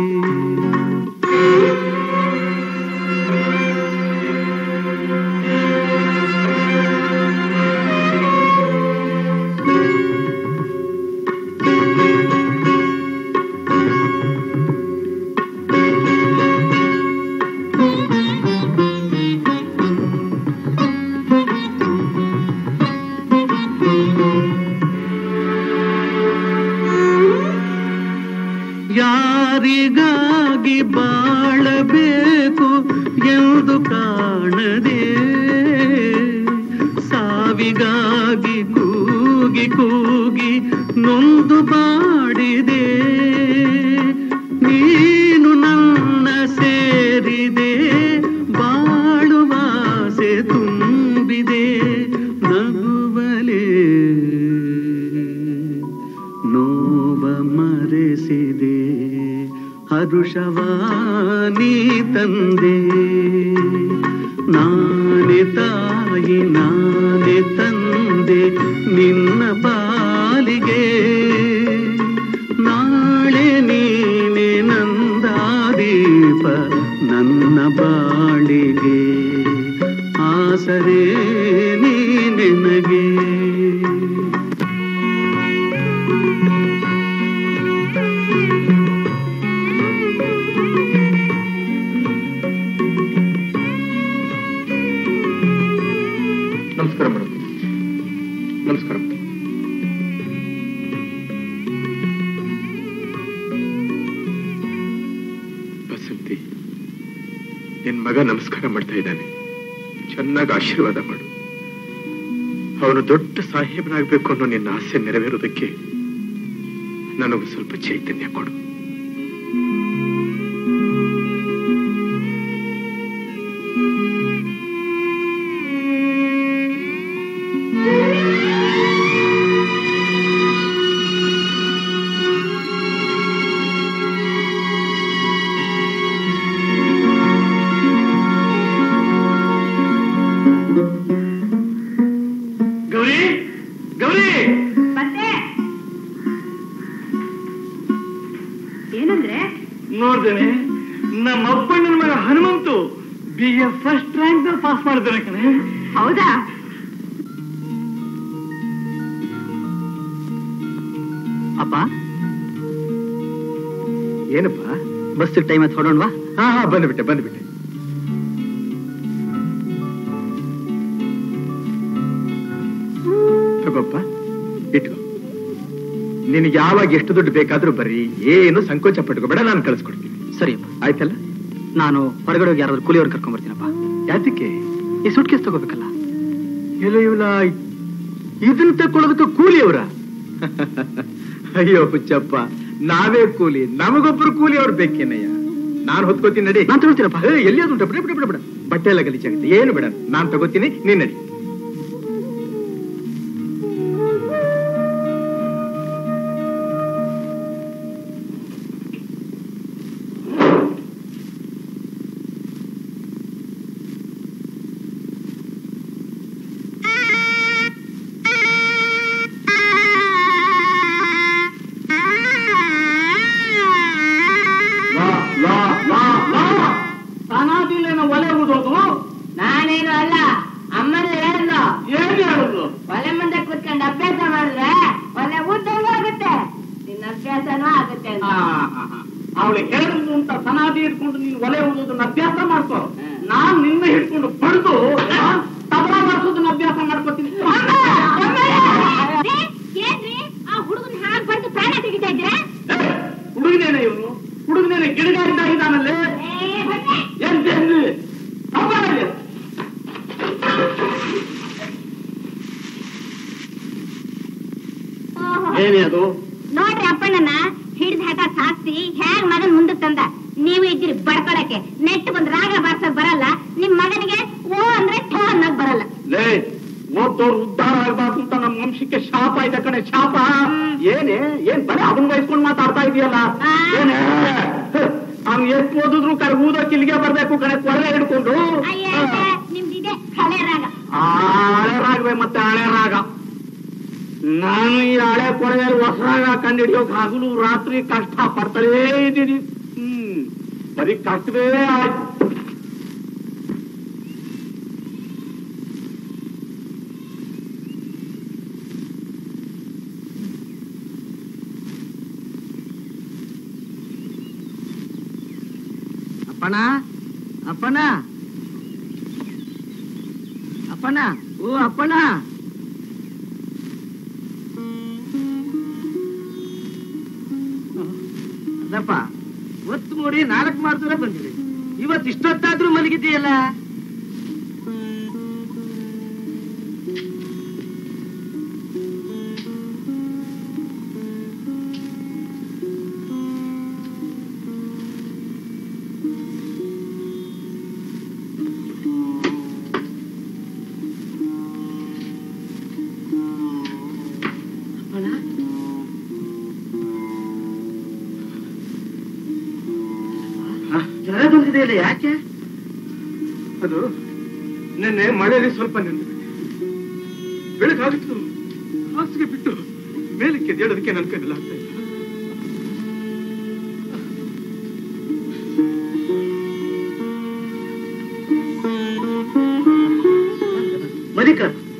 ಯಾರಿಗಾಗಿ ಬಾಳಬೇಕು ಎಂದು ಕಾಣದೆ ಸಾವಿಗಾಗಿ ಕೂಗಿ ಕೂಗಿ ನೊಂದು ಬಾಡಿದೆ ನೀನು ನನ್ನ ಸೇರಿದೆ ಬಾಳುವಾಸೆ ತುಂಬಿದೆ ನಗುವಲೇ ನೋವ ಮರೆಸಿದೆ ಹರುಷವಾನಿ ತಂದೆ ನಾನೇ ತಾಯಿ ನಾನೇ ತಂದೆ ನಿನ್ನ ಪಾಲಿಗೆ ನಾಳೆ ನೀನೆ ನಂದಾದೀಪ ನನ್ನ ಬಾಳಿಗೆ ಆಸರೆ ನೀನೆನಗೆ ನಮಸ್ಕಾರ ಮೇಡಮ್ ನಮಸ್ಕಾರ ಬಸಂತಿ ನಿನ್ ಮಗ ನಮಸ್ಕಾರ ಮಾಡ್ತಾ ಇದ್ದಾನೆ ಚೆನ್ನಾಗಿ ಆಶೀರ್ವಾದ ಮಾಡು ಅವನು ದೊಡ್ಡ ಸಾಹೇಬನಾಗಬೇಕು ಅನ್ನೋ ನಿನ್ನ ಆಸೆ ನೆರವೇರೋದಕ್ಕೆ ನನಗೂ ಸ್ವಲ್ಪ ಚೈತನ್ಯ ಕೊಡು ಗೌರಿ ಗೌರಿ ಬಂದೆ ಏನಂದ್ರೆ ನೋಡ್ದೇನೆ ನಮ್ಮ ಅಪ್ಪಣ್ಣನ ಮಗ Hanumanthu B A first rank ನಲ್ಲಿ ಪಾಸ್ ಮಾಡಿದ್ದಾನೆ ಕಣೆ ಹೌದಾ ಅಪ್ಪ ಏನಪ್ಪ ಬಸ್ ಟೈಮ್ ಆಯ್ತು ಹೊಡೋಣವಾ ಹಾ ಹಾ ಬಂದ್ಬಿಟ್ಟೆ ಬಂದ್ಬಿಟ್ಟೆ ತಗೋಪ್ಪ ಇಟ್ಕೋ ನಿನಗೆ ಯಾವಾಗ ಎಷ್ಟು ದುಡ್ಡು ಬೇಕಾದ್ರೂ ಬರ್ರಿ ಏನು ಸಂಕೋಚ ಪಟ್ಕೋಬೇಡ ನಾನು ಕಳಿಸ್ಕೊಡ್ತೀನಿ ಸರಿ ಅಪ್ಪ ಆಯ್ತಲ್ಲ ನಾನು ಹೊರಗಡೆ ಹೋಗಿ ಯಾರಾದ್ರೂ ಕೂಲಿಯವ್ರು ಕರ್ಕೊಂಡ್ ಬರ್ತೀನಪ್ಪ ಯಾತಕ್ಕೆ ಈ ಸುಟ್ ಕೇಸ್ ತಗೋಬೇಕಲ್ಲ ಎಲ್ಲ ಇವನ ಇದನ್ನ ತಕೊಳ್ಳೋದಕ್ಕೆ ಕೂಲಿಯವರ ಅಯ್ಯೋ ಹುಚ್ಚಪ್ಪ ನಾವೇ ಕೂಲಿ ನಮಗೊಬ್ರು ಕೂಲಿ ಅವ್ರು ಬೇಕೇನಯ್ಯ ನಾನ್ ಹೊತ್ಕೋತೀನಿ ನಡಿ ನಾನ್ ತಗೊಳ್ತೀನಪ್ಪ ಏ, ಎಲ್ಲಿ ಅದು ಉಂಟ ಬಿಡ ಬಿಡ ಬಿಡ ಬಿಡ ಬಟ್ಟೆ ಎಲ್ಲ ಗಲೀಜಾಗುತ್ತೆ ಏನು ಬೇಡ ನಾನ್ ತಗೋತೀನಿ ನೀನ್ ನಡಿ ಲಾ ಲಾ ಹಿಡ್ಕೊಂಡು ನೀನು ಒಲೆ ಓದೋದನ್ನ ಅಭ್ಯಾಸ ಮಾಡ್ಕೋ ನಾನ್ ನಿನ್ನ ಹಿಡ್ಕೊಂಡು ಬಡ್ದು ತಬಲ ಮಾಡ್ಸೋದನ್ನ ಅಭ್ಯಾಸ ಮಾಡ್ಕೋತೀನಿ ಏನ್ರಿ ಆ ಹುಡುಗನ ಹಾಗೆ ಬಂದು ಪ್ರಾಣ ತೆಗಿತಾ ಇದ್ರೆ ಹುಡುಗನೇನೆ ಇವನು ಹುಡುಗನೇನೆ ಗಿಡಗಾರಿದ್ದ ಇದ್ದಾನಲ್ಲೇ ಏನ್ ಏನ್ರಿ? ಅಪ್ಪ ಇಲ್ಲಿ. ಏನೇ ಅದು ನೋಡ್ರಿ ಅಪ್ಪಣ್ಣನ ಹಿಡಿದು ಹಾಕ ಸಾಕ್ಸಿ ಹ್ಯಾಂಗ್ ಮಗನ್ ಮುಂದಕ್ ತಂದ ನೀವು ಇದ್ದೀರಿ ಬಡ್ಕೊಳಕ್ಕೆ ನೆಟ್ ಬಂದ್ ರಾಗ ಬಾರ್ಸಕ್ ಬರಲ್ಲ ನಿಮ್ ಮಗನಿಗೆ ಓ ಅಂದ್ರೆ ಠೋ ಅನ್ನಕ್ ಬರಲ್ಲ ಲೇ ಓದ್ದವ್ರು ಉದ್ಧಾರ ಆಗ್ಬಾರ್ದು ಅಂತ ನಮ್ಮ ವಂಶಕ್ಕೆ ಶಾಪ ಇದೆ ಕಣೆ ಶಾಪ ಏನೇ ಏನ್ ಬರೀ ಅದನ್ನ ವಹಿಸ್ಕೊಂಡು ಮಾತಾಡ್ತಾ ಇದೆಯಲ್ಲ ಏನೇ ಅವ್ನು ಎಷ್ಟು ಓದಿದ್ರು ಕರ್ ಊದಕ್ಕೆ ಇಲ್ಲಿಗೆ ಬರ್ಬೇಕು ಕಣೆ ಕೊರಲೆ ಹಿಡ್ಕೊಂಡು ಅಯ್ಯ ನಿಮ್ದಿದೆ ಹಳೆ ರಾಗ ಆ ಹಳೆ ರಾಗವೇ ಮತ್ತೆ ಹಳೆ ರಾಗ ನಾನು ಈ ಹಳೆ ಕೊಳವೆಯಲ್ಲಿ ಹೊಸ ರಾಗ ಕಂಡಿಡಿಯೋಕ್ ಹಗಲು ರಾತ್ರಿ ಕಷ್ಟ ಪಡ್ತಲೇ ಇದ್ದೀನಿ ಹ್ಮ್ ಬರೀ ಕಷ್ಟವೇ ಆಯ್ತು ಅಪ್ಪಣ ಅಪ್ಪಣ ಅಪ್ಪಣ ಓ ಅಪ್ಪಣ ಅದಪ್ಪ ಒತ್ತು ಮೂಡಿ ನಾಲ್ಕು ಮಾಡಿದ್ರೆ ಬಂದಿರಿ ಇವತ್ತು ಇಷ್ಟೊತ್ತಾದ್ರೂ ಮಲಗಿದ್ದೀಯಲ್ಲ ಜ್ವರ ಬಂದಿದೆಯಲ್ಲ ಯಾಕೆ ಅದು ನಿನ್ನೆ ಮಳೆಯಲ್ಲಿ ಸ್ವಲ್ಪ ನಿಂತು ಬೆಳಗಾಗಿತ್ತು ಹಾಸಿಗೆ ಬಿಟ್ಟು ಮೇಲಕ್ಕೆ ಎದ್ದೇಳೋದಕ್ಕೆ ನನ್ನ ಕೈಯಲ್ಲಿ ಆಗ್ತಾ ಇಲ್ಲ ಮದಿಕ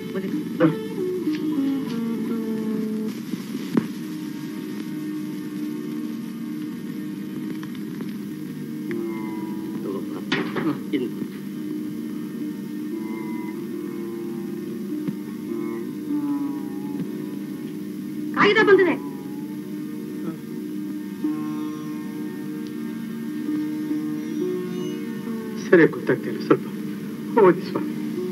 ಕಾಗಿದ ಬಂದಿದೆ ಸರಿ ಗೊತ್ತಾಗ್ತಿಲ್ಲ ಸ್ವಲ್ಪ ಓದಿ ಸ್ವಾಮಿ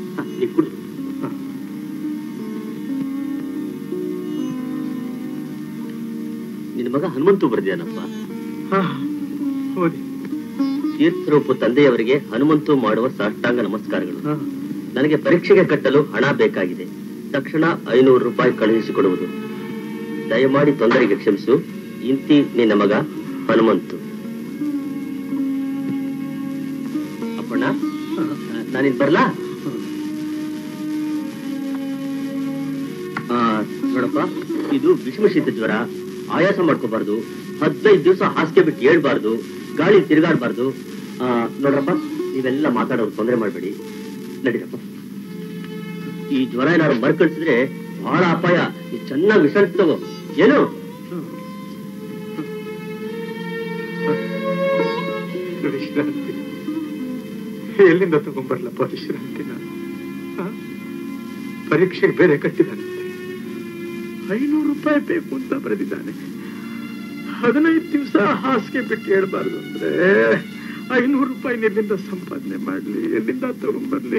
ನಿನ್ನ ಮಗ ಹನುಮಂತು ಬರ್ದಿಯಾನಪ್ಪ ಹಾ ಓದಿ ತೀರ್ಥರೂಪು ತಂದೆಯವರಿಗೆ ಹನುಮಂತು ಮಾಡುವ ಸಾಷ್ಟಾಂಗ ನಮಸ್ಕಾರಗಳು ನನಗೆ ಪರೀಕ್ಷೆಗೆ ಕಟ್ಟಲು ಹಣ ಬೇಕಾಗಿದೆ ತಕ್ಷಣ ಐನೂರು ರೂಪಾಯಿ ಕಳುಹಿಸಿಕೊಡುವುದು ದಯಮಾಡಿ ತೊಂದರೆಗೆ ಕ್ಷಮಿಸು ಇಂತಿ ನಿನ್ನ ಮಗ ಹನುಮಂತು ಅಪ್ಪಣ್ಣ ನಾನಿನ್ ಬರ್ಲಾ ಆ, ನೋಡಪ್ಪ ಇದು ವಿಷಮ ಶೀತ ಜ್ವರ ಆಯಾಸ ಮಾಡ್ಕೋಬಾರ್ದು ಹದಿನೈದು ದಿವಸ ಹಾಸಿಗೆ ಬಿಟ್ಟು ಹೇಳ್ಬಾರ್ದು ಗಾಳಿ ತಿರುಗಾಡಬಾರ್ದು ನೋಡ್ರಪ್ಪ ನೀವೆಲ್ಲ ಮಾತಾಡೋರು ತೊಂದರೆ ಮಾಡಬೇಡಿ ನಡೀರಪ್ಪ ಈ ಜ್ವರ ಏನಾದ್ರು ಮರ್ಕಳಿಸಿದ್ರೆ ಬಹಳ ಅಪಾಯ ನೀವ್ ಚೆನ್ನಾಗಿ ವಿಶ್ರಾಂತಿ ತಗೋ ಏನು ವಿಶ್ರಾಂತಿ ಎಲ್ಲಿಂದ ತಗೊಂಡ್ಬರ್ಲಪ್ಪ ವಿಶ್ರಾಂತಿ ನಾನು ಆ? ಪರೀಕ್ಷೆಗೆ ಬೇರೆ ಕಟ್ಟಿದ್ದಾನಂತೆ ಐನೂರು ರೂಪಾಯಿ ಬೇಕು ಅಂತ ಬರೆದಿದ್ದಾನೆ ಹದಿನೈದು ದಿವಸ ಹಾಸಿಗೆ ಬಿಟ್ಟು ಹೇಳ್ಬಾರ್ದು ಅಂದ್ರೆ ಐನೂರು ರೂಪಾಯಿ ಎಲ್ಲಿಂದ ಸಂಪಾದನೆ ಮಾಡ್ಲಿ ಎಲ್ಲಿಂದ ತಗೊಂಡ್ಬರ್ಲಿ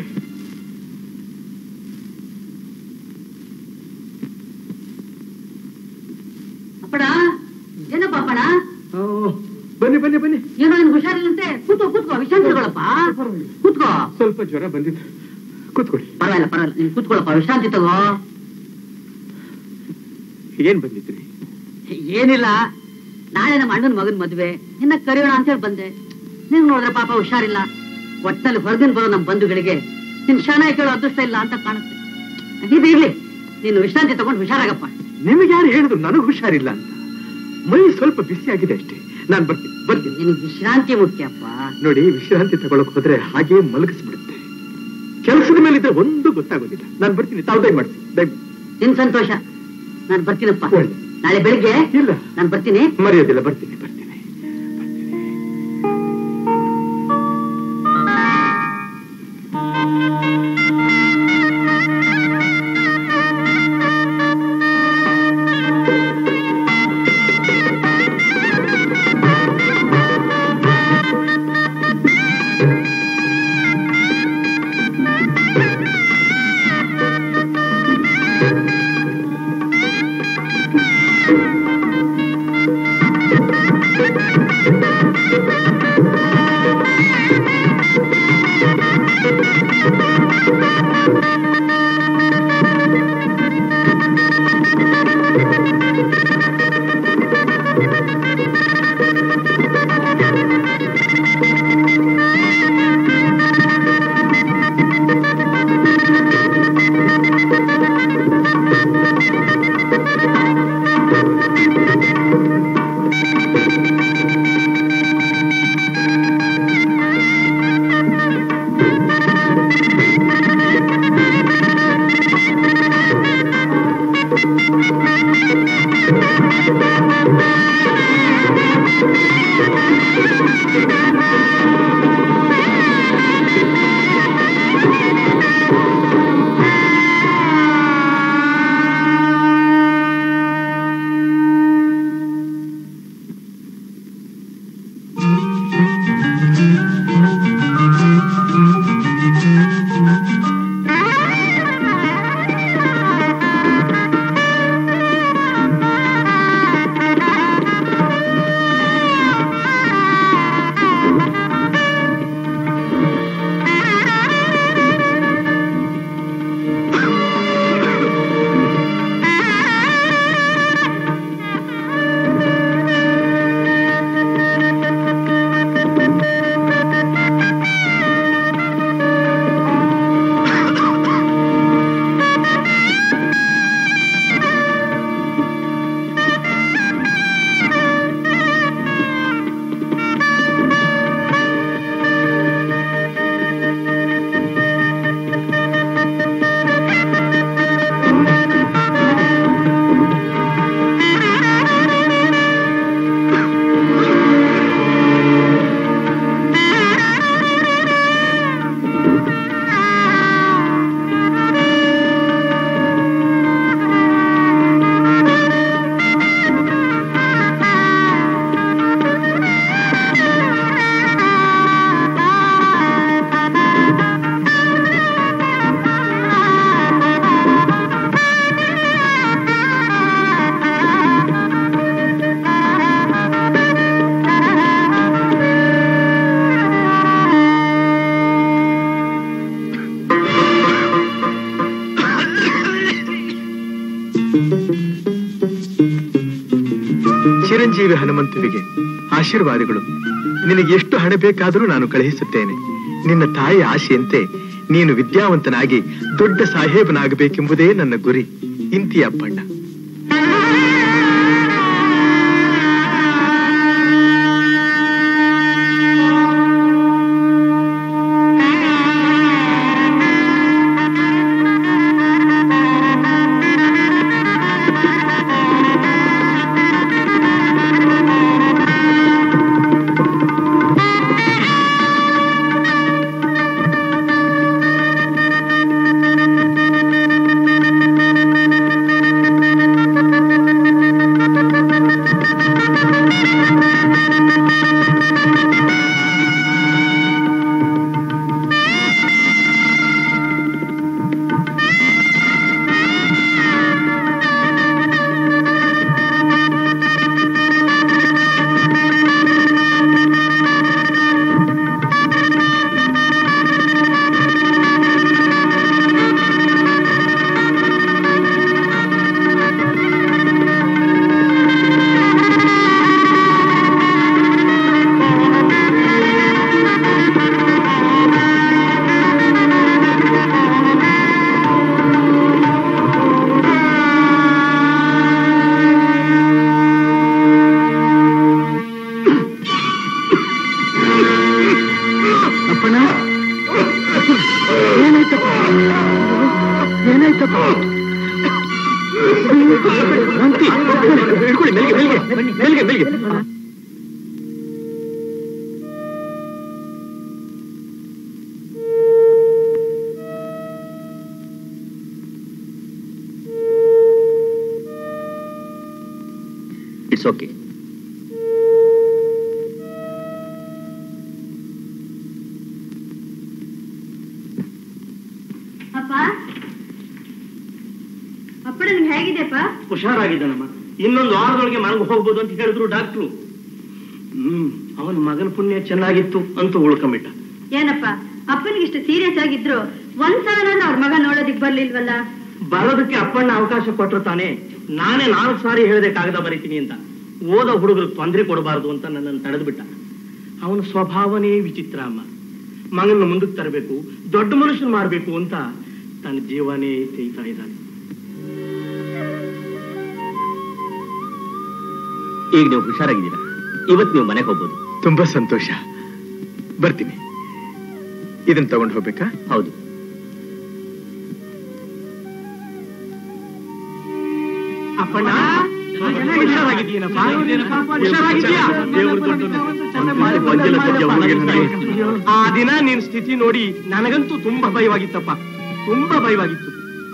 ಅಪ್ಪಣ ಏನಪ್ಪ ಅಪ್ಪಣ ಬನ್ನಿ ಬನ್ನಿ ಬನ್ನಿ ಏನೋ ನಿನ್ ಹುಷಾರಿಲ್ಲಂತೆ ಕೂತ್ಕೋ ಕೂತ್ಕೋ ವಿಶ್ರಾಂತಿ ತಗೊಳಪ್ಪ ಕೂತ್ಕೋ ಸ್ವಲ್ಪ ಜ್ವರ ಬಂದಿತ್ತು ಕೂತ್ಕೊಳ್ಳಿ ಪರವಾಗಿಲ್ಲ ಪರವಾಗಿಲ್ಲ ನೀನ್ ಕೂತ್ಕೊಳ್ಳಪ್ಪ ವಿಶ್ರಾಂತಿ ತಗೋ ಏನ್ ಬಂದಿದ್ರಿ ಏನಿಲ್ಲ ನಾಳೆ ನಮ್ಮ ಅಣ್ಣನ ಮಗನ್ ಮದ್ವೆ ನಿನ್ನ ಕರೆಯೋಣ ಅಂತ ಹೇಳಿ ಬಂದೆ ನೀವ್ ನೋಡಿದ್ರೆ ಪಾಪ ಹುಷಾರಿಲ್ಲ ಒಟ್ಟಲ್ಲಿ ಹೊರಗಿನ ಬರೋ ನಮ್ಮ ಬಂಧುಗಳಿಗೆ ನಿನ್ ಶಾಣ ಕೇಳೋ ಅದೃಷ್ಟ ಇಲ್ಲ ಅಂತ ಕಾಣುತ್ತೆ ಇದು ಇರ್ಲಿ ನೀನು ವಿಶ್ರಾಂತಿ ತಗೊಂಡು ಹುಷಾರಾಗಪ್ಪ ನಿಮಗೆ ಯಾರು ಹೇಳಿದ್ರು ನನಗೆ ಹುಷಾರಿಲ್ಲ ಅಂತ ಮೈ ಸ್ವಲ್ಪ ಬಿಸಿ ಆಗಿದೆ ಅಷ್ಟೇ ನಾನ್ ಬರ್ತೀನಿ ಬರ್ತೀನಿ ನಿನಗೆ ವಿಶ್ರಾಂತಿ ಮುಖ್ಯಪ್ಪ ನೋಡಿ ವಿಶ್ರಾಂತಿ ತಗೊಳಕ್ ಹೋದ್ರೆ ಹಾಗೆ ಮಲಗಿಸ್ಬಿಡುತ್ತೆ ಕೆಲಸದ ಮೇಲೆ ಇದ್ರೆ ಒಂದು ಗೊತ್ತಾಗೋದಿಲ್ಲ ನಾನು ಬರ್ತೀನಿ ತಾವು ದಯ ಮಾಡ್ತೀನಿ ದಯ ಮಾಡಿ. ನಿನ್ ಸಂತೋಷ ನಾನು ಬರ್ತೀನಪ್ಪ ನಾಳೆ ಬೆಳಿಗ್ಗೆ ಇಲ್ಲ ನಾನು ಬರ್ತೀನಿ ಮರೆಯೋದಿಲ್ಲ ಬರ್ತೀನಿ ಬರ್ತೀನಿ ಚಿರಂಜೀವಿ ಹನುಮಂತುವಿಗೆ ಆಶೀರ್ವಾದಗಳು ನಿನಗೆ ಎಷ್ಟು ಹಣ ಬೇಕಾದರೂ ನಾನು ಕಳುಹಿಸುತ್ತೇನೆ ನಿನ್ನ ತಾಯಿ ಆಶೆಯಂತೆ ನೀನು ವಿದ್ಯಾವಂತನಾಗಿ ದೊಡ್ಡ ಸಾಹೇಬನಾಗಬೇಕೆಂಬುದೇ ನನ್ನ ಗುರಿ ಇಂತಿ ಅಪ್ಪಣ್ಣ ಅಪ್ಪಣ್ಣ ಏನಾಯ್ತಪ್ಪ ಏನಾಯ್ತಪ್ಪ ಶಾಂತಿ ಹಿಡ್ಕೊಳ್ಳಿ ಮೆಲ್ಗೆ ಮೆಲ್ಗೆ ಮೆಲ್ಗೆ ಮೆಲ್ಗೆ ಇಟ್ಸ್ ಓಕೆ ಅಪ್ಪ ಅಪ್ಪಡ ನಿಮ್ಗೆ ಹೇಗಿದೆಪ್ಪ ಹುಷಾರಾಗಿದ್ದಾನಮ್ಮ ಇನ್ನೊಂದು ವಾರದೊಳಗೆ ಮನೆಗೆ ಹೋಗ್ಬೋದು ಅಂತ ಹೇಳಿದ್ರು ಡಾಕ್ಟ್ರು ಹ್ಮ್ ಅವನ ಮಗನ ಪುಣ್ಯ ಚೆನ್ನಾಗಿತ್ತು ಅಂತ ಉಳ್ಕೊಂಬಿಟ್ಟ ಏನಪ್ಪ ಅಪ್ಪನಿಗೆ ಇಷ್ಟು ಸೀರಿಯಸ್ ಆಗಿದ್ರು ಒಂದ್ಸಲ ಅವ್ರ ಮಗ ನೋಡೋದಿಕ್ ಬರ್ಲಿಲ್ವಲ್ಲ ಬರೋದಕ್ಕೆ ಅಪ್ಪಣ್ಣ ಅವಕಾಶ ಕೊಟ್ಟರು ತಾನೆ ನಾನೇ ನಾಲ್ಕು ಸಾರಿ ಹೇಳಿದೆ ಕಾಗದ ಬರೀತೀನಿ ಅಂತ ಓದೋ ಹುಡುಗರಿಗೆ ತೊಂದರೆ ಕೊಡಬಾರದು ಅಂತ ನನ್ನನ್ನು ತಡೆದ್ಬಿಟ್ಟ ಅವನ ಸ್ವಭಾವನೇ ವಿಚಿತ್ರ ಅಮ್ಮ ಮಗನ ಮುಂದಕ್ಕೆ ತರಬೇಕು ದೊಡ್ಡ ಮನುಷ್ಯನ್ ಮಾಡಬೇಕು ಅಂತ ತನ್ನ ಜೀವನೇ ತೆಯ್ತಾ ಇದ್ದಾನೆ ಈಗ ನೀವು ಹುಷಾರಾಗಿದ್ದೀರಾ ಇವತ್ತು ನೀವು ಮನೆಗೆ ಹೋಗ್ಬೋದು ತುಂಬಾ ಸಂತೋಷ ಬರ್ತೀನಿ ಇದನ್ನ ತಗೊಂಡು ಹೋಗ್ಬೇಕಾ ಹೌದು ಅಪ್ಪಣ್ಣ ಹುಷಾರಾಗಿದ್ದೀನಪ್ಪ ಹುಷಾರಾಗಿದ್ದೀಯಾ ಆ ದಿನ ನಿನ್ ಸ್ಥಿತಿ ನೋಡಿ ನನಗಂತೂ ತುಂಬಾ ಭಯವಾಗಿತ್ತಪ್ಪ ತುಂಬಾ ಭಯವಾಗಿತ್ತು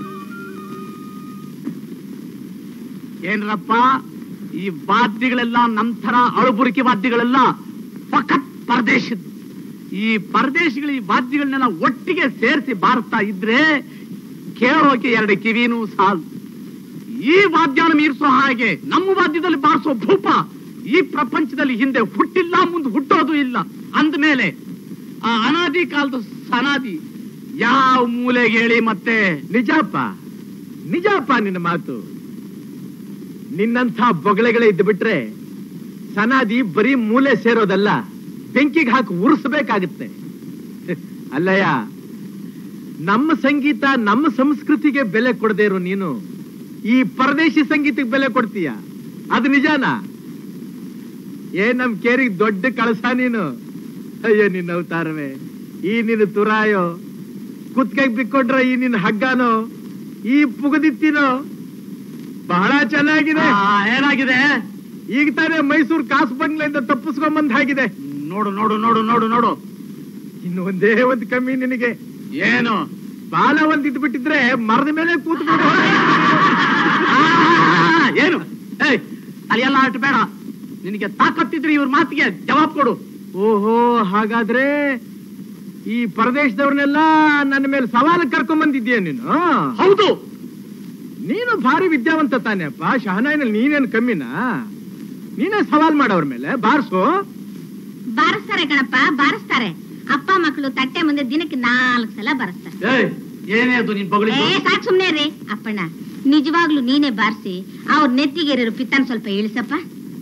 ಏನ್ರಪ್ಪ ಈ ವಾದ್ಯಗಳೆಲ್ಲ ನಮ್ ತರ ಅಳುಬುರಿಕೆ ವಾದ್ಯಗಳೆಲ್ಲ ಫಕತ್ ಪರದೇಶದ್ದು ಈ ಪರದೇಶಿಗಳು ಈ ವಾದ್ಯಗಳನ್ನೆಲ್ಲ ಒಟ್ಟಿಗೆ ಸೇರಿಸಿ ಬಾರಿಸ್ತಾ ಇದ್ರೆ ಕೇಳೋಕೆ ಎರಡು ಕಿವಿನೂ ಸಾಲು ಈ ವಾದ್ಯನ ಮೀರಿಸೋ ಹಾಗೆ ನಮ್ಮ ವಾದ್ಯದಲ್ಲಿ ಬಾರಿಸೋ ಭೂಪ ಈ ಪ್ರಪಂಚದಲ್ಲಿ ಹಿಂದೆ ಹುಟ್ಟಿಲ್ಲ ಮುಂದೆ ಹುಟ್ಟೋದು ಇಲ್ಲ ಅಂದ್ಮೇಲೆ ಆ ಅನಾದಿ ಕಾಲದ ಸನಾದಿ ಯಾವ ಮೂಲೆಗೆ ಹೇಳಿ ಮತ್ತೆ ನಿಜಪ್ಪ ನಿಜಪ್ಪ ನಿನ್ನ ಮಾತು ನಿನ್ನಂಥ ಬೊಗಳೆಗಳೇ ಇದ್ದು ಬಿಟ್ರೆ ಸನಾದಿ ಬರೀ ಮೂಲೆ ಸೇರೋದಲ್ಲ ಬೆಂಕಿಗೆ ಹಾಕಿ ಉರಿಸ್ಬೇಕಾಗುತ್ತೆ ಅಲ್ಲಯ್ಯ ನಮ್ಮ ಸಂಗೀತ ನಮ್ಮ ಸಂಸ್ಕೃತಿಗೆ ಬೆಲೆ ಕೊಡದೇ ಇರೋ ನೀನು ಈ ಪರದೇಶಿ ಸಂಗೀತಕ್ಕೆ ಬೆಲೆ ಕೊಡ್ತೀಯ ಅದು ನಿಜಾನಾ ಏನ್ ನಮ್ ಕೇರಿಗೆ ದೊಡ್ಡ ಕಳಸ ನೀನು ಅಯ್ಯೋ ನಿನ್ನ ಅವತಾರವೇ ಈ ನಿನ್ನ ತುರಾಯೋ ಕುತ್ಕೆಗ್ ಬಿಕ್ಕೊಂಡ್ರ ಈ ನಿನ್ನ ಹಗ್ಗಾನೋ ಈ ಪುಗದಿತ್ತಿನೋ ಬಹಳ ಚೆನ್ನಾಗಿದೆ ಏನಾಗಿದೆ ಈಗ ತಾನೇ ಮೈಸೂರು ಕಾಸು ಬಂಗ್ಲೆಯಿಂದ ತಪ್ಪಿಸ್ಕೊಂಡ್ ಹಾಗಿದೆ ನೋಡು ನೋಡು ನೋಡು ನೋಡು ನೋಡು ಇನ್ನು ಒಂದೇ ಒಂದು ಕಮ್ಮಿ ನಿನಗೆ ಏನು ಬಾಲ ಒಂದ್ ಇದ್ ಬಿಟ್ಟಿದ್ರೆ ಮರದ ಮೇಲೆ ಕೂತ್ಕೊಂಡು ಆ, ಏನು ಏಯ್ ಅಲ್ಲೆಲ್ಲ ಅಷ್ಟು ಬೇಡ ನಿನಗೆ ತಾಕತ್ತಿದ್ರೆ ಇವ್ರ ಮಾತಿಗೆ ಜವಾಬ್ ಕೊಡು ಓಹೋ ಹಾಗಾದ್ರೆ ಈ ಪರದೇಶದವ್ರನ್ನೆಲ್ಲ ನನ್ನ ಮೇಲೆ ಸವಾಲು ಕರ್ಕೊಂಡ್ ಬಂದಿದ್ದೀಯ ನೀನು ಹೌದು ನೀನು ಭಾರಿ ವಿದ್ಯಾವಂತ ತಾನೆ ಅಪ್ಪ ಶಹನಾಯ್ನಲ್ಲಿ ನೀನೇನ್ ಕಮ್ಮಿನಾ ನೀನೇ ಸವಾಲ್ ಮಾಡವ್ರ ಮೇಲೆ ಬಾರ್ಸು ಬಾರಿಸ್ತಾರೆ ಕಣಪ್ಪ ಬಾರಿಸ್ತಾರೆ ಅಪ್ಪ ಮಕ್ಕಳು ತಟ್ಟೆ ಮುಂದೆ ದಿನಕ್ಕೆ ನಾಲ್ಕು ಸಲ ಬಾರಿಸ್ತಾರೆ ಏಯ್ ಏನೇ ಅದು ನಿನ್ ಬಗಳಿ ಏ ಸಾಕ್ ಸುಮ್ನೆ ರೀ ಅಪ್ಪಣ್ಣ ನಿಜವಾಗ್ಲೂ ನೀನೇ ಬಾರಿಸಿ ಅವ್ರ ನೆತ್ತಿಗೆ ಇರೋ ಪಿತ್ತನ್ ಸ್ವಲ್ಪ ಇಳಿಸಪ್ಪ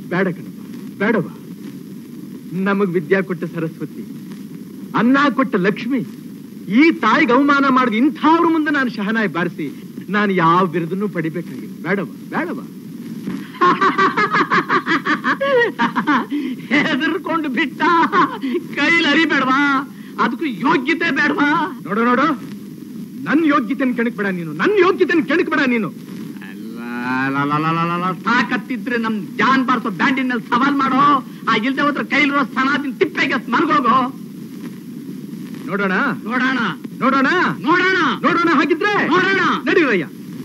ಬೇಡ ಕಣಪ್ಪ ಬೇಡವ ನಮಗ್ ವಿದ್ಯಾ ಕೊಟ್ಟ ಸರಸ್ವತಿ ಅನ್ನ ಕೊಟ್ಟ ಲಕ್ಷ್ಮಿ ಈ ತಾಯಿಗೆ ಅವಮಾನ ಮಾಡಿದ ಇಂಥವ್ರ ಮುಂದೆ ನಾನು ಶಹನಾಯಿ ಬಾರಿಸಿ ನಾನು ಯಾವ ಬಿರುದನ್ನು ಪಡಿಬೇಕಾಗಿಲ್ಲ ಬೇಡವ ಬೇಡವ ಹೆದರ್ಕೊಂಡು ಬಿಟ್ಟ ಕೈಲಿ ಅರಿಬೇಡವಾ ಅದಕ್ಕೂ ಯೋಗ್ಯತೆ ಬೇಡವಾ ನೋಡು ನೋಡು ನನ್ ಯೋಗ್ಯತೆನ್ ಕೆಣಕ್ಬೇಡ ನೀನು ನನ್ ಯೋಗ್ಯತೆನ್ ಕೆಣಕ್ಬೇಡ ನೀನು ತಾಕತ್ತಿದ್ರೆ ನಮ್ ಜಾನ್ ಬಾರ್ಸೋ ಬ್ಯಾಂಡಿನ ಮೇಲೆ ಸವಾಲ್ ಮಾಡೋ ಆ ಇಲ್ದೆ ಹೋದ್ರೆ ಕೈಲಿರೋ ಸನಾದಿನ ತಿಪ್ಪೆಗೆ ಮನ್ಗೋಗೋ ನೋಡೋಣ ನೋಡೋಣ ನೋಡೋಣ ನೋಡೋಣ ನೋಡೋಣ ಹಾಗಿದ್ರೆ ನೋಡೋಣ ನಡೀರಯ್ಯ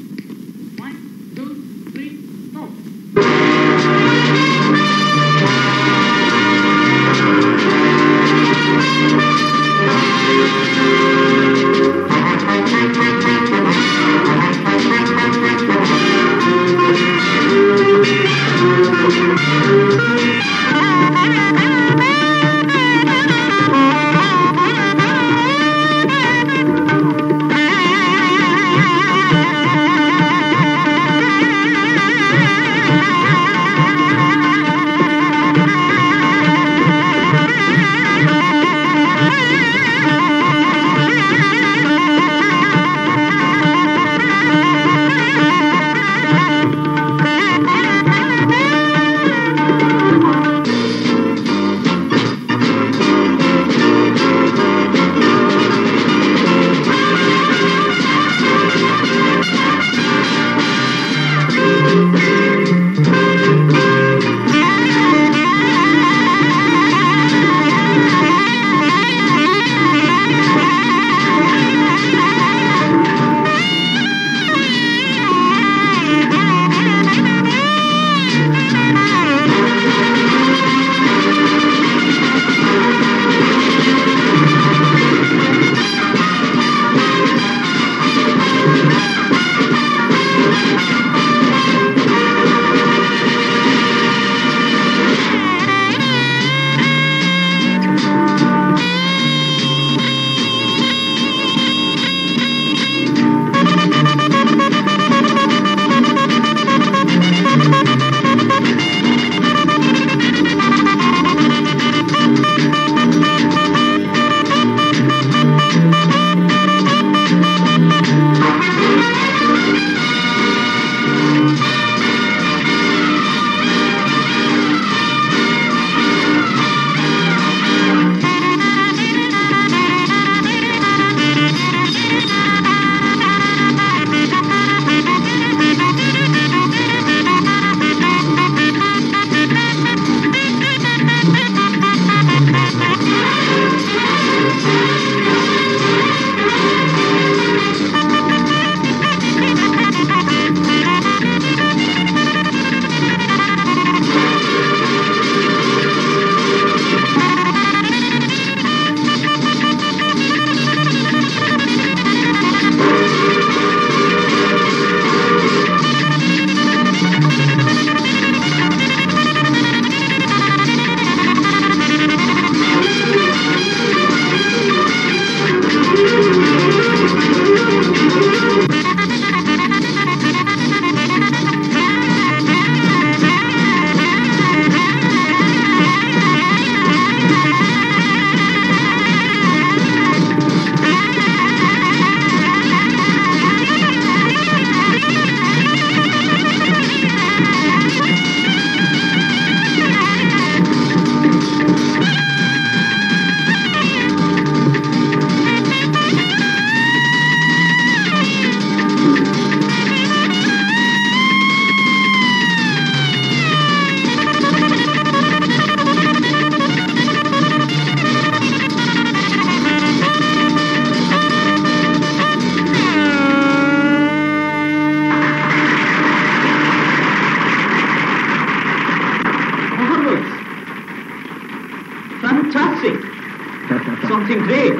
Fantastic. Something great.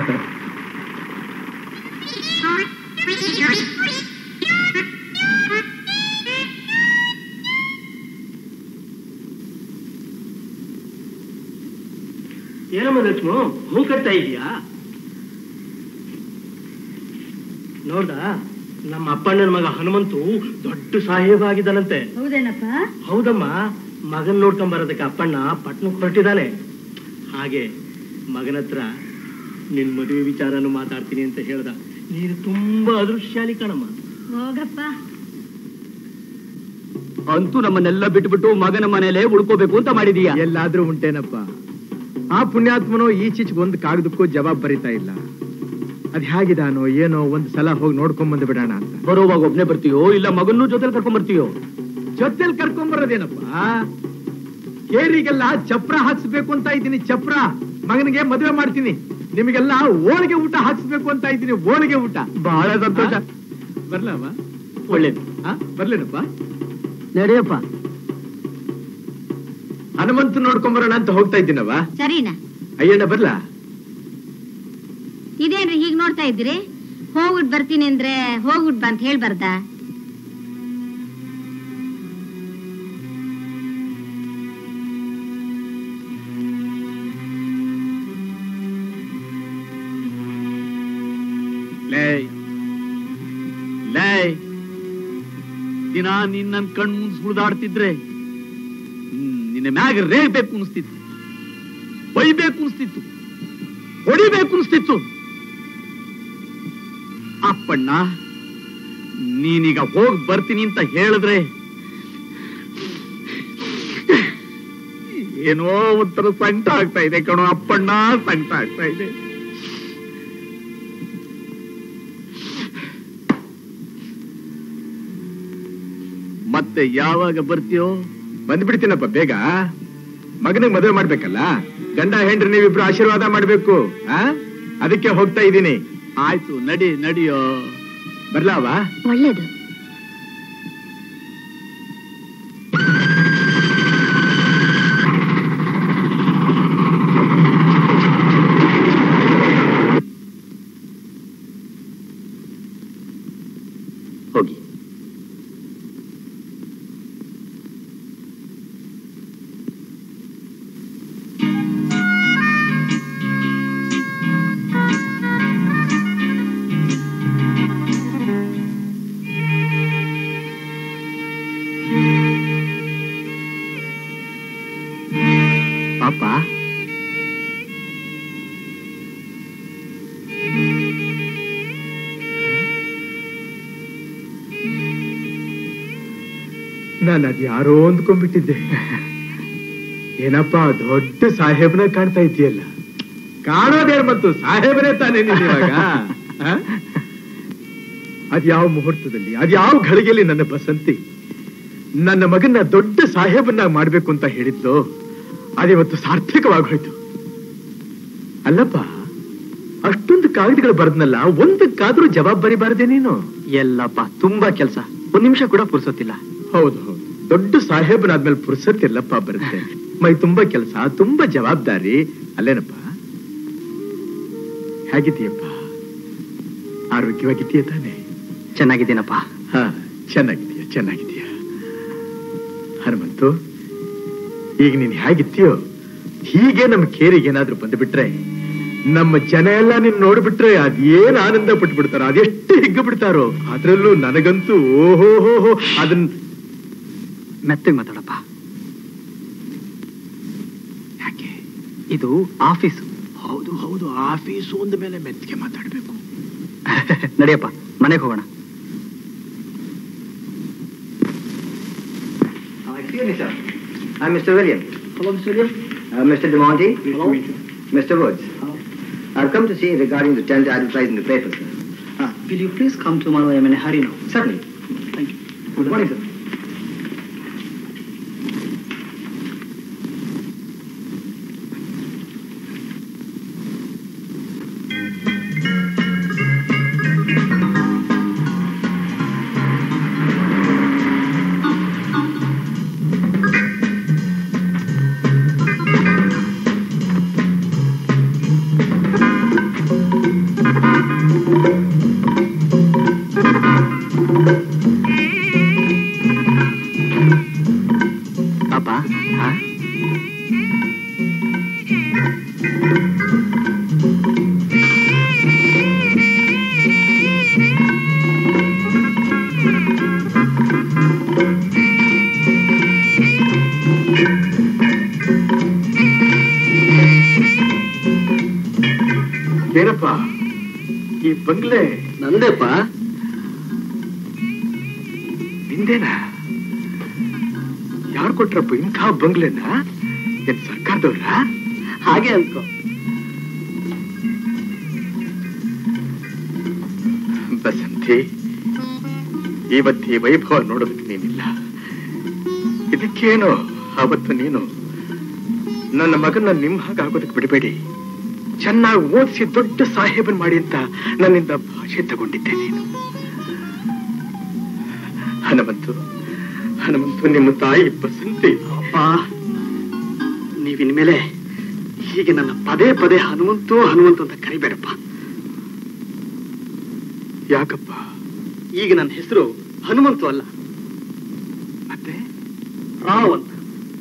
ಏನಮ್ಮ ಲಕ್ಷ್ಮು ಹೂ ಕಟ್ತಾ ಇದೀಯಾ ನೋಡ್ದ ನಮ್ಮ ಅಪ್ಪಣ್ಣನ ಮಗ ಹನುಮಂತು ದೊಡ್ಡ ಸಾಹೇಬ ಆಗಿದ್ದಾನಂತೆ ಹೌದೇನಪ್ಪ ಹೌದಮ್ಮ ಮಗನ್ ನೋಡ್ಕೊಂಡ್ ಬರೋದಕ್ಕೆ ಅಪ್ಪಣ್ಣ ಪಟ್ನಕ್ಕೆ ಹೊರಟಿದ್ದಾನೆ ಹಾಗೆ ಮಗನ ಹತ್ರ ನಿನ್ ಮದುವೆ ವಿಚಾರನು ಮಾತಾಡ್ತೀನಿ ಅಂತ ಹೇಳ್ದ ನೀನು ತುಂಬಾ ಅದೃಶ್ಯಾಲಿ ಕಣಮ್ಮ ಹೋಗಪ್ಪ ಅಂತೂ ನಮ್ಮನ್ನೆಲ್ಲ ಬಿಟ್ಬಿಟ್ಟು ಮಗನ ಮನೇಲೆ ಉಳ್ಕೋಬೇಕು ಅಂತ ಮಾಡಿದೀಯ ಎಲ್ಲಾದ್ರೂ ಉಂಟೇನಪ್ಪ ಆ ಪುಣ್ಯಾತ್ಮನೋ ಈಚೀಚೆಗೆ ಒಂದು ಕಾಗದಕ್ಕೂ ಜವಾಬ್ ಬರಿತಾ ಇಲ್ಲ ಅದ್ ಹೇಗಿದಾನೋ ಏನೋ ಒಂದ್ ಸಲ ಹೋಗಿ ನೋಡ್ಕೊಂಡ್ ಬಂದು ಬಿಡೋಣ ಅಂತ ಬರೋವಾಗ ಒಬ್ನೇ ಬರ್ತೀಯೋ ಇಲ್ಲ ಮಗನ್ನೂ ಜೊತೆಲಿ ಕರ್ಕೊಂಡ್ ಬರ್ತೀಯೋ ಜೊತೆಲಿ ಕರ್ಕೊಂಡ್ ಬರೋದೇನಪ್ಪ ಕೇರಿಗೆಲ್ಲ ಚಪ್ರ ಹಾಕ್ಸ್ಬೇಕು ಅಂತ ಇದ್ದೀನಿ ಚಪ್ರ ಮಗನಿಗೆ ಮದುವೆ ಮಾಡ್ತೀನಿ ನಿಮಗೆಲ್ಲ ಓಳಿಗೆ ಊಟ ಹಾಕ್ಸ್ಬೇಕು ಅಂತ ಇದ್ದೀನಿ ಓಳಿಗೆ ಊಟ ಬಹಳ ಸಂತೋಷ ಬರ್ಲವ ಒಳ್ಳೇದು ಆ ಬರ್ಲೇನಪ್ಪ ನಡೆಯಪ್ಪ ಹನುಮಂತ ನೋಡ್ಕೊಂಡ್ ಬರೋಣ ಅಂತ ಹೋಗ್ತಾ ಇದ್ದೀನವ ಸರಿನಾ ಅಯ್ಯಣ್ಣ ಬರ್ಲಾ ಇದೇನ್ರಿ ಹೀಗ್ ನೋಡ್ತಾ ಇದ್ದೀರಿ ಹೋಗ್ಬಿಟ್ ಬರ್ತೀನಿ ಅಂದ್ರೆ ಹೋಗ್ಬಿಟ್ ಬಾ ಅಂತ ಹೇಳ್ಬಾರ್ದಾ ಲೇ ಲೇ ದಿನ ನೀನ್ ನನ್ ಕಣ್ ಮುಂದ್ ಸುಳ್ದಾಡ್ತಿದ್ರೆ ಹ್ಮ್, ನಿನ್ನ ಮ್ಯಾಗ ರೇಗ್ಬೇಕು ಅನಿಸ್ತಿತ್ತು ಬೈಬೇಕು ಅನಿಸ್ತಿತ್ತು ಹೊಡಿಬೇಕು ಅನಿಸ್ತಿತ್ತು ಅಪ್ಪಣ್ಣ ನೀನೀಗ ಹೋಗ್ ಬರ್ತೀನಿ ಅಂತ ಹೇಳಿದ್ರೆ ಏನೋ ಒಂಥರ ಸಂಕಟ ಆಗ್ತಾ ಇದೆ ಕಣೋ ಅಪ್ಪಣ್ಣ ಸಂಕಟ ಆಗ್ತಾ ಇದೆ ಮತ್ತೆ ಯಾವಾಗ ಬರ್ತೀಯೋ ಬಂದ್ಬಿಡ್ತೀನಪ್ಪ ಬೇಗ ಮಗನಿಗೆ ಮದುವೆ ಮಾಡ್ಬೇಕಲ್ಲ ಗಂಡ ಹೆಂಡ್ರಿ ನೀವಿಬ್ರು ಆಶೀರ್ವಾದ ಮಾಡ್ಬೇಕು ಆ ಅದಕ್ಕೆ ಹೋಗ್ತಾ ಇದ್ದೀನಿ ಆಯ್ತು ನಡಿ ನಡಿಯೋ ಬರ್ಲಾವಾ ಒಳ್ಳೇದು ಹೋಗಿ ಪಾಪ ನಾನು ಅದ್ ಯಾರೋ ಅಂದ್ಕೊಂಡ್ಬಿಟ್ಟಿದ್ದೆ ಏನಪ್ಪ ದೊಡ್ಡ ಸಾಹೇಬ್ನ ಕಾಣ್ತಾ ಇದೆಯಲ್ಲ ಕಾಣೋದೇನ್ ಮತ್ತು ಸಾಹೇಬನೇ ತಾನೇ ನೀನು ಇವಾಗ ಆ? ಅದ್ಯಾವ ಮುಹೂರ್ತದಲ್ಲಿ ಅದ್ಯಾವ ಘಳಿಗೆಯಲ್ಲಿ ನನ್ನ ಬಸಂತಿ ನನ್ನ ಮಗನ್ನ ದೊಡ್ಡ ಸಾಹೇಬನ್ನ ಮಾಡ್ಬೇಕು ಅಂತ ಹೇಳಿದ್ಲು ಅದಿವತ್ತು ಸಾರ್ಥಕವಾಗೋಯ್ತು ಅಲ್ಲಪ್ಪ ಅಷ್ಟೊಂದು ಕಾಗದಗಳು ಬರ್ದ್ನಲ್ಲ ಒಂದಕ್ಕಾದ್ರೂ ಜವಾಬ್ದಾರಿ ಬಾರದೆ ನೀನು ಎಲ್ಲಪ್ಪ ತುಂಬಾ ಕೆಲಸ ಒಂದ್ ನಿಮಿಷ ಕೂಡ ಪುರ್ಸೊತ್ತಿಲ್ಲ ಹೌದು ಹೌದು ದೊಡ್ಡ ಸಾಹೇಬನಾದ್ಮೇಲೆ ಪುರ್ಸತ್ತಿಲ್ಲಪ್ಪ ಬರುತ್ತೆ ಮೈ ತುಂಬಾ ಕೆಲಸ ತುಂಬಾ ಜವಾಬ್ದಾರಿ ಅಲ್ಲೇನಪ್ಪ ಹೇಗಿದೆಯಪ್ಪ ಆರೋಗ್ಯವಾಗಿದೆಯಾ ತಾನೆ ಚೆನ್ನಾಗಿದ್ದೀನಪ್ಪ ಹಾ ಚೆನ್ನಾಗಿದೆಯಾ ಚೆನ್ನಾಗಿದೆಯಾ ಹನುಮಂತು ಈಗ ನೀನ್ ಹೇಗಿದ್ದೀಯೋ ಹೀಗೆ ನಮ್ಮ ಕೇರಿಗೆ ಏನಾದ್ರೂ ಬಂದ್ಬಿಟ್ರೆ ನಮ್ಮ ಜನ ಎಲ್ಲ ನಿನ್ ನೋಡ್ಬಿಟ್ರೆ ಅದೇನ್ ಆನಂದ ಪಟ್ಬಿಡ್ತಾರೋ ಅದೆಷ್ಟು ಹಿಗ್ಗು ಬಿಡ್ತಾರೋ ಅದ್ರಲ್ಲೂ ನನಗಂತೂ ಓಹೋ ಹೋ ಹೋ ಅದನ್ ಮೆತ್ತಗೆ ಮಾತಾಡಪ್ಪ ಯಾಕೆ ಇದು ಆಫೀಸು ಹೌದು ಹೌದು ಆಫೀಸು ಒಂದ ಮೇಲೆ ಮೆತ್ತಿಗೆ ಮಾತಾಡ್ಬೇಕು ನಡೆಯಪ್ಪ ಮನೆಗೆ ಹೋಗೋಣ Excuse me, sir. I'm Mr. William. Hello, Mr. William. Uh, Mr. DeMonte. Hello. Mr. Woods. I've come to see you regarding the tent advertised in the paper, sir. Ah, will you please come tomorrow? I'm in a hurry now. Certainly. Thank you. Good morning, sir. ಏನಪ್ಪ ಈ ಬಂಗ್ಲೆ ನಂದೇಪ್ಪ ನಿಂದೇನಾ ಯಾರು ಕೊಟ್ರಪ್ಪ ಇಂಥ ಬಂಗ್ಲೆನ ಏನ್ ಸರ್ಕಾರದವ್ರ ಹಾಗೆ ಅನ್ಕೋ ಬಸಂತಿ ಇವತ್ತು ಈ ವೈಭವ ನೋಡೋದಕ್ಕೆ ನೀನಿಲ್ಲ ಇದಕ್ಕೇನೋ ಅವತ್ತು ನೀನು ನನ್ನ ಮಗನ ನಿಮ್ ಹಾಗೆ ಆಗೋದಕ್ಕೆ ಬಿಡಬೇಡಿ ಚೆನ್ನಾಗಿ ಓದಿಸಿ ದೊಡ್ಡ ಸಾಹೇಬನ್ ಮಾಡಿ ಅಂತ ನನ್ನಿಂದ ಭಾಷೆ ತಗೊಂಡಿದ್ದೆ ನೀನು ಹನುಮಂತು ಹನುಮಂತು ನಿಮ್ಮ ತಾಯಿ ಬಸಂತಿ ಅಪ್ಪ ನೀವಿನ್ಮೇಲೆ ಹೀಗೆ ನನ್ನ ಪದೇ ಪದೇ ಹನುಮಂತು ಹನುಮಂತು ಅಂತ ಕರಿಬೇಡಪ್ಪ ಯಾಕಪ್ಪ ಈಗ ನನ್ನ ಹೆಸರು ಹನುಮಂತು ಅಲ್ಲ ಮತ್ತೆ ರಾವ್ ಅಂತ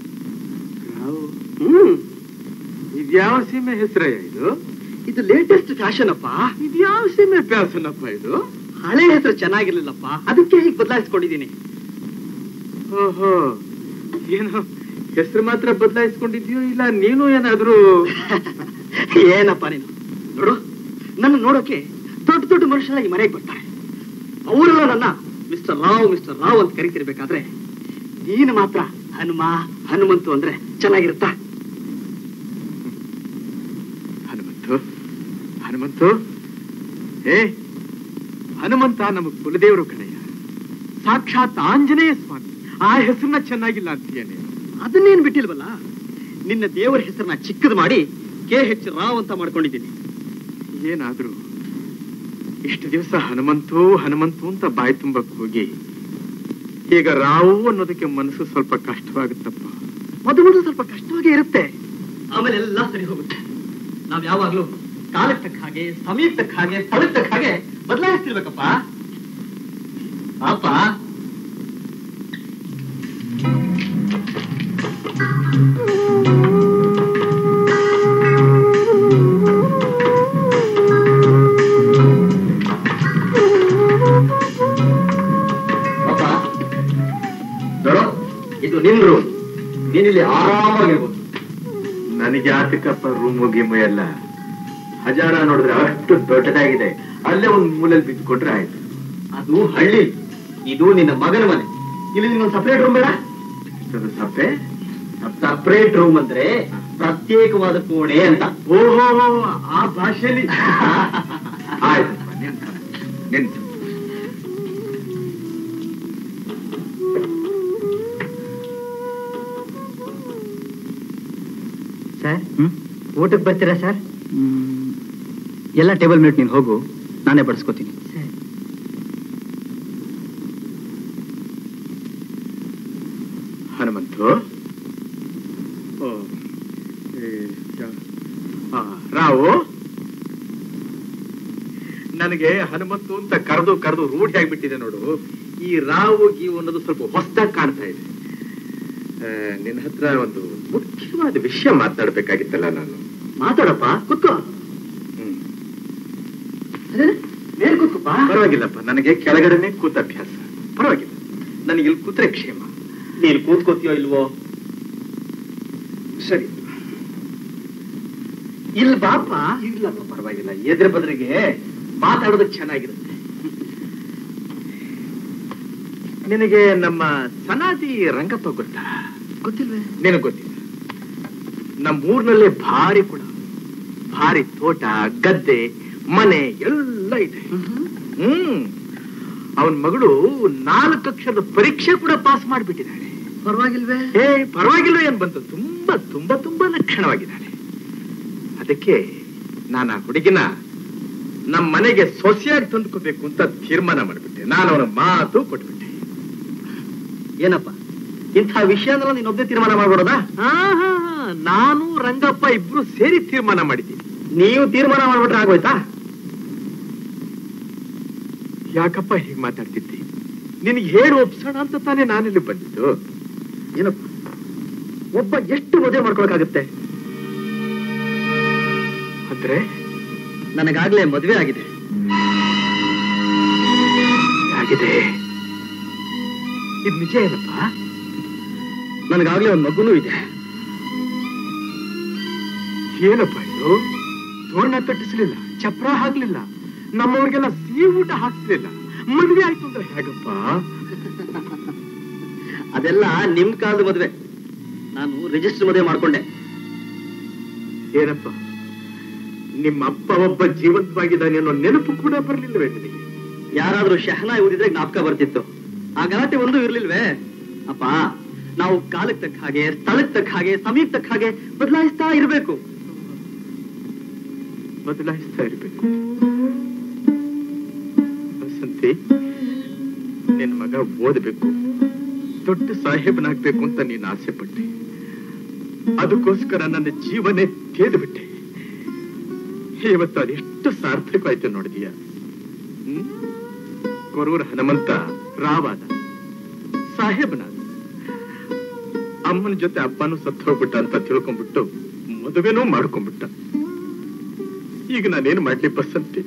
ಹ್ಮ್ ಇದ್ಯಾವ ಸೀಮೆ ಹೆಸರಯ್ಯ ಇದು ಇದು ಲೇಟೆಸ್ಟ್ ಫ್ಯಾಷನ್ ಅಪ್ಪ ಇದ್ಯಾವ ಸೀಮೆ ಪ್ಯಾಸನಪ್ಪ ಇದು ಹಳೆ ಹೆಸರು ಚೆನ್ನಾಗಿರ್ಲಿಲ್ಲಪ್ಪ ಅದಕ್ಕೆ ಹೀಗೆ ಬದಲಾಯಿಸ್ಕೊಂಡಿದ್ದೀನಿ ಓಹೋ ಏನು ಹೆಸರು ಮಾತ್ರ ಬದಲಾಯಿಸ್ಕೊಂಡಿದ್ಯೋ ಇಲ್ಲ ನೀನು ಏನಾದ್ರೂ ಏನಪ್ಪ ನೀನು ನೋಡು ನನ್ನ ನೋಡೋಕೆ ದೊಡ್ಡ ದೊಡ್ಡ ಮನುಷ್ಯರ ಈ ಮನೆಗೆ ಬರ್ತಾರೆ ಅವರೆಲ್ಲ ನನ್ನ ಮಿಸ್ಟರ್ ರಾವ್ ಮಿಸ್ಟರ್ ರಾವ್ ಅಂತ ಕರಿತಿರ್ಬೇಕಾದ್ರೆ ನೀನು ಮಾತ್ರ ಹನುಮ ಹನುಮಂತು ಅಂದ್ರೆ ಚೆನ್ನಾಗಿರುತ್ತಾ ಹನುಮಂತು ಹನುಮಂತು ಏ ಹನುಮಂತ ನಮ್ಮ ಕುಲದೇವರು ಕಡೆಯ ಸಾಕ್ಷಾತ್ ಆಂಜನೇಯ ಸ್ವಾಮಿ ಆ ಹೆಸರನ್ನ ಚೆನ್ನಾಗಿಲ್ಲ ಅಂತೀಯನೇ ಅದನ್ನೇನು ಬಿಟ್ಟಿಲ್ವಲ್ಲ ನಿನ್ನ ದೇವರ ಹೆಸರನ್ನ ಚಿಕ್ಕದು ಮಾಡಿ ಕೆ ಹೆಚ್ ರಾವ್ ಅಂತ ಮಾಡ್ಕೊಂಡಿದ್ದೀನಿ ಏನಾದ್ರೂ ಇಷ್ಟು ದಿವಸ ಹನುಮಂತು ಹನುಮಂತು ಅಂತ ಬಾಯಿ ತುಂಬಕ್ ಹೋಗಿ ಈಗ ರಾವು ಅನ್ನೋದಕ್ಕೆ ಮನಸ್ಸು ಸ್ವಲ್ಪ ಕಷ್ಟವಾಗುತ್ತಪ್ಪ ಮೊದಲು ಮೊದಲು ಸ್ವಲ್ಪ ಕಷ್ಟವಾಗೇ ಇರುತ್ತೆ ಆಮೇಲೆ ಎಲ್ಲ ಸರಿ ಹೋಗುತ್ತೆ ನಾವ್ ಯಾವಾಗ್ಲೂ ಕಾಲಕ್ಕೆ ತಕ್ಕ ಹಾಗೆ ಸಮಯಕ್ಕೆ ತಕ್ಕ ಹಾಗೆ ಸ್ಥಳಕ್ಕೆ ತಕ್ಕ ಹಾಗೆ ಬದಲಾಯಿಸ್ತಿರ್ಬೇಕಪ್ಪ ಪಾಪ ಪಾಪ ನೋಡು ಇದು ನಿನ್ ರೂಮ್ ನೀನಿಲ್ಲಿ ಆರಾಮಾಗಿರ್ಬೋದು ನನಗೆ ಆತಕಪ್ಪ ರೂಮು ಗೀಮು ಎಲ್ಲ ಹಜಾರ ನೋಡಿದ್ರೆ ಅಷ್ಟು ದೊಡ್ಡದಾಗಿದೆ ಅಲ್ಲೇ ಒಂದ್ ಮೂಲೆಯಲ್ಲಿ ಬಿದ್ದುಕೊಟ್ರೆ ಆಯ್ತು ಅದು ಹಳ್ಳಿ ಇದು ನಿನ್ನ ಮಗನ ಮನೆ ಇಲ್ಲಿ ನಿಮ್ಗೊಂದು ಸಪರೇಟ್ ರೂಮ್ ಬೇಡ ಅದು ಸಪ್ಪೆ ಸಪರೇಟ್ ರೂಮ್ ಅಂದ್ರೆ ಪ್ರತ್ಯೇಕವಾದ ಕೋಣೆ ಅಂತ ಓಹೋ ಆ ಭಾಷೆಯಲ್ಲಿ ಆಯ್ತಪ್ಪ ನಿಂತು ನಿಂತು ಸರ್ ಊಟಕ್ಕೆ ಬರ್ತೀರಾ ಸರ್ ಎಲ್ಲ ಟೇಬಲ್ ಮೇಟ್ ನೀನು ಹೋಗು ನಾನೇ ಬಡಿಸ್ಕೋತೀನಿ ಹನುಮಂತು ಓ, ಏ, ಯಾ- ಆ, ರಾವು ನನಗೆ ಹನುಮಂತು ಅಂತ ಕರೆದು ಕರೆದು ರೂಢಿ ಆಗ್ಬಿಟ್ಟಿದೆ ನೋಡು ಈ ರಾವು ಗೀವು ಅನ್ನೋದು ಸ್ವಲ್ಪ ಹೊಸದಾಗಿ ಕಾಣ್ತಾ ಇದೆ ಆ, ನಿನ್ನ ಹತ್ರ ಒಂದು ಮುಖ್ಯವಾದ ವಿಷಯ ಮಾತಾಡ್ಬೇಕಾಗಿತ್ತಲ್ಲ ನಾನು ಮಾತಾಡಪ್ಪ ಕೂತ್ಕೋ ಹ್ಮ್. ಮೇಲ್ ಕೂತ್ಕೋಪ್ಪ ಪರವಾಗಿಲ್ಲಪ್ಪ ನನಗೆ ಕೆಳಗಡೆನೆ ಕೂತ ಅಭ್ಯಾಸ ಪರವಾಗಿಲ್ಲ ನನಗೆ ಇಲ್ಲಿ ಕೂತ್ರೆ ಕ್ಷೇಮ ನೀನು ಕೂತ್ಕೋತೀಯೋ ಇಲ್ವೋ ಸರಿ ಇಲ್ಲಿ ಬಾಪ ಇಲ್ಲಪ್ಪ ಪರವಾಗಿಲ್ಲ ಎದ್ರ ಬದ್ರಿಗೆ ಮಾತಾಡೋದಕ್ಕೆ ಚೆನ್ನಾಗಿರುತ್ತೆ ನಿನಗೆ ನಮ್ಮ ಸನಾದಿ ರಂಗಪ್ಪ ಗೊತ್ತಾ ಗೊತ್ತಿಲ್ವೇ ನಿನಗೆ ಗೊತ್ತಿಲ್ಲ ನಮ್ಮ ಊರ್ನಲ್ಲೇ ಭಾರಿ ಕುಳ ಭಾರಿ ತೋಟ ಗದ್ದೆ ಮನೆ ಎಲ್ಲ ಇದೆ ಹ್ಮ್ ಅವನ ಮಗಳು ನಾಲ್ಕು ಅಕ್ಷರದ ಪರೀಕ್ಷೆ ಕೂಡ ಪಾಸ್ ಮಾಡಿಬಿಟ್ಟಿದ್ದಾಳೆ ಪರವಾಗಿಲ್ವೇ ಏ ಪರವಾಗಿಲ್ಲ ಏನ್ ಬಂತು ತುಂಬಾ ತುಂಬಾ ತುಂಬಾ ಲಕ್ಷಣವಾಗಿದ್ದಾಳೆ ಅದಕ್ಕೆ ನಾನು ಆ ಹುಡುಗಿನ ನಮ್ಮ ಮನೆಗೆ ಸೊಸೆಯಾಗಿ ತಂದ್ಕೋಬೇಕು ಅಂತ ತೀರ್ಮಾನ ಮಾಡಿಬಿಟ್ಟೆ ನಾನು ಅವನ ಮಾತು ಕೊಟ್ಬಿಟ್ಟೆ ಏನಪ್ಪ ಇಂಥ ವಿಷಯ ಅಂದ್ರೆ ನೀನೊಬ್ಬನೇ ತೀರ್ಮಾನ ಮಾಡ್ಬಿಡೋದಾ ಆಹಾ, ನಾನು ರಂಗಪ್ಪ ಇಬ್ರು ಸೇರಿ ತೀರ್ಮಾನ ಮಾಡಿದ್ದೀವಿ ನೀವು ತೀರ್ಮಾನ ಮಾಡ್ಬಿಟ್ರೆ ಆಗೋಯ್ತಾ ಯಾಕಪ್ಪ ಹೀಗೆ ಮಾತಾಡ್ತಿದ್ದಿ ನಿನಗೆ ಹೇಳಿ ಒಪ್ಸೋಣ ಅಂತ ತಾನೇ ನಾನಿಲ್ಲಿ ಬಂದಿದ್ದು ಏನಪ್ಪ ಒಬ್ಬ ಎಷ್ಟು ಮದುವೆ ಮಾಡ್ಕೊಳಕಾಗುತ್ತೆ ಅಂದ್ರೆ ನನಗಾಗ್ಲೇ ಮದುವೆ ಆಗಿದೆ ಆಗಿದೆ ಇದು ನಿಜ ಏನಪ್ಪ ನನಗಾಗ್ಲೇ ಒಂದು ಮಗುನೂ ಇದೆ ಏನಪ್ಪ ಇದು ತೋರಣ ಕಟ್ಟಿಸ್ಲಿಲ್ಲ ಚಪ್ರ ಹಾಕ್ಲಿಲ್ಲ ನಮ್ಮವ್ರಿಗೆಲ್ಲ ಸಿಹಿ ಊಟ ಹಾಕ್ಸ್ಲಿಲ್ಲ ಮದ್ವೆ ಆಯ್ತು ಅಂದ್ರೆ ಹೇಗಪ್ಪ ಅದೆಲ್ಲ ನಿಮ್ ಕಾಲದ ಮದುವೆ ನಾನು ರಿಜಿಸ್ಟರ್ ಮದುವೆ ಮಾಡ್ಕೊಂಡೆ ಏನಪ್ಪ ನಿಮ್ಮ ಅಪ್ಪ ಒಬ್ಬ ಜೀವಂತವಾಗಿದ್ದಾನೆ ಅನ್ನೋ ನೆನಪು ಕೂಡ ಬರ್ಲಿಲ್ವೇ ನಿನಗೆ ಯಾರಾದ್ರೂ ಶಹನ ಓದಿದ್ರೆ ಜ್ಞಾಪಕ ಬರ್ತಿತ್ತು ಆ ಗಲಾಟೆ ಒಂದು ಇರ್ಲಿಲ್ವೇ ಅಪ್ಪ ನಾವು ಕಾಲಕ್ಕೆ ತಕ್ಕ ಹಾಗೆ ಸ್ಥಳಕ್ಕೆ ತಕ್ಕ ಹಾಗೆ ಸಮಯಕ್ಕೆ ತಕ್ಕ ಹಾಗೆ ಬದಲಾಯಿಸ್ತಾ ಇರ್ಬೇಕು ಬದಲಾಯಿಸ್ತಾ ಇರ್ಬೇಕು ವಸಂತಿ ನಿನ್ ಮಗ ಓದಬೇಕು ದೊಡ್ಡ ಸಾಹೇಬನಾಗ್ಬೇಕು ಅಂತ ನೀನ್ ಆಸೆ ಪಟ್ಟೆ ಅದಕ್ಕೋಸ್ಕರ ನನ್ನ ಜೀವನೇ ತೇದು ಬಿಟ್ಟೆ ಇವತ್ತು ಅದೆಷ್ಟು ಸಾರ್ಥಕವಾಯ್ತು ನೋಡಿದೀಯ ಹ್ಮ್ ಕೊರೂರ ಹನುಮಂತ ರಾವಾದ ಸಾಹೇಬನಾದ ಅಮ್ಮನ ಜೊತೆ ಅಪ್ಪನೂ ಸತ್ತು ಹೋಗ್ಬಿಟ್ಟ ಅಂತ ತಿಳ್ಕೊಂಡ್ಬಿಟ್ಟು ಮದುವೆನೂ ಮಾಡ್ಕೊಂಡ್ಬಿಟ್ಟ ಈಗ ನಾನೇನ್ ಮಾಡ್ಲಿ ಬಸಂತಿ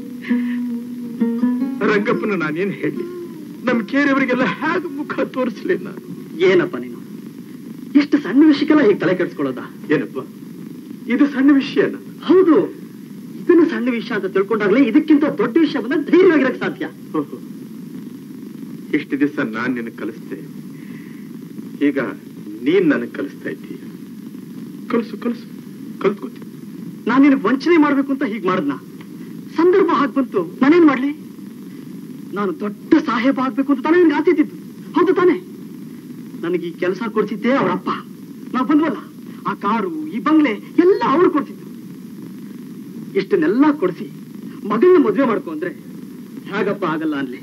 ರಂಗಪ್ಪನ ನಾನೇನ್ ಹೇಳಿ ನಮ್ ಕೇರಿಯವರಿಗೆಲ್ಲ ಹೇಗೆ ಮುಖ ತೋರಿಸ್ಲಿ ನಾನು ಏನಪ್ಪ ನೀನು ಇಷ್ಟು ಸಣ್ಣ ವಿಷಯಕ್ಕೆಲ್ಲ ಹೀಗೆ ತಲೆ ಕೆಡಿಸ್ಕೊಳ್ಳೋದ ಏನಪ್ಪ ಇದು ಸಣ್ಣ ವಿಷಯನ ಹೌದು ಇದನ್ನ ಸಣ್ಣ ವಿಷಯ ಅಂತ ತಿಳ್ಕೊಂಡಾಗ್ಲೇ ಇದಕ್ಕಿಂತ ದೊಡ್ಡ ವಿಷಯ ಬಂದ ಧೈರ್ಯವಾಗಿರಕ್ ಸಾಧ್ಯ ಓಹೋ. ಇಷ್ಟು ದಿವಸ ನಾನ್ ನಿನಗೆ ಕಲಿಸ್ದೆ ಈಗ ನೀನ್ ನನಗ್ ಕಲಿಸ್ತಾ ಇದ್ದೀಯ ಕಲಿಸು ಕಲಿಸು ಕಲ್ತ್ಕೋತಿ ನಾನು ನಿನಗೆ ವಂಚನೆ ಮಾಡ್ಬೇಕು ಅಂತ ಹೀಗ್ ಮಾಡದ್ನ ಸಂದರ್ಭ ಹಾಕ್ ಬಂತು ನಾನೇನ್ ಮಾಡ್ಲಿ ನಾನು ದೊಡ್ಡ ಸಾಹೇಬ ಆಗ್ಬೇಕು ಅಂತ ತಾನೇ ನನಗೆ ಆಸೆ ಇದ್ದಿದ್ದು ಹೌದು ತಾನೇ ನನಗೆ ಈ ಕೆಲಸ ಕೊಡ್ಸಿದ್ದೆ ಅವರಪ್ಪ ನಾವು ಬಂದ್ವಲ್ಲ ಆ ಕಾರು ಈ ಬಂಗ್ಲೆ ಎಲ್ಲ ಅವ್ರು ಕೊಡ್ಸಿದ್ದು ಇಷ್ಟನ್ನೆಲ್ಲ ಕೊಡಿಸಿ ಮಗಳನ್ನ ಮದುವೆ ಮಾಡ್ಕೊ ಅಂದ್ರೆ ಹೇಗಪ್ಪ ಆಗಲ್ಲ ಅನ್ಲಿ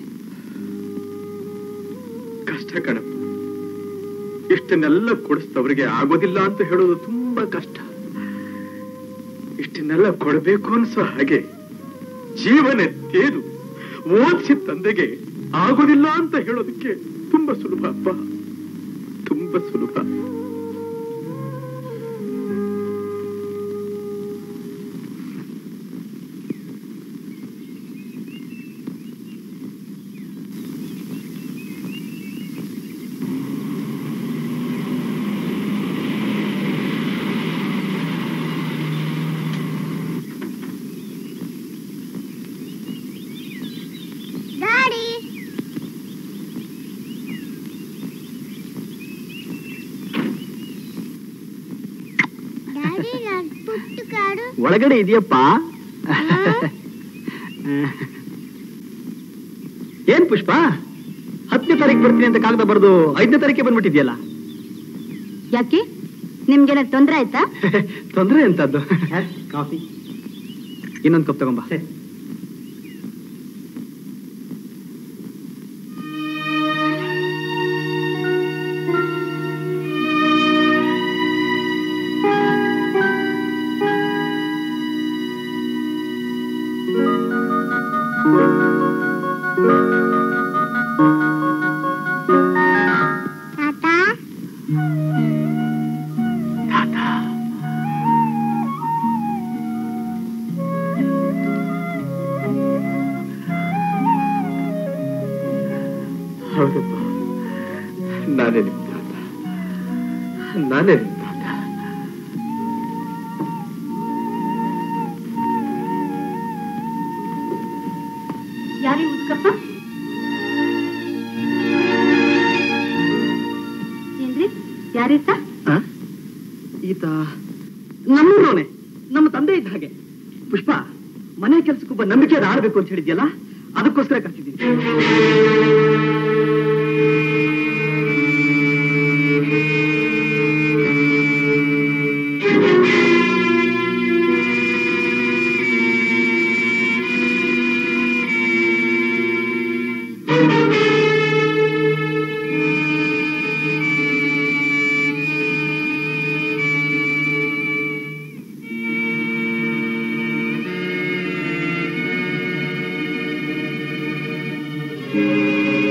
ಕಷ್ಟ ಕಣಪ್ಪ ಇಷ್ಟನ್ನೆಲ್ಲ ಕೊಡಿಸ್ತವ್ರಿಗೆ ಆಗೋದಿಲ್ಲ ಅಂತ ಹೇಳೋದು ತುಂಬಾ ಕಷ್ಟ ಇಷ್ಟನ್ನೆಲ್ಲ ಕೊಡಬೇಕು ಅನ್ಸೋ ಹಾಗೆ ಜೀವನ ತೇದು ಓದಿಸಿ ತಂದೆಗೆ ಆಗೋದಿಲ್ಲ ಅಂತ ಹೇಳೋದಕ್ಕೆ ತುಂಬಾ ಸುಲಭ ಅಪ್ಪ ತುಂಬಾ ಸುಲಭ ಗಾಡಿ ಡ್ಯಾಡಿ ನಾನು ಪುಟ್ಟ ಕಾಡು ಒಳಗಡೆ ಇದೆಯಪ್ಪ ಏನ್ ಪುಷ್ಪ ಹತ್ತನೇ ತಾರೀಕು ಬರ್ತೀನಿ ಅಂತ ಕಾಗದ ಬರೆದು ಐದನೇ ತಾರೀಕೆ ಬಂದ್ಬಿಟ್ಟಿದ್ಯಲ್ಲ ಯಾಕೆ ನಿಮ್ಗೆಲ್ಲ ತೊಂದ್ರೆ ಆಯ್ತಾ ತೊಂದ್ರೆ ಎಂತದ್ದು ಕಾಫಿ ಇನ್ನೊಂದು ಕಪ್ ತಗೊಂಬ ತಾತ ಹೌದಪ್ಪ ನಾನೇ ನಿಮ್ ತಾತ ನಾನೇ ನಿಮ್ ತಾತ ಯಾರೇ ಮುದ್ಕಪ್ಪ ಏನ್ರಿ ಯಾರೀತ ಈತ ನಮ್ಮೂರೋನೆ ನಮ್ಮ ತಂದೆ ಇದ್ದ ಹಾಗೆ ಪುಷ್ಪ ಮನೆ ಕೆಲ್ಸಕ್ಕೊಬ್ಬ ನಂಬಿಕೆ ಆಡ್ಬೇಕು ಅಂತ ಹೇಳಿದ್ಯಲ್ಲ ಅದಕ್ಕೋಸ್ಕರ ಕರ್ತಿದ್ದೀನಿ ಡ್ಯಾಡಿ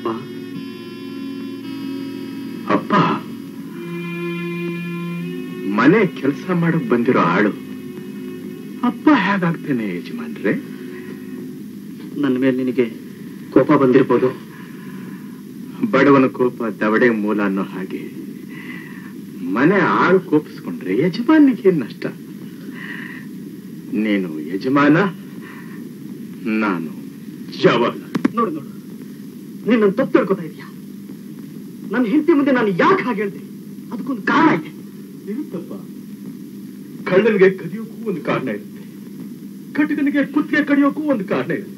ಅಪ್ಪ ಅಪ್ಪ ಮನೆ ಕೆಲಸ ಮಾಡಕ್ ಬಂದಿರೋ ಆಳು ಅಪ್ಪ ಹೇಗಾಗ್ತೇನೆ ಯಜಮಾನ್ರೆ ನನ್ನ ಮೇಲೆ ನಿನಗೆ ಕೋಪ ಬಂದಿರ್ಬೋದು ಬಡವನ ಕೋಪ ದವಡೆ ಮೂಲ ಅನ್ನೋ ಹಾಗೆ ಮನೆ ಆಳು ಕೋಪಿಸ್ಕೊಂಡ್ರೆ ಯಜಮಾನಿಗೆ ಏನ್ ನಷ್ಟ ನೀನು ಯಜಮಾನ ನಾನು ಜವಾನ ನೋಡು ನೋಡು ನಿನ್ನ ತಪ್ಪು ತಿಳ್ಕೊತಾ ಇದೀಯಾ ನನ್ನ ಹೆಂಡತಿ ಮುಂದೆ ನಾನು ಯಾಕೆ ಹಾಗೆ ಹೇಳ್ದೆ ಅದಕ್ಕೊಂದು ಕಾರಣ ಇದೆ ಇರುತ್ತಪ್ಪ ಕಳ್ಳನಿಗೆ ಕದಿಯೋಕ್ಕೂ ಒಂದು ಕಾರಣ ಇರುತ್ತೆ ಕಟಕನಿಗೆ ಕುತ್ತಿಗೆ ಕಡಿಯೋಕ್ಕೂ ಒಂದು ಕಾರಣ ಇರುತ್ತೆ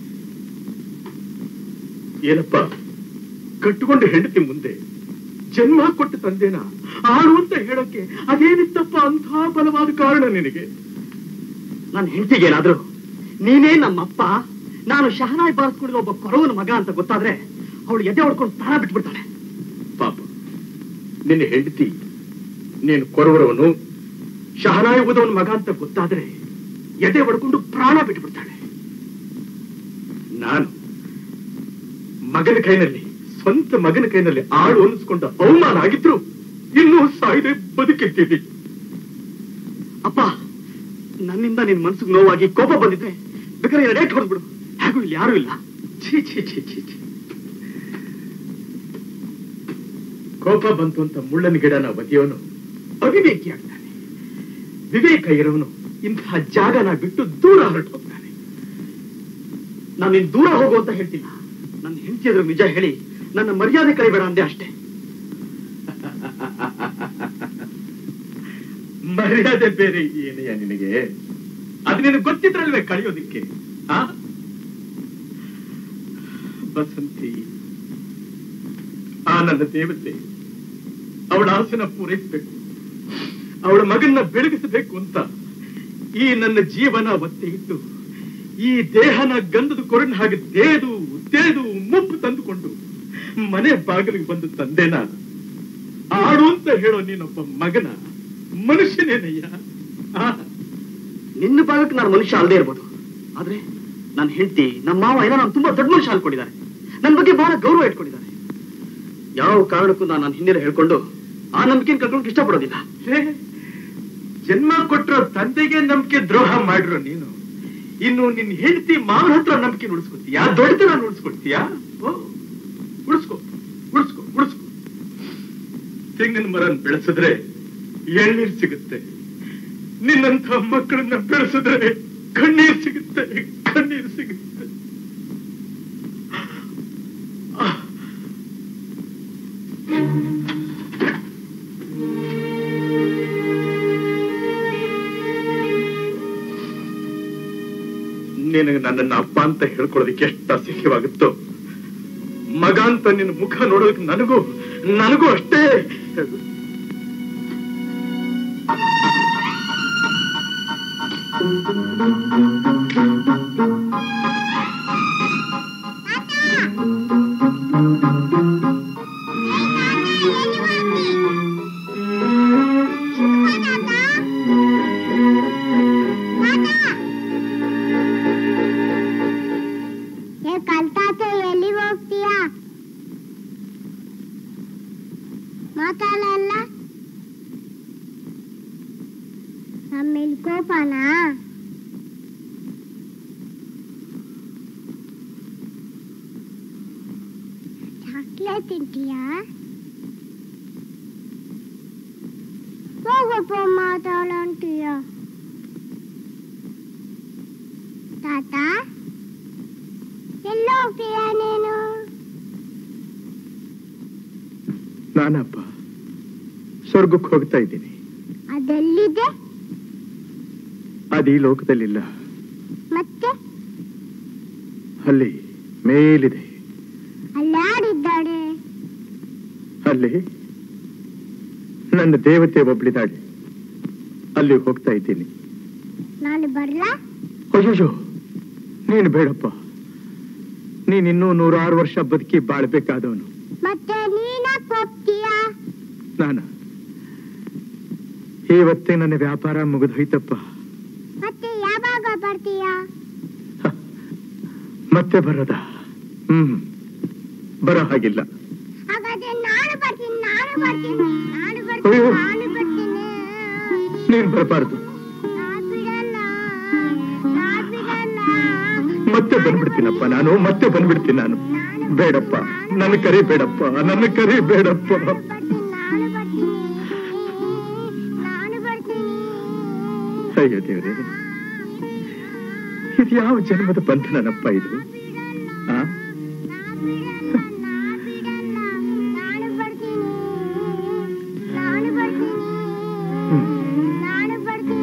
ಏನಪ್ಪ ಕಟ್ಟುಕೊಂಡು ಹೆಂಡತಿ ಮುಂದೆ ಜನ್ಮ ಕೊಟ್ಟ ತಂದೆನ ಆಳು ಅಂತ ಹೇಳೋಕೆ ಅದೇನಿತ್ತಪ್ಪ ಅಂಥ ಬಲವಾದ ಕಾರಣ ನಿನಗೆ ನನ್ನ ಹೆಂಡತಿಗೇನಾದ್ರೂ ನೀನೇ ನಮ್ಮಪ್ಪ ನಾನು ಶಹನಾಯ್ ಬಾರಿಸ್ಕೊಂಡಿರೋ ಒಬ್ಬ ಕೊರವನ ಮಗ ಅಂತ ಗೊತ್ತಾದ್ರೆ ಅವಳು ಎದೆ ಹೊಡ್ಕೊಂಡು ಪ್ರಾಣ ಬಿಟ್ಬಿಡ್ತಾಳೆ ಪಾಪ ನಿನ್ನ ಹೆಂಡತಿ ನೀನು ಕೊರವರವನು ಶಹನಾಯಿ ಓದವನ ಮಗ ಅಂತ ಗೊತ್ತಾದ್ರೆ ಎದೆ ಹೊಡ್ಕೊಂಡು ಪ್ರಾಣ ಬಿಟ್ಬಿಡ್ತಾಳೆ ನಾನು ಮಗನ ಕೈನಲ್ಲಿ ಸ್ವಂತ ಮಗನ ಕೈನಲ್ಲಿ ಆಳು ಅನಿಸ್ಕೊಂಡ ಅವಮಾನ ಆಗಿದ್ರು ಇನ್ನೂ ಸಾಯದೆ ಬದುಕಿದ್ದೀನಿ ಅಪ್ಪ ನನ್ನಿಂದ ನಿನ್ ಮನ್ಸಿಗೆ ನೋವಾಗಿ ಕೋಪ ಬಂದಿದ್ರೆ ಬೇಕಾದ್ರೆ ರೇಟ್ ಹೊಡೆದ್ಬಿಡು ಹಾಗೂ ಇಲ್ಲಿ ಯಾರು ಇಲ್ಲ ಛೀ ಛೀ ಛೀ ಛೀ ಛೀ ಕೋಪ ಬಂತು ಅಂತ ಮುಳ್ಳನ ಗಿಡನ ಒದೆಯೋನು ಅವಿವೇಕಿ ಆಗ್ತಾನೆ ವಿವೇಕ ಇರೋನು ಇಂತಹ ಜಾಗನ ಬಿಟ್ಟು ದೂರ ಹೊರಟು ಹೋಗ್ತಾನೆ ನಾನು ನಿನ್ ದೂರ ಹೋಗು ಅಂತ ಹೇಳ್ತಿಲ್ಲ ನನ್ನ ಹೆಂಡತಿ ಎದುರು ನಿಜ ಹೇಳಿ ನನ್ನ ಮರ್ಯಾದೆ ಕಳಿಬೇಡ ಅಂದೆ ಅಷ್ಟೇ ಮರ್ಯಾದೆ ಬೇರೆ ಏನಯ್ಯ ನಿನಗೆ ಅದು ನಿನಗೆ ಗೊತ್ತಿದ್ರಲ್ವೇ ಕಳೆಯೋದಿಕ್ಕೆ ಆ ಬಸಂತಿ ಆ ನನ್ನ ದೇವತೆ ಅವಳ ಆಸನ ಪೂರೈಸಬೇಕು ಅವಳ ಮಗನ್ನ ಬೆಳಗಿಸಬೇಕು ಅಂತ ಈ ನನ್ನ ಜೀವನ ಒತ್ತೆ ಇಟ್ಟು ಈ ದೇಹನ ಗಂಧದ ಕೊರಡಿನ ಹಾಗೆ ದೇದು ತೇದು ಮುಪ್ಪು ತಂದುಕೊಂಡು ಮನೆ ಬಾಗಿಲಿಗೆ ಬಂದು ತಂದೆನ ಆಡು ಅಂತ ಹೇಳೋ ನೀನೊಬ್ಬ ಮಗನ ಮನುಷ್ಯನೇನಯ್ಯ ಆ ನಿನ್ನ ಭಾಗಕ್ಕೆ ನಾನು ಮನುಷ್ಯ ಅಲ್ಲದೆ ಇರ್ಬೋದು ಆದ್ರೆ ನನ್ನ ಹೆಂಡತಿ ನಮ್ಮ ಮಾವ ಏನೋ ನಾನು ತುಂಬಾ ದೊಡ್ಡ ಮನುಷ್ಯ ಅನ್ಕೊಂಡಿದ್ದಾರೆ ನನ್ನ ಬಗ್ಗೆ ಬಹಳ ಗೌರವ ಇಟ್ಕೊಂಡಿದ್ದಾರೆ ಯಾವ ಕಾರಣಕ್ಕೂ ನಾನು ನನ್ನ ಹಿನ್ನೆಲೆ ಹೇಳ್ಕೊಂಡು ಆ ನಂಬಿಕೆನ ಕಳ್ಕೊಂಡು ಇಷ್ಟಪಡೋದಿಲ್ಲ ಹೇ, ಜನ್ಮ ಕೊಟ್ಟಿರೋ ತಂದೆಗೆ ನಂಬಿಕೆ ದ್ರೋಹ ಮಾಡಿರೋ ನೀನು ಇನ್ನು ನಿನ್ ಹೆಂಡತಿ ಮಾವನ ಹತ್ರ ನಂಬಿಕೆ ಉಳಿಸ್ಕೊತೀಯಾ ದೊಡ್ಡತನ ಉಳಿಸ್ಕೊಡ್ತೀಯಾ ಓ ಉಳಿಸ್ಕೊ ಉಳಿಸ್ಕೊ ಉಳಿಸ್ಕೊ ತೆಂಗಿನ ಮರನ್ ಬೆಳೆಸಿದ್ರೆ ಎಳ್ನೀರ್ ಸಿಗುತ್ತೆ ನಿನ್ನಂಥ ಮಕ್ಕಳನ್ನ ಬೆಳೆಸಿದ್ರೆ ಕಣ್ಣೀರ್ ಸಿಗುತ್ತೆ ಕಣ್ಣೀರ್ ಸಿಗುತ್ತೆ ನಿನಗೆ ನನ್ನನ್ನ ಅಪ್ಪ ಅಂತ ಹೇಳ್ಕೊಳ್ಳೋದಕ್ಕೆ ಎಷ್ಟು ಅಸಹ್ಯವಾಗುತ್ತೋ ಮಗ ಅಂತ ನಿನ್ನ ಮುಖ ನೋಡೋದಕ್ಕೆ ನನಗೂ ನನಗೂ ಅಷ್ಟೇ ಏ ಕಲ್ತಾತ ಎಲ್ಲಿಗೆ ಹೋಗ್ತೀಯಾ ಮಾತಾಡಲ್ಲ ಆಮೇಲೆ ಕೋಪನಾ ಚಾಕ್ಲೇಟ್ ತಿಂತೀಯಾ ಹೋಗಪ್ಪ ಮಾತಾಡಂತೀಯ ತಾತ ಎಲ್ಲೋ ಹೋಗ್ತೀಯಾ ನೀನು ನಾನಪ್ಪ ಸ್ವರ್ಗಕ್ಕೆ ಹೋಗ್ತಾ ಇದ್ದೀನಿ ಅದೆಲ್ಲಿದೆ ಅದು ಈ ಲೋಕದಲ್ಲಿಲ್ಲ ಮತ್ತೆ ಅಲ್ಲಿ ಮೇಲಿದೆ ಅಲ್ಲಾಡಿದ್ದಾಳೆ ಅಲ್ಲಿ ನನ್ನ ದೇವತೆ ಒಬ್ಳಿದಾಳೆ ಅಲ್ಲಿ ಹೋಗ್ತಾ ಇದ್ದೀನಿ ನಾನು ಬರ್ಲಾ ಅಯ್ಯೋ ನೀನು ಬೇಡಪ್ಪ ನೀನಿನ್ನೂ ನೂರಾರು ವರ್ಷ ಬದುಕಿ ಬಾಳ್ಬೇಕಾದವನು ಮತ್ತೆ ನೀನಾಕ್ ಹೋಗ್ತೀಯಾ ನಾನ ಇವತ್ತೇ ನನ್ನ ವ್ಯಾಪಾರ ಮುಗಿದೋಯ್ತಪ್ಪ ಮತ್ತೆ ಯಾವಾಗ ಬರ್ತೀಯಾ ಮತ್ತೆ ಬರೋದ ಹ್ಮ್ ಬರೋ ಹಾಗಿಲ್ಲ ಹಾಗಾದ್ರೆ ನಾನು ಬರ್ತೀನಿ ನಾನು ಬರ್ತೀನಿ ನಾನು ಅಯ್ಯೋ. ಬರ್ತೀನಿ ನಾನು ಬರ್ತೀನಿ ನೀನ್ ಬರಬಾರ್ದು ನಾನ್ ಬಿಡಲ್ಲ ನಾನ್ ಬಿಡಲ್ಲ ಮತ್ತೆ ಬಂದ್ಬಿಡ್ತೀನಪ್ಪ ನಾನು ಮತ್ತೆ ಬಂದ್ಬಿಡ್ತೀನಿ ನಾನು ಬೇಡಪ್ಪ ನನ್ನ ಕರಿ ಬೇಡಪ್ಪ ನನ್ನ ಕರಿ ಬೇಡಪ್ಪ ನಾನು ಬರ್ತೀನಿ ನಾನು ಬರ್ತೀನಿ ಅಯ್ಯೋ ದೇವ್ರೆ ಇದು ಯಾವ ಜನ್ಮದ ಬಂಧನನಪ್ಪ ಇದು ಆ? ನಾನು ಬರ್ತೀನಿ ನಾನು ಬರ್ತೀನಿ ನಾನು ಬರ್ತೀನಿ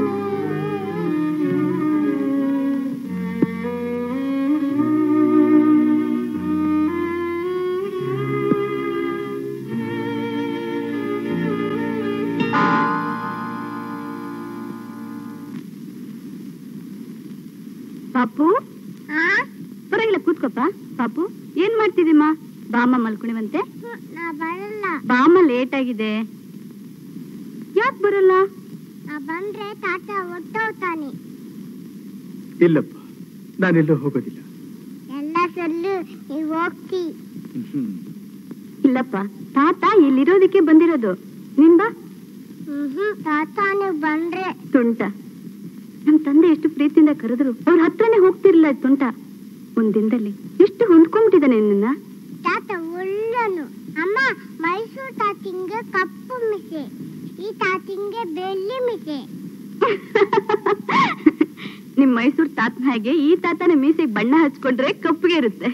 ಪಾಪು ಪರವಾಗಿಲ್ಲ ಕೂತ್ಕೋಪ ಪಾಪು ಏನ್ ಮಾಡ್ತಿದ್ದೀಮ್ಮ ಬಾಮ್ಮ ಮಲ್ಕೊಂಡಿವಂತೆ ನಾ ಬರಲ್ಲ ಬಾಮ್ಮ ಲೇಟ್ ಆಗಿದೆ ಯಾಕೆ ಬರಲ್ಲ ನಾ ಬಂದ್ರೆ ತಾತ ಒಟ್ಟೋಗ್ತಾನೆ ಇಲ್ಲಪ್ಪ ನಾನೆಲ್ಲೂ ಹೋಗೋದಿಲ್ಲ ಎಲ್ಲ ಸಲ್ಲು ನೀವು ಹೋಗ್ತಿ ಹ್ಮ್. ಇಲ್ಲಪ್ಪ ತಾತ ಇಲ್ಲಿರೋದಕ್ಕೆ ಬಂದಿರೋದು ನಿನ್ ಬಾ ಹ್ಮ್ ತಾತ ನೀವು ಬಂದ್ರೆ ತುಂಟ ನಮ್ ತಂದೆ ಎಷ್ಟು ಪ್ರೀತಿಯಿಂದ ಕರೆದ್ರು ಅವ್ರ ಹತ್ರನೇ ಹೋಗ್ತಿರ್ಲಿಲ್ಲ ತುಂಟ ಒಂದ್ ದಿನದಲ್ಲಿ ಎಷ್ಟು ಹೊಂದ್ಕೊಂಡ್ಬಿಟ್ಟಿದ್ದಾನೆ ನಿನ್ನ ತಾತ ಒಳ್ಳನು ಅಮ್ಮ ಮೈಸೂರು ತಾತಿಂಗೆ ಕಪ್ಪು ಮಿಸೆ ಈ ತಾತಿಂಗೆ ಬೆಳ್ಳಿ ಮಿಸೆ ನಿಮ್ ಮೈಸೂರ್ ತಾತನ ಹಾಗೆ ಈ ತಾತನ ಮೀಸೆಗೆ ಬಣ್ಣ ಹಚ್ಕೊಂಡ್ರೆ ಕಪ್ಪಗೆ ಇರುತ್ತೆ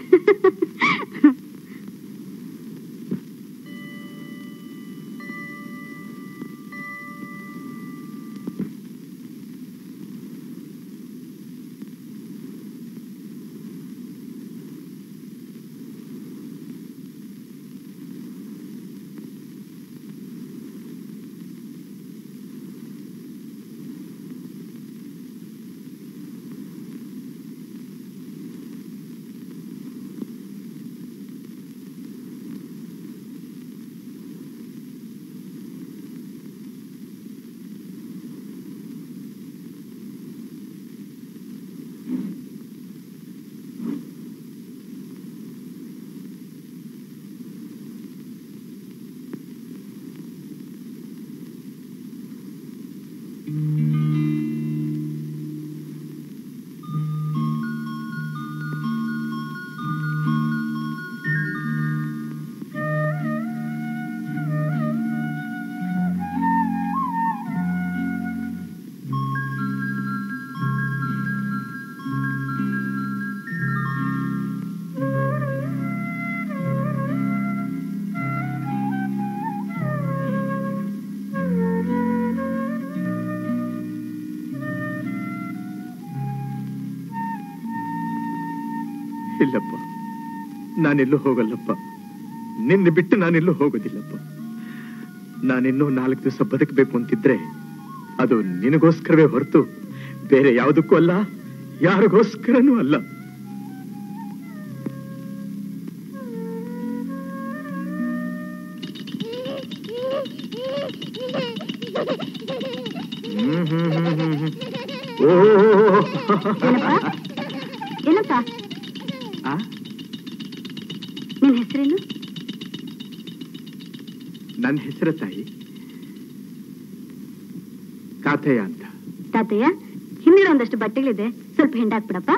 ಇಲ್ಲಪ್ಪ ನಾನೆಲ್ಲೂ ಹೋಗಲ್ಲಪ್ಪ ನಿನ್ನ ಬಿಟ್ಟು ನಾನೆಲ್ಲೂ ಹೋಗೋದಿಲ್ಲಪ್ಪ ನಾನಿನ್ನೂ ನಾಲ್ಕು ದಿವಸ ಬದುಕಬೇಕು ಅಂತಿದ್ರೆ ಅದು ನಿನಗೋಸ್ಕರವೇ ಹೊರತು ಬೇರೆ ಯಾವುದಕ್ಕೂ ಅಲ್ಲ ಯಾರಿಗೋಸ್ಕರನೂ ಅಲ್ಲ ಹ್ಮ್ ಹ್ಮ್ ಹ್ಮ್ ಹ್ಮ್ ಹ್ಮ್. ಓ ಏನಪ್ಪ ಆ? ನಿನ್ ಹೆಸರೇನು ನನ್ನ ಹೆಸರು ತಾಯಿ ಕಾಥಯ್ಯ ಅಂತ ತಾತಯ್ಯ ಹಿಂದಿನ ಒಂದಷ್ಟು ಬಟ್ಟೆಗಳಿದೆ ಸ್ವಲ್ಪ ಹೆಂಡಾಕ್ಬಿಡಪ್ಪ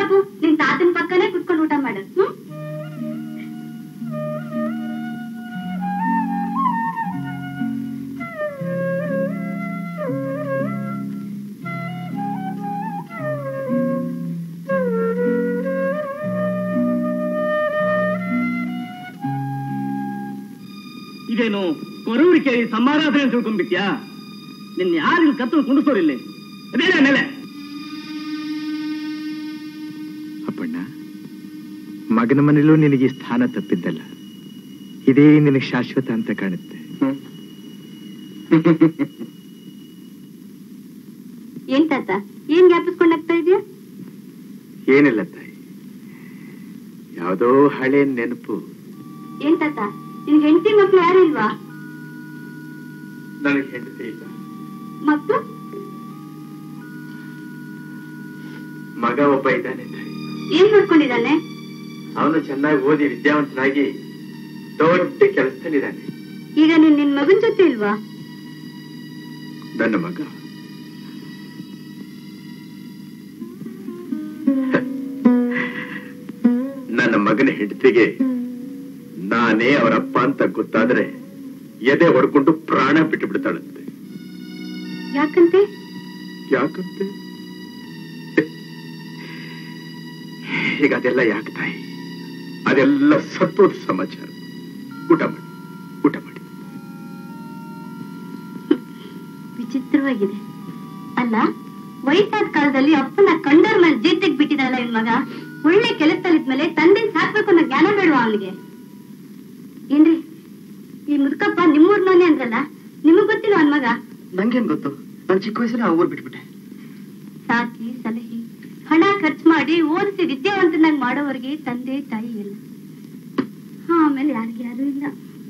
ಬಾಬು ನಿನ್ ತಾತನ ಪಕ್ಕನೇ ಕುತ್ಕೊಂಡು ಊಟ ಮಾಡು ಹ್ಮ್ ಇದೇನು ಕೊರವರಿಕೆ ಸಮಾರಾಧನೆ ಅಂತ ತಿಳ್ಕೊಂಡ್ಬಿಟ್ಯಾ ನಿನ್ನ ಯಾರು ಕತ್ತಲು ಕುಂಡಿಸೋರಿಲ್ಲಿ ಮೇಲೆ ಮೇಲೆ ಅಪ್ಪಣ್ಣ ಮಗನ ಮನೇಲೂ ನಿನಗೆ ಈ ಸ್ಥಾನ ತಪ್ಪಿದ್ದಲ್ಲ ಇದೇ ನಿನಗೆ ಶಾಶ್ವತ ಅಂತ ಕಾಣುತ್ತೆ ಏನ್ ತಾತ ಏನ್ ಜ್ಞಾಪಿಸ್ಕೊಂಡಾಗ್ತಾ ಇದೆಯಾ ಏನಿಲ್ಲ ತಾಯಿ ಯಾವುದೋ ಹಳೆ ನೆನಪು ಏನ್ ತಾತ ನಿನ್ ಹೆಂಡತಿ ಮಕ್ಳು ಯಾರು ಇಲ್ವಾ ನನಗೆ ಹೆಂಡತಿ ಇಲ್ಲ ಮತ್ತು ಮಗ ಒಬ್ಬ ಇದ್ದಾನೆ ತಾಯಿ ಏನ್ ನೋಡ್ಕೊಂಡಿದ್ದಾನೆ ಅವನು ಚೆನ್ನಾಗಿ ಓದಿ ವಿದ್ಯಾವಂತನಾಗಿ ದೊಡ್ಡ ಕೆಲಸದಲ್ಲಿದ್ದಾನೆ ಈಗ ನೀನ್ ನಿನ್ ಮಗನ್ ಜೊತೆ ಇಲ್ವಾ ನನ್ನ ಮಗ ನನ್ನ ಮಗನ ಹೆಂಡತಿಗೆ ನಾನೇ ಅವರಪ್ಪ ಅಂತ ಗೊತ್ತಾದ್ರೆ ಎದೆ ಹೊಡ್ಕೊಂಡು ಪ್ರಾಣ ಬಿಟ್ಟು ಬಿಡ್ತಾಳಂತೆ ಯಾಕಂತೆ ಯಾಕಂತೆ ಈಗ ಅದೆಲ್ಲ ಯಾಕೆ ತಾಯಿ ಅದೆಲ್ಲ ಸತ್ವದ ಸಮಾಚಾರ ಊಟ ಮಾಡಿ ಊಟ ಮಾಡಿ ವಿಚಿತ್ರವಾಗಿದೆ ಅಲ್ಲ ವಯಸ್ಸಾದ ಕಾಲದಲ್ಲಿ ಅಪ್ಪನ ಕಂಡೋರ್ ಮೇಲೆ ಜೀತಕ್ ಬಿಟ್ಟಿದಲ್ಲ ಇವ್ ಮಗ ಒಳ್ಳೆ ಕೆಲಸದಲ್ಲಿದ್ಮೇಲೆ ತಂದೆನ್ ಸಾಕ್ಬೇಕು ಅನ್ನೋ ಜ್ಞಾನ ಬೇಡವಾ ಅವನಿಗೆ ಏನ್ರಿ ಈ ಮುದುಕಪ್ಪ ನಿಮ್ಮೂರ್ನವನೇ ಅಂದ್ರಲ್ಲ ನಿಮಗ್ ಗೊತ್ತಿಲ್ಲ ಅವನ್ ಮಗ ನಂಗೇನ್ ಗೊತ್ತು ನಾನು ಚಿಕ್ಕ ವಯಸ್ಸಲ್ಲಿ ಆ ಊರ್ ಬಿಟ್ಬಿಟ್ಟೆ ಸಾಕಿ ಸಲಹೆ ಹಣ ಖರ್ಚು ಮಾಡಿ ಓದಿಸಿ ವಿದ್ಯಾವಂತನಾಗಿ ಮಾಡೋವರಿಗೆ ತಂದೆ ತಾಯಿ ಇಲ್ಲ ಆಮೇಲೆ ಯಾರಿಗೆ ಯಾರು ಇಲ್ಲ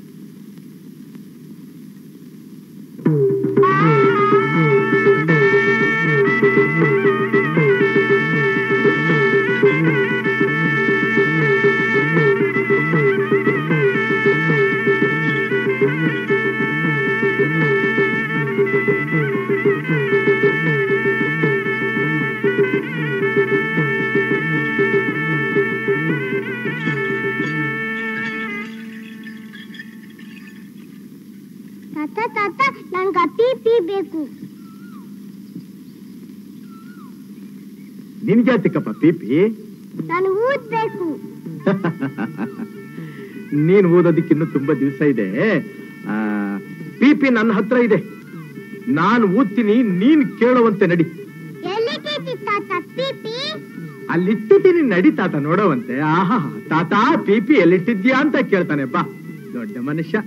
ತಾತ ತಾತ ನಂಗೆ ಪೀ ಪೀ ಬೇಕು ನಿನ್ಗೆ ಯಾತಕ್ಕಪ್ಪ ಪಿಪಿ ನಾನು ಊದ್ಬೇಕು ನೀನ್ ಓದೋದಕ್ಕೆ ಇನ್ನು ತುಂಬಾ ದಿವಸ ಇದೆ ಪಿಪಿ ನನ್ನ ಹತ್ರ ಇದೆ ನಾನು ಓದ್ತೀನಿ ನೀನ್ ಕೇಳುವಂತೆ ನಡಿ ಎಲ್ಲಿಟ್ಟೈತಿ ತಾತ ಪೀ ಪೀ ಅಲ್ಲಿಟ್ಟಿದ್ದೀನಿ ನಡಿ ತಾತ ನೋಡೋವಂತೆ ಆಹಾ ತಾತ ಪಿಪಿ ಎಲ್ಲಿಟ್ಟಿದ್ಯಾ ಅಂತ ಕೇಳ್ತಾನೆ ಬಾ ದೊಡ್ಡ ಮನುಷ್ಯ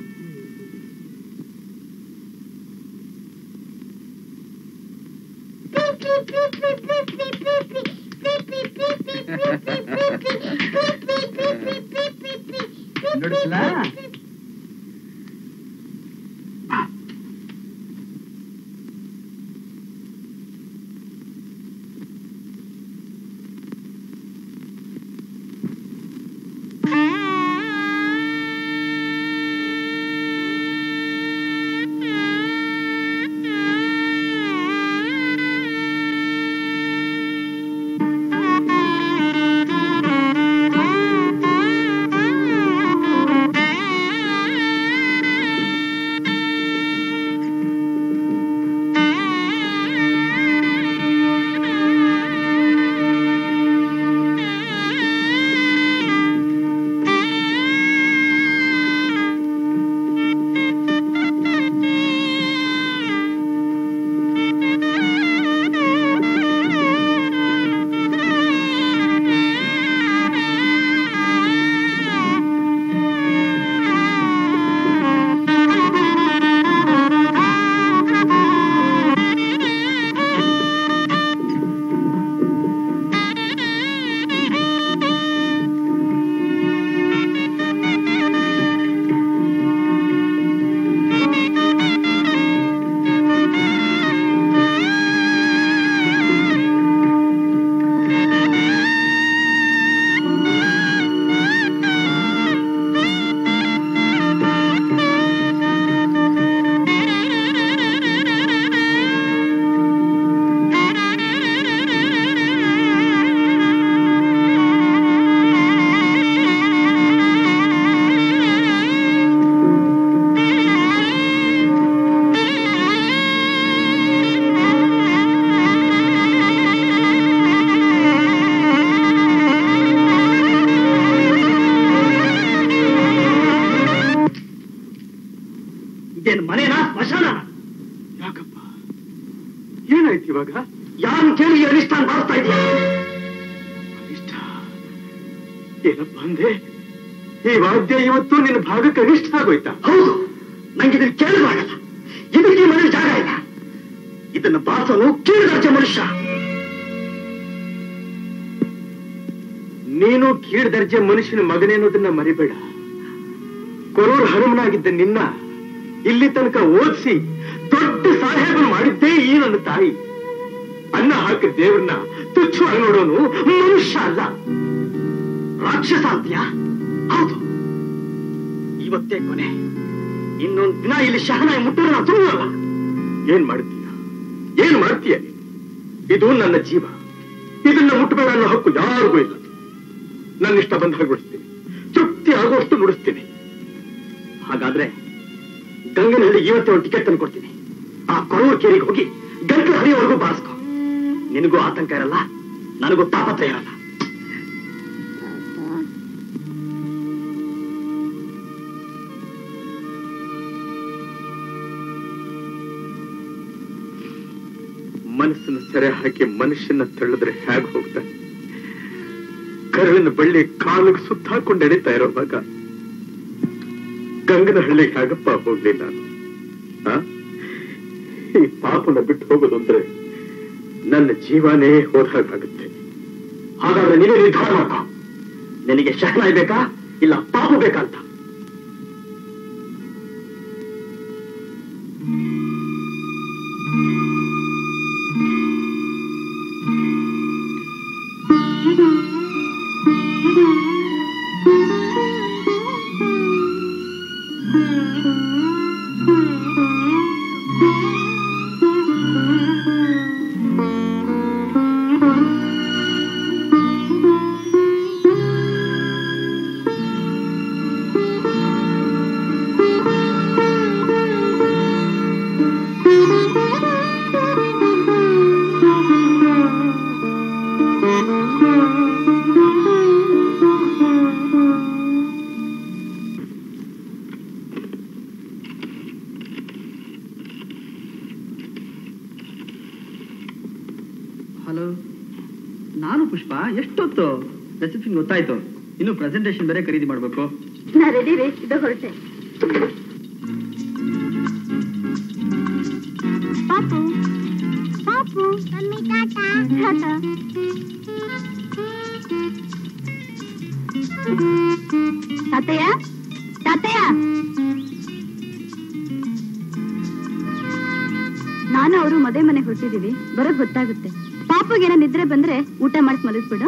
ನೋಡಿಸ್ಲಾ ಇವಾಗ ಯಾರು ಕೇಳಿ ಈ ಅನಿಷ್ಟ ಮಾಡ್ತಾ ಇದೆಯಾ ಅನಿಷ್ಟ ಏನಪ್ಪ ಅಂದೆ ಈ ವಾದ್ಯ ಇವತ್ತು ನಿನ್ನ ಭಾಗಕ್ಕೆ ಅನಿಷ್ಟ ಆಗೋಯ್ತಾ ಹೌದು ನಂಗೆ ಇದನ್ನ ಕೇಳಬಾರಲ್ಲ ಇದಕ್ಕೆ ಈ ಮನೆ ಜಾಗ ಇಲ್ಲ ಇದನ್ನ ಬಾಸನು ಕೀಳದರ್ಜೆ ಮನುಷ್ಯ ನೀನು ಕೀಳ್ ದರ್ಜೆ ಮನುಷ್ಯನ ಮಗನೇ ಅನ್ನೋದನ್ನ ಮರಿಬೇಡ ಕೊರೂರ್ ಹನುಮನಾಗಿದ್ದ ನಿನ್ನ ಇಲ್ಲಿ ತನಕ ಓದಿಸಿ ದೊಡ್ಡ ಸಾಹೇಬರು ಮಾಡಿದ್ದೇ ಈ ನನ್ನ ತಾಯಿ ಅನ್ನ ಹಾಕಿದ ದೇವ್ರನ್ನ ತುಚ್ಛವಾಗಿ ನೋಡೋನು ಮನುಷ್ಯ ಅಲ್ಲ ರಾಕ್ಷಸ ಅಂತೀಯಾ ಹೌದು ಇವತ್ತೇ ಕೊನೆ ಇನ್ನೊಂದು ದಿನ ಇಲ್ಲಿ ಶಹನಾಯಿ ಮುಟ್ಟರೆ ನಾವು ಸುಮ್ಮನಲ್ಲ ಏನ್ ಮಾಡ್ತೀಯ ಏನ್ ಮಾಡ್ತೀಯ ನೀನು? ಇದು ನನ್ನ ಜೀವ ಇದನ್ನ ಮುಟ್ಟಬೇಡ ಅನ್ನೋ ಹಕ್ಕು ಯಾರಿಗೂ ಇಲ್ಲ ನನ್ನ ಇಷ್ಟ ಬಂದ ಹಾಗೆ ಬಿಡಿಸ್ತೀನಿ ತೃಪ್ತಿ ಆಗುವಷ್ಟು ನುಡಿಸ್ತೀನಿ ಹಾಗಾದ್ರೆ ಗಂಗನಹಳ್ಳಿ ಇವತ್ತೇ ಒಂದು ಟಿಕೆಟ್ ತಂದು ಕೊಡ್ತೀನಿ ಆ ಕೊರೂರು ಕೇರಿಗೆ ಹೋಗಿ ಗಂಟಲು ಹರಿಯವರೆಗೂ ಬಾರಿಸ್ಕೊ ನಿನಗೂ ಆತಂಕ ಇರಲ್ಲ ನನಗೂ ತಾಪತ್ರ ಇರಲ್ಲ ಮನಸ್ಸನ್ನ ಸೆರೆ ಹಾಕಿ ಮನುಷ್ಯನ ತಳ್ಳಿದ್ರೆ ಹೇಗೆ ಹೋಗ್ತಾನೆ ಕರಳಿನ ಬಳ್ಳಿ ಕಾಲಿಗೆ ಸುತ್ತಾಕೊಂಡು ಎಳಿತಾ ಇರೋವಾಗ ಗಂಗನ ಹಳ್ಳಿಗೆ ಹೇಗಪ್ಪ ಹೋಗ್ಲಿ ನಾನು ಆ? ಈ ಪಾಪನ ಬಿಟ್ಟು ಹೋಗೋದು ಅಂದ್ರೆ ನನ್ನ ಜೀವನೇ ಹೋದ ಹಾಗಾಗುತ್ತೆ ಹಾಗಾದ್ರೆ ನೀವೇ ನಿರ್ಧಾರ ಮಾಡ್ಕೊ ನಿನಗೆ ಶಹನಾಯಿ ಬೇಕಾ ಇಲ್ಲ ಪಾಪು ಬೇಕಾ ಅಂತ ಹಲೋ ನಾನು ಪುಷ್ಪ ಎಷ್ಟೊತ್ತು ರೆಸಿಪಿ ಗೊತ್ತಾಯ್ತು ಇನ್ನು ಪ್ರೆಸೆಂಟೇಶನ್ ಬೇರೆ ಖರೀದಿ ಮಾಡಬೇಕು ನಾ ರೆಡಿ ರೀ ಇದು ಹೊರಟೆ ಪಾಪು ಪಾಪು ಮಮ್ಮಿ ಟಾಟಾ ಟಾಟಾ ತಾತಯ್ಯ ತಾತಯ್ಯ ನಾನು ಅವರು ಮದುವೆ ಮನೆಗೆ ಹೊರಟಿದೀವಿ ಬರೋದ್ ಗೊತ್ತಾಗುತ್ತೆ ಪಾಪುಗೇನ ನಿದ್ರೆ ಬಂದ್ರೆ ಊಟ ಮಾಡಕ್ ಮಲಗಿಸ್ಬಿಡು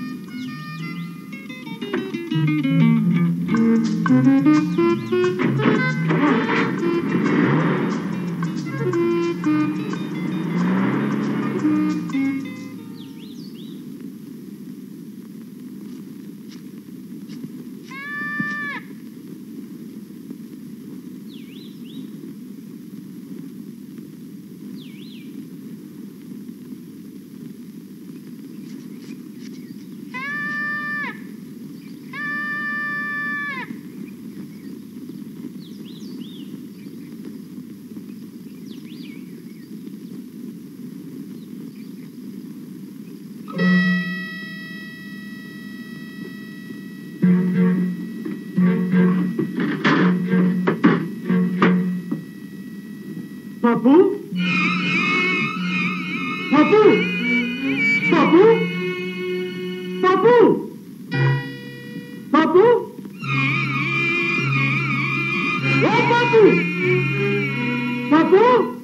ಪಾಪು ಪಾಪು ಪಾಪು ಪಾಪು ಪಾಪು ಓ ಪಾಪು ಪಾಪು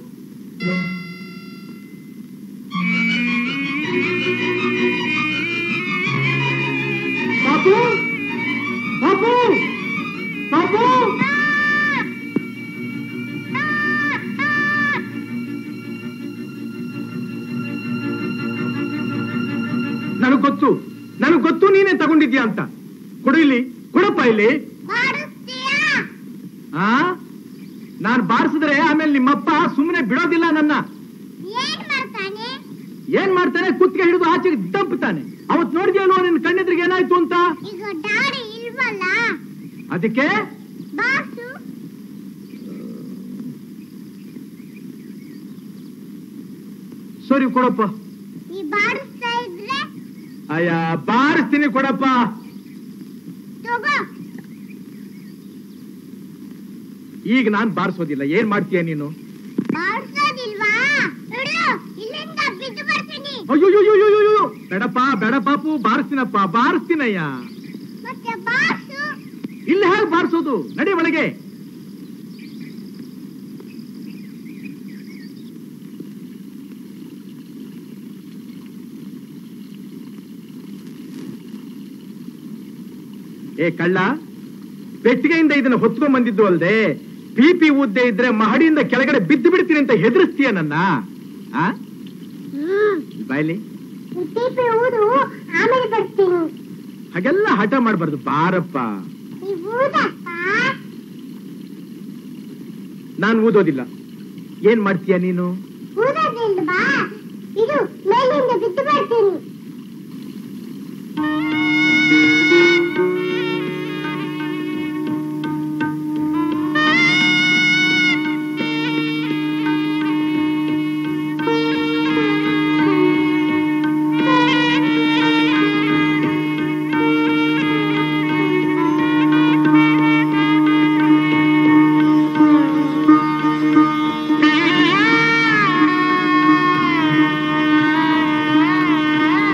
ಪಾಪು ಪಾಪು ಪಾಪು ನನಗ್ ಗೊತ್ತು ನನಗ್ ಗೊತ್ತು ನೀನೇ ತಗೊಂಡಿದ್ಯಾ ಅಂತ ಕೊಡು ಇಲ್ಲಿ ಕೊಡಪ್ಪ ಇಲ್ಲಿ ಆ ನಾನ್ ಬಾರಿಸಿದ್ರೆ ಆಮೇಲೆ ನಿಮ್ಮಪ್ಪ ಸುಮ್ಮನೆ ಬಿಡೋದಿಲ್ಲ ನನ್ನ ಏನ್ ಮಾಡ್ತಾನೆ ಏನ್ ಮಾಡ್ತಾನೆ ಕುತ್ತಿಗೆ ಹಿಡಿದು ಆಚೆಗೆ ದಂಪ್ತಾನೆ ಅವತ್ ನೋಡಿದ್ಯಲ್ವ ನಿನ್ ಕಣ್ಣೆದ್ರಿಗೆ ಏನಾಯ್ತು ಅಂತ ಈಗ ಡ್ಯಾಡಿ ಇಲ್ವಲ್ಲ ಅದಕ್ಕೆ ಬಾಸು ಸರಿ ಕೊಡಪ್ಪ ನೀ ಬಾರಿಸ್ತಾ ಇದ್ರೆ ಅಯ್ಯ ಬಾರಿಸ್ತೀನಿ ಕೊಡಪ್ಪ ತಗೋ ಈಗ ನಾನ್ ಬಾರಿಸೋದಿಲ್ಲ ಏನ್ ಮಾಡ್ತೀಯ ನೀನು ಬಾರಿಸೋದಿಲ್ವಾ ಇಡು ಇಲ್ಲಿಂದ ಬಿದ್ದು ಬರ್ತೀನಿ ಅಯ್ಯೋ ಬೇಡಪ್ಪ ಬೇಡ ಪಾಪು ಬಾರಿಸ್ತೀನಪ್ಪ ಬಾರಿಸ್ತೀನಯ್ಯ ಮತ್ತೆ ಬಾರ್ಸು ಇಲ್ಲಿ ಹೇಗೆ ಬಾರಿಸೋದು ನಡಿ ಒಳಗೆ ಏ ಕಳ್ಳ ಪೆಟ್ಟಿಗೆಯಿಂದ ಇದನ್ನ ಹೊತ್ಕೊಂಡ್ ಬಂದಿದ್ದು ಅಲ್ದೆ ಪಿ ಪಿ ಊದ್ದೆ ಇದ್ರೆ ಮಹಡಿಯಿಂದ ಕೆಳಗಡೆ ಬಿದ್ದು ಬಿಡ್ತೀನಿ ಅಂತ ಹೆದರಿಸ್ತೀಯ ನನ್ನ ಆ ಬಾಯ್ಲಿ ಟಿಪಿ ಊದು ಆಮೇಲೆ ಬರ್ತೀನಿ ಹಾಗೆಲ್ಲ ಹಠ ಮಾಡ್ಬಾರ್ದು ಬಾರಪ್ಪ ನೀ ಊದಪ್ಪ ನಾನ್ ಊದೋದಿಲ್ಲ ಏನ್ ಮಾಡ್ತೀಯ ನೀನು ಊದೋದಿಲ್ವಾ ಇದು ಮೇಲಿಂದ ಬಿದ್ದು ಬರ್ತೀನಿ ಆ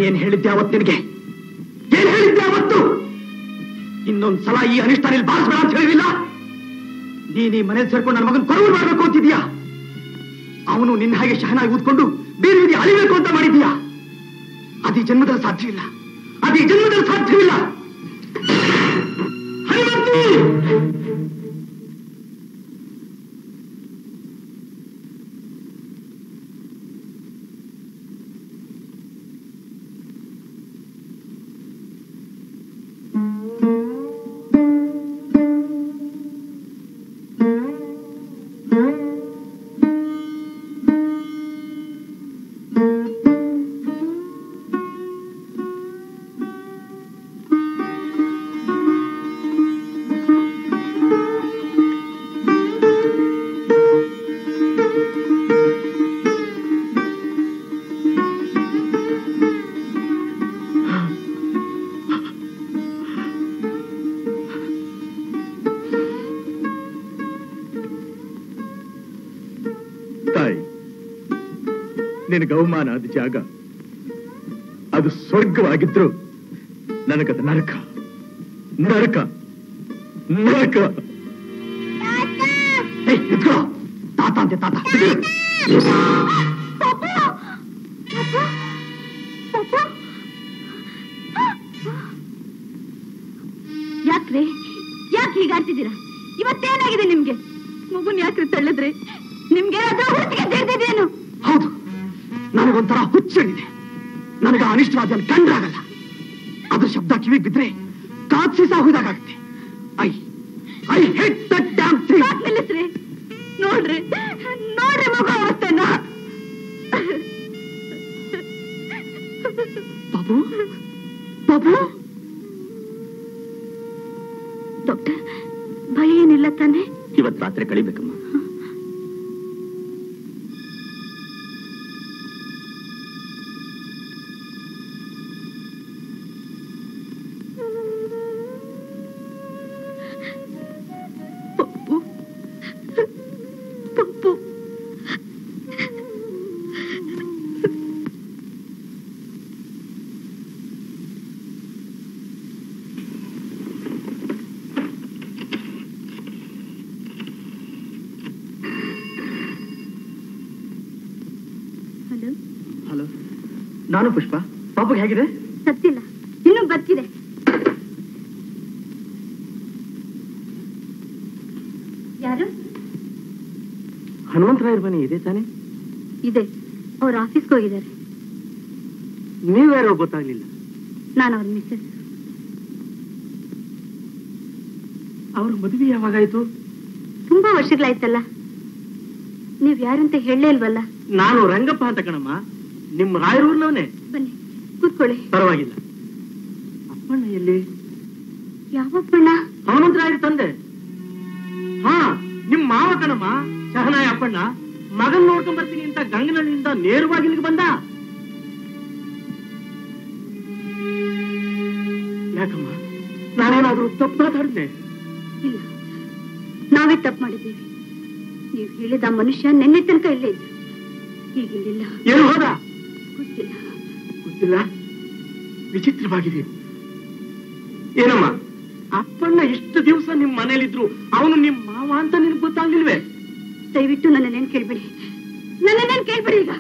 ಏನ್ ಹೇಳಿದ್ದೆ ಅವತ್ತು ನಿನಗೆ ಏನ್ ಹೇಳಿದ್ದೆ ಅವತ್ತು ಇನ್ನೊಂದ್ ಸಲ ಈ ಅನಿಷ್ಟ ನೀನ್ ಬಾರಿಸ್ಬೇಡ ಅಂತ ಹೇಳಿಲ್ಲ ನೀನ್ ಈ ಮನೇಲಿ ಸೇರ್ಕೊಂಡು ನನ್ನ ಮಗನ್ ಕೊರವು ಮಾಡ್ಬೇಕು ಅಂತಿದ್ಯಾ ಅವನು ನಿನ್ನ ಹಾಗೆ ಶಹನಾಗಿ ಊದ್ಕೊಂಡು ಬೇರೆ ಬೀದಿ ಅಳಿಬೇಕು ಅಂತ ಮಾಡಿದ್ಯಾ ಅದೇ ಜನ್ಮದಲ್ಲಿ ಸಾಧ್ಯವಿಲ್ಲ ಅದೇ ಜನ್ಮದಲ್ಲಿ ಸಾಧ್ಯವಿಲ್ಲ ಹನುಮಂತಿ ತಾಯಿ ನಿನಗೆ ಅವಮಾನ ಆದ ಜಾಗ ಅದು ಸ್ವರ್ಗವಾಗಿದ್ರು ನನಗದು ನರಕ ನರಕ ನರಕ ಏಯ್, ನಿಂತ್ಕೋ. ತಾತ ಅಂತೆ ತಾತ ಯಾಕ್ರೆ ಯಾಕೆ ಹೀಗಾಡ್ತಿದ್ದೀರಾ ಇವತ್ತೇನಾಗಿದೆ ನಿಮ್ಗೆ ಮಗುನ್ ಯಾಕ್ರಿ ತಳ್ಳಿದ್ರಿ ನಿಮ್ಗೆ ತಿಳಿದಿದೇನು ಹೌದು ನನಗೊಂಥರ ಹುಚ್ಚಿಡಿದೆ ನನಗೆ ಆ ಅನಿಷ್ಟವಾದ ಕಂಡ್ರಾಗಲ್ಲ ಅದ್ರ ಶಬ್ದ ಕಿವಿಗೆ ಬಿದ್ರೆ ಕಾತ್ಸಿ ಸಾಹುದಾಗುತ್ತೆ I I hate that damn ಯಾಕ್ ನಿಲ್ಲಿಸ್ರಿ ನೋಡ್ರಿ ನೋಡ್ರಿ ಮಗು ಅವಸ್ಥೆನ ಬಾಬು ಬಾಬು ಡಾಕ್ಟರ್ ಭಯ ಏನಿಲ್ಲ ತಾನೆ ಇವತ್ತು ರಾತ್ರಿ ಕಳಿಬೇಕಮ್ಮ ಪಪ್ಪು ಪಪ್ಪು ಹಲೋ ಹಲೋ ನಾನು ಪುಷ್ಪ ಪಾಪುಗೆ ಹೇಗಿದೆ ಸತ್ತಿಲ್ಲ ಇನ್ನೂ ಬರ್ತಿದೆ ಯಾರು ಹನುಮಂತರಾಯರ್ ಮನೆ ಇದೆ ತಾನೆ ಇದೆ ಅವ್ರ ಆಫೀಸ್ಗೆ ಹೋಗಿದ್ದಾರೆ ನೀವ್ಯಾರೋ ಗೊತ್ತಾಗ್ಲಿಲ್ಲ ನಾನು ಅವ್ರ ಮಿಸ್ಸಸ್ ಅವ್ರ ಮದುವೆ ಯಾವಾಗಾಯ್ತು ತುಂಬಾ ವರ್ಷಗಳಾಯ್ತಲ್ಲ ನೀವ್ ಯಾರಂತ ಹೇಳಲೇ ಇಲ್ವಲ್ಲ ನಾನು ರಂಗಪ್ಪ ಅಂತ ಕಣಮ್ಮ ನಿಮ್ಮ ರಾಯರೂರ್ನವನೇ ಬನ್ನಿ ಕೂತ್ಕೊಳ್ಳಿ ಪರವಾಗಿಲ್ಲ ಅಪ್ಪಣ್ಣ ಎಲ್ಲಿ ಯಾವಪ್ಪಣ್ಣ ಹನುಮಂತರಾಯರ ತಂದೆ ಹಾ ನಿಮ್ ಮಾವ ಕಣಮ್ಮ ಶಹನಾಯ ಅಪ್ಪಣ್ಣ ಮಗನ್ ನೋಡ್ಕೊಂಡ್ ಬರ್ತೀನಿ ಅಂತ ಗಂಗನಹಳ್ಳಿಯಿಂದ ನೇರವಾಗಿ ಇಲ್ಲಿಗೆ ಬಂದ ಯಾಕಮ್ಮ ನಾನೇನಾದ್ರೂ ತಪ್ಪು ಮಾತಾಡಿದ್ದೆ ಇಲ್ಲ ನಾವೇ ತಪ್ಪು ಮಾಡಿದ್ದೀವಿ ನೀವು ಹೇಳಿದ ಆ ಮನುಷ್ಯ ನಿನ್ನೆ ತನಕ ಇಲ್ಲೇ ಇದ್ರು ಈಗಿಲ್ಲ ಏನು ಹೋದ ಗೊತ್ತಿಲ್ಲ ಗೊತ್ತಿಲ್ಲ ವಿಚಿತ್ರವಾಗಿದೆ ಏನಮ್ಮ ಅಪ್ಪಣ್ಣ ಇಷ್ಟು ದಿವಸ ನಿಮ್ ಮನೇಲಿದ್ರು ಅವನು ನಿಮ್ ಮಾವ ಅಂತ ನಿನ್ಗೆ ಗೊತ್ತಾಗ್ಲಿಲ್ವೇ ದಯವಿಟ್ಟು ನನ್ನೇನ್ ಕೇಳ್ಬೇಡಿ ನನ್ನೇನ್ ಕೇಳ್ಬೇಡಿ ಈಗ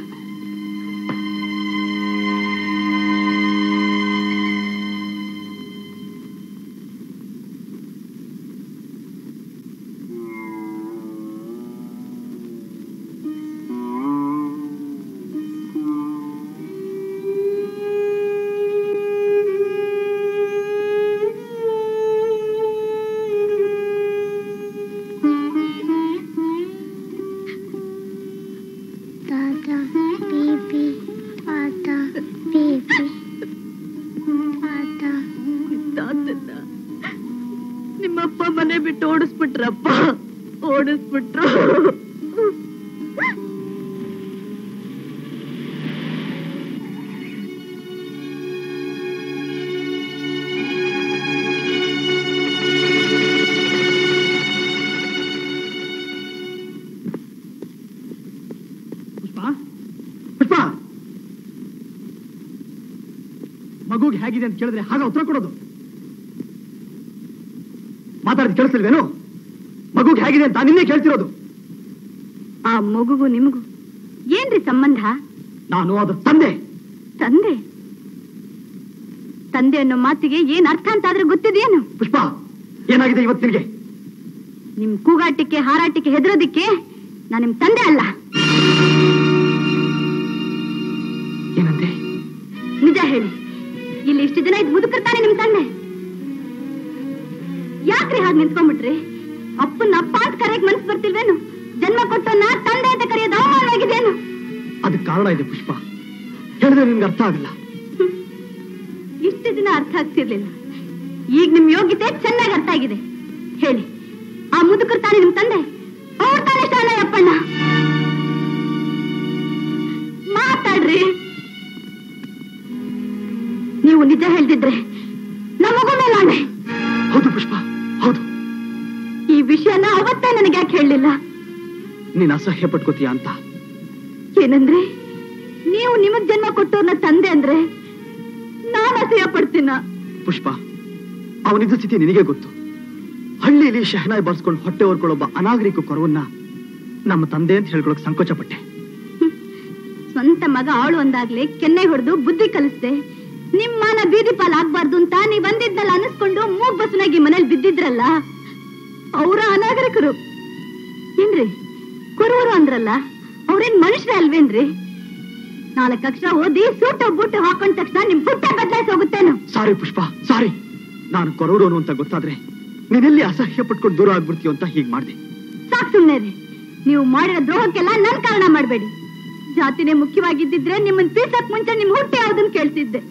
ತಾತ ಬೇಬಿ ತಾತ ಬೇಬಿ ತಾತ ತಾತನ್ನ ನಿಮ್ಮಪ್ಪ ಮನೆ ಬಿಟ್ಟು ಓಡಿಸ್ಬಿಟ್ರಪ್ಪ ಓಡಿಸ್ಬಿಟ್ರು ಪುಷ್ಪ ಪುಷ್ಪ ಹೇಗಿದೆ ಅಂತ ಕೇಳಿದ್ರೆ ಹಾಗೆ ಉತ್ತರ ಕೊಡೋದು ಮಾತಾಡಿದ ಕೇಳಿಸ್ತಿಲ್ವೇನು ಮಗುಗೆ ಹೇಗಿದೆ ಅಂತ ನಿನ್ನೆ ಕೇಳ್ತಿರೋದು ಆ ಮಗುಗೂ ನಿಮಗೂ ಏನ್ರಿ ಸಂಬಂಧ ನಾನು ಅದ್ರ ತಂದೆ ತಂದೆ ತಂದೆ ಅನ್ನೋ ಮಾತಿಗೆ ಏನ್ ಅರ್ಥ ಅಂತ ಆದ್ರೆ ಗೊತ್ತಿದೆಯೇನು ಪುಷ್ಪ ಏನಾಗಿದೆ ಇವತ್ತು ನಿನಗೆ ನಿಮ್ ಕೂಗಾಟಕ್ಕೆ ಹಾರಾಟಕ್ಕೆ ಹೆದರೋದಿಕ್ಕೆ ನಾನು ನಿಮ್ ತಂದೆ ಅಲ್ಲ ಏನಂತೆ ನಿಜ ಹೇಳಿ ಇಲ್ಲಿ ಇಷ್ಟು ದಿನ ಇದು ಮುದುಕರ್ತಾನೆ ನಿಮ್ ತಂದೆ ಯಾಕ್ರಿ ಹಾಗೆ ನಿಂತ್ಕೊಂಡ್ಬಿಟ್ರಿ ಅಪ್ಪನ ಅಪ್ಪ ಅಂತ ಕರೆಯಕ್ ಮನ್ಸ್ ಬರ್ತಿಲ್ವೇನು ಜನ್ಮ ಕೊಟ್ಟನ್ನ ತಂದೆ ಅಂತ ಕರೆಯೋದು ಅವಮಾನವಾಗಿದೇನು ಅದಕ್ಕೆ ಕಾರಣ ಇದೆ ಪುಷ್ಪ ಹೇಳಿದ್ರೆ ನಿನ್ಗೆ ಅರ್ಥ ಆಗಲ್ಲ ಇಷ್ಟು ದಿನ ಅರ್ಥ ಆಗ್ತಿರ್ಲಿಲ್ಲ ಈಗ ನಿಮ್ ಯೋಗ್ಯತೆ ಚೆನ್ನಾಗಿ ಅರ್ಥ ಆಗಿದೆ ಹೇಳಿ ಆ ಮುದುಕರು ತಾನೆ ನಿಮ್ ತಂದೆ ಅವ್ರ ತಾನೆ ಶಾಣ ಅಪ್ಪಣ್ಣ ಮಾತಾಡ್ರಿ ನೀವು ನಿಜ ಹೇಳ್ತಿದ್ರೆ ನಮಗೂ ಮೇಲಾಣೆ ಹೌದು ಪುಷ್ಪ ಹೌದು ಈ ವಿಷಯನ ಅವತ್ತೇ ನನಗೆ ಯಾಕೆ ಹೇಳಲಿಲ್ಲ ನೀನ್ ಅಸಹ್ಯ ಪಟ್ಕೋತೀಯ ಅಂತ ಏನಂದ್ರೆ ನೀವು ನಿಮಗ್ ಜನ್ಮ ಕೊಟ್ಟವ್ರನ್ನ ತಂದೆ ಅಂದ್ರೆ ನಾನು ಅಸಹ್ಯ ಪಡ್ತೀನ ಪುಷ್ಪ ಅವನಿದ್ದ ಸ್ಥಿತಿ ನಿನಗೆ ಗೊತ್ತು ಹಳ್ಳಿಲಿ ಶಹನಾಯ್ ಬರ್ಸ್ಕೊಂಡು ಹೊಟ್ಟೆ ಹೊರ್ಕೊಳ್ಳೊಬ್ಬ ಅನಾಗರಿಕ ಕೊರವನ್ನ ನಮ್ಮ ತಂದೆ ಅಂತ ಹೇಳ್ಕೊಳಕ್ ಸಂಕೋಚ ಪಟ್ಟೆ ಸ್ವಂತ ಮಗ ಆಳು ಅಂದಾಗ್ಲೇ ಕೆನ್ನೆ ಹೊಡೆದು ಬುದ್ಧಿ ಕಲಿಸ್ದೆ ನಿಮ್ ಮಾನ ಬೀದಿ ಪಾಲ್ ಆಗ್ಬಾರ್ದು ಅಂತ ನೀವ್ ಅಂದಿದ್ನಲ್ಲ ಅನಿಸ್ಕೊಂಡು ಮೂಗ್ ಬಸ್ನಾಗಿ ಮನೇಲಿ ಬಿದ್ದಿದ್ರಲ್ಲ ಅವರ ಅನಾಗರಿಕರು ಏನ್ರಿ ಕುರುವರು ಅಂದ್ರಲ್ಲ ಅವ್ರೇನ್ ಮನುಷ್ಯರೇ ಅಲ್ವೇನ್ರಿ ನಾಲ್ಕು ಅಕ್ಷರ ಓದಿ ಸೂಟು ಬೂಟು ಹಾಕೊಂಡ ತಕ್ಷಣ ನಿಮ್ ಪುಟ್ಟ ಬದಲಾಯಿಸಿ ಹೋಗುತ್ತೇನು ಸಾರಿ ಪುಷ್ಪ ಸಾರಿ ನಾನು ಕೊರವರೋನು ಅಂತ ಗೊತ್ತಾದ್ರೆ ನೀನೆಲ್ಲಿ ಅಸಹ್ಯ ಪಟ್ಕೊಂಡು ದೂರ ಆಗ್ಬಿಡ್ತೀಯ ಅಂತ ಹೀಗ್ ಮಾಡ್ದೆ ಸಾಕ್ ಸುಮ್ನೆ ರೀ ನೀವು ಮಾಡಿರೋ ದ್ರೋಹಕ್ಕೆಲ್ಲ ನನ್ ಕಾರಣ ಮಾಡ್ಬೇಡಿ ಜಾತಿನೇ ಮುಖ್ಯವಾಗಿದ್ದಿದ್ರೆ ನಿಮ್ಮನ್ ಪೀಸಕ್ ಮುಂಚೆ ನಿಮ್ ಹುಟ್ಟೆ ಯಾವ್ದನ್ ಕೇಳ್ತಿದ್ದೆ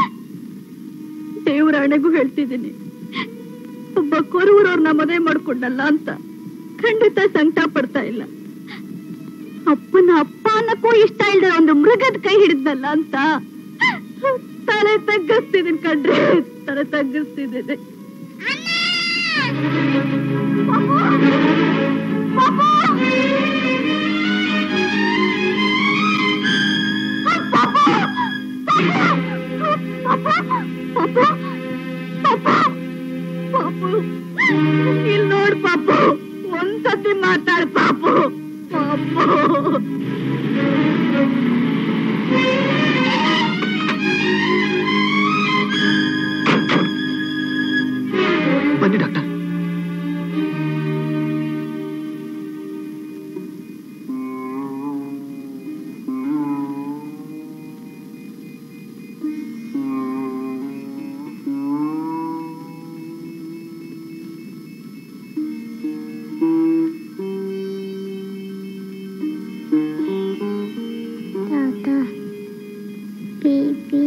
ದೇವರ ಹಣೆಗೂ ಹೇಳ್ತಿದ್ದೀನಿ ಒಬ್ಬ ಕೊರೂರವ್ರನ್ನ ಮದುವೆ ಮಾಡ್ಕೊಂಡಲ್ಲ ಅಂತ ಖಂಡಿತ ಸಂಕಟ ಪಡ್ತಾ ಇಲ್ಲ ಅಪ್ಪನ ಅಪ್ಪ ಅನ್ನಕ್ಕೂ ಇಷ್ಟ ಇಲ್ದೆ ಒಂದು ಮೃಗದ ಕೈ ಹಿಡಿದ್ನಲ್ಲ ಅಂತ ತಲೆ ತಗ್ಗಿಸ್ತಿದ್ದೀನಿ ಕಣ್ರಿ ತಲೆ ತಗ್ಗಿಸ್ತಿದ್ದೀನಿ ಇಲ್ಲಿ ನೋಡ್ ಪಾಪು ಒಂದ್ಸತಿ ಮಾತಾಡ್ ಪಾಪು ಪಾಪು ಬನ್ನಿ ಡಾಕ್ಟರ್ ತಾತ ಬೇಬಿ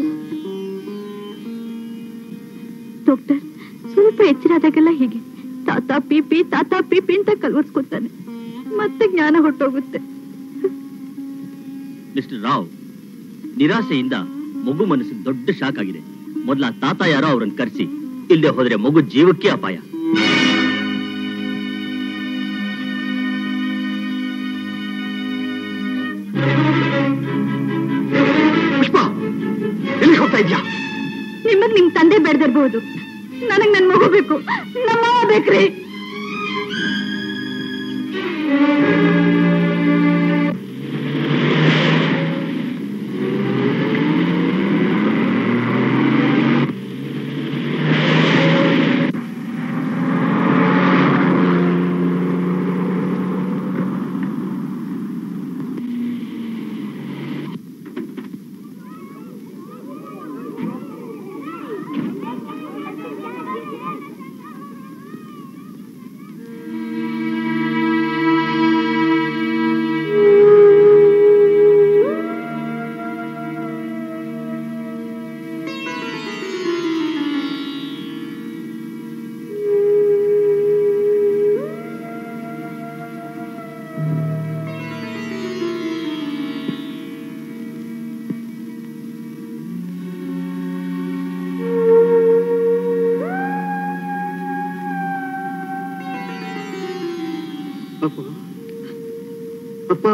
ಡಾಕ್ಟರ್ ಸ್ವಲ್ಪ ಎಚ್ಚರಾದಾಗೆಲ್ಲ ಹೀಗೆ ತಾತ ಪಿಪಿ ತಾತ ಪಿಪಿ ಅಂತ ಕಲ್ವರ್ಸ್ಕೊತಾನೆ ಮತ್ತೆ ಜ್ಞಾನ ಹೊಟ್ಟೋಗುತ್ತೆ ಮಿಸ್ಟರ್ ರಾವ್ ನಿರಾಸೆಯಿಂದ ಮಗು ಮನಸ್ಸಿಗೆ ದೊಡ್ಡ ಶಾಕ್ ಆಗಿದೆ ಮೊದಲ ತಾತ ಯಾರೋ ಅವ್ರನ್ನ ಕರೆಸಿ ಇಲ್ಲದೆ ಹೋದ್ರೆ ಮಗು ಜೀವಕ್ಕೆ ಅಪಾಯ ಪುಷ್ಪ ಎಲ್ಲಿ ಹೋಗ್ತಾ ಇದ್ಯಾ ನಿಮಗ್ ನಿಮ್ ತಂದೆ ಬೆಳೆದಿರ್ಬಹುದು ನನಗ್ ನನ್ ಮಗು ಬೇಕು ನಮ್ಮ ಮಾವ ಬೇಕ್ರಿ ಅಪ್ಪ ಅಪ್ಪ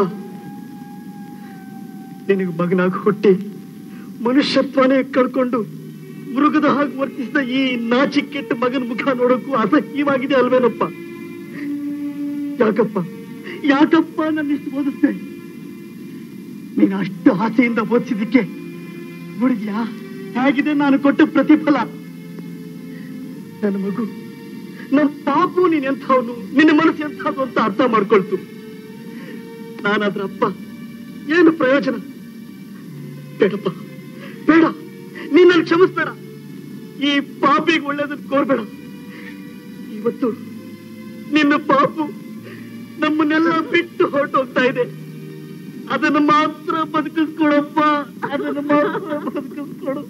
ನಿನಗೆ ಮಗನಾಗಿ ಹುಟ್ಟಿ ಮನುಷ್ಯತ್ವನೇ ಕಳ್ಕೊಂಡು ಮೃಗದ ಹಾಗೆ ವರ್ತಿಸಿದ ಈ ನಾಚಿಕೆಟ್ಟ ಮಗನ ಮುಖ ನೋಡೋಕ್ಕೂ ಅಸಹ್ಯವಾಗಿದೆ ಅಲ್ವೇನಪ್ಪ ಯಾಕಪ್ಪ ಯಾಕಪ್ಪ ನನ್ನ ಇಷ್ಟು ಓದಿಸ್ದೆ ನೀನು ಅಷ್ಟು ಆಸೆಯಿಂದ ಓದಿಸಿದ್ದಕ್ಕೆ ನೋಡಿದ್ಯಾ ಹೇಗಿದೆ ನಾನು ಕೊಟ್ಟ ಪ್ರತಿಫಲ ನನ್ನ ಮಗು ನನ್ನ ಪಾಪು ನೀನ್ ಎಂಥವನು ನಿನ್ನ ಮನಸ್ಸು ಎಂಥದ್ದು ಅಂತ ಅರ್ಥ ಮಾಡ್ಕೊಳ್ತು ನಾನಾದ್ರ ಅಪ್ಪ ಏನು ಪ್ರಯೋಜನ ಬೇಡಪ್ಪ ಬೇಡ ನೀನ್ ಕ್ಷಮಿಸ್ಬೇಡ ಈ ಪಾಪಿಗೆ ಒಳ್ಳೇದನ್ನ ಕೋರ್ಬೇಡ ಇವತ್ತು ನಿನ್ನ ಪಾಪು ನಮ್ಮನ್ನೆಲ್ಲ ಬಿಟ್ಟು ಹೊರಟೋಗ್ತಾ ಇದೆ ಅದನ್ನು ಮಾತ್ರ ಬದುಕಿಸ್ಕೊಡಪ್ಪ ಅದನ್ನು ಮಾತ್ರ ಬದುಕಿಸ್ಕೊಡು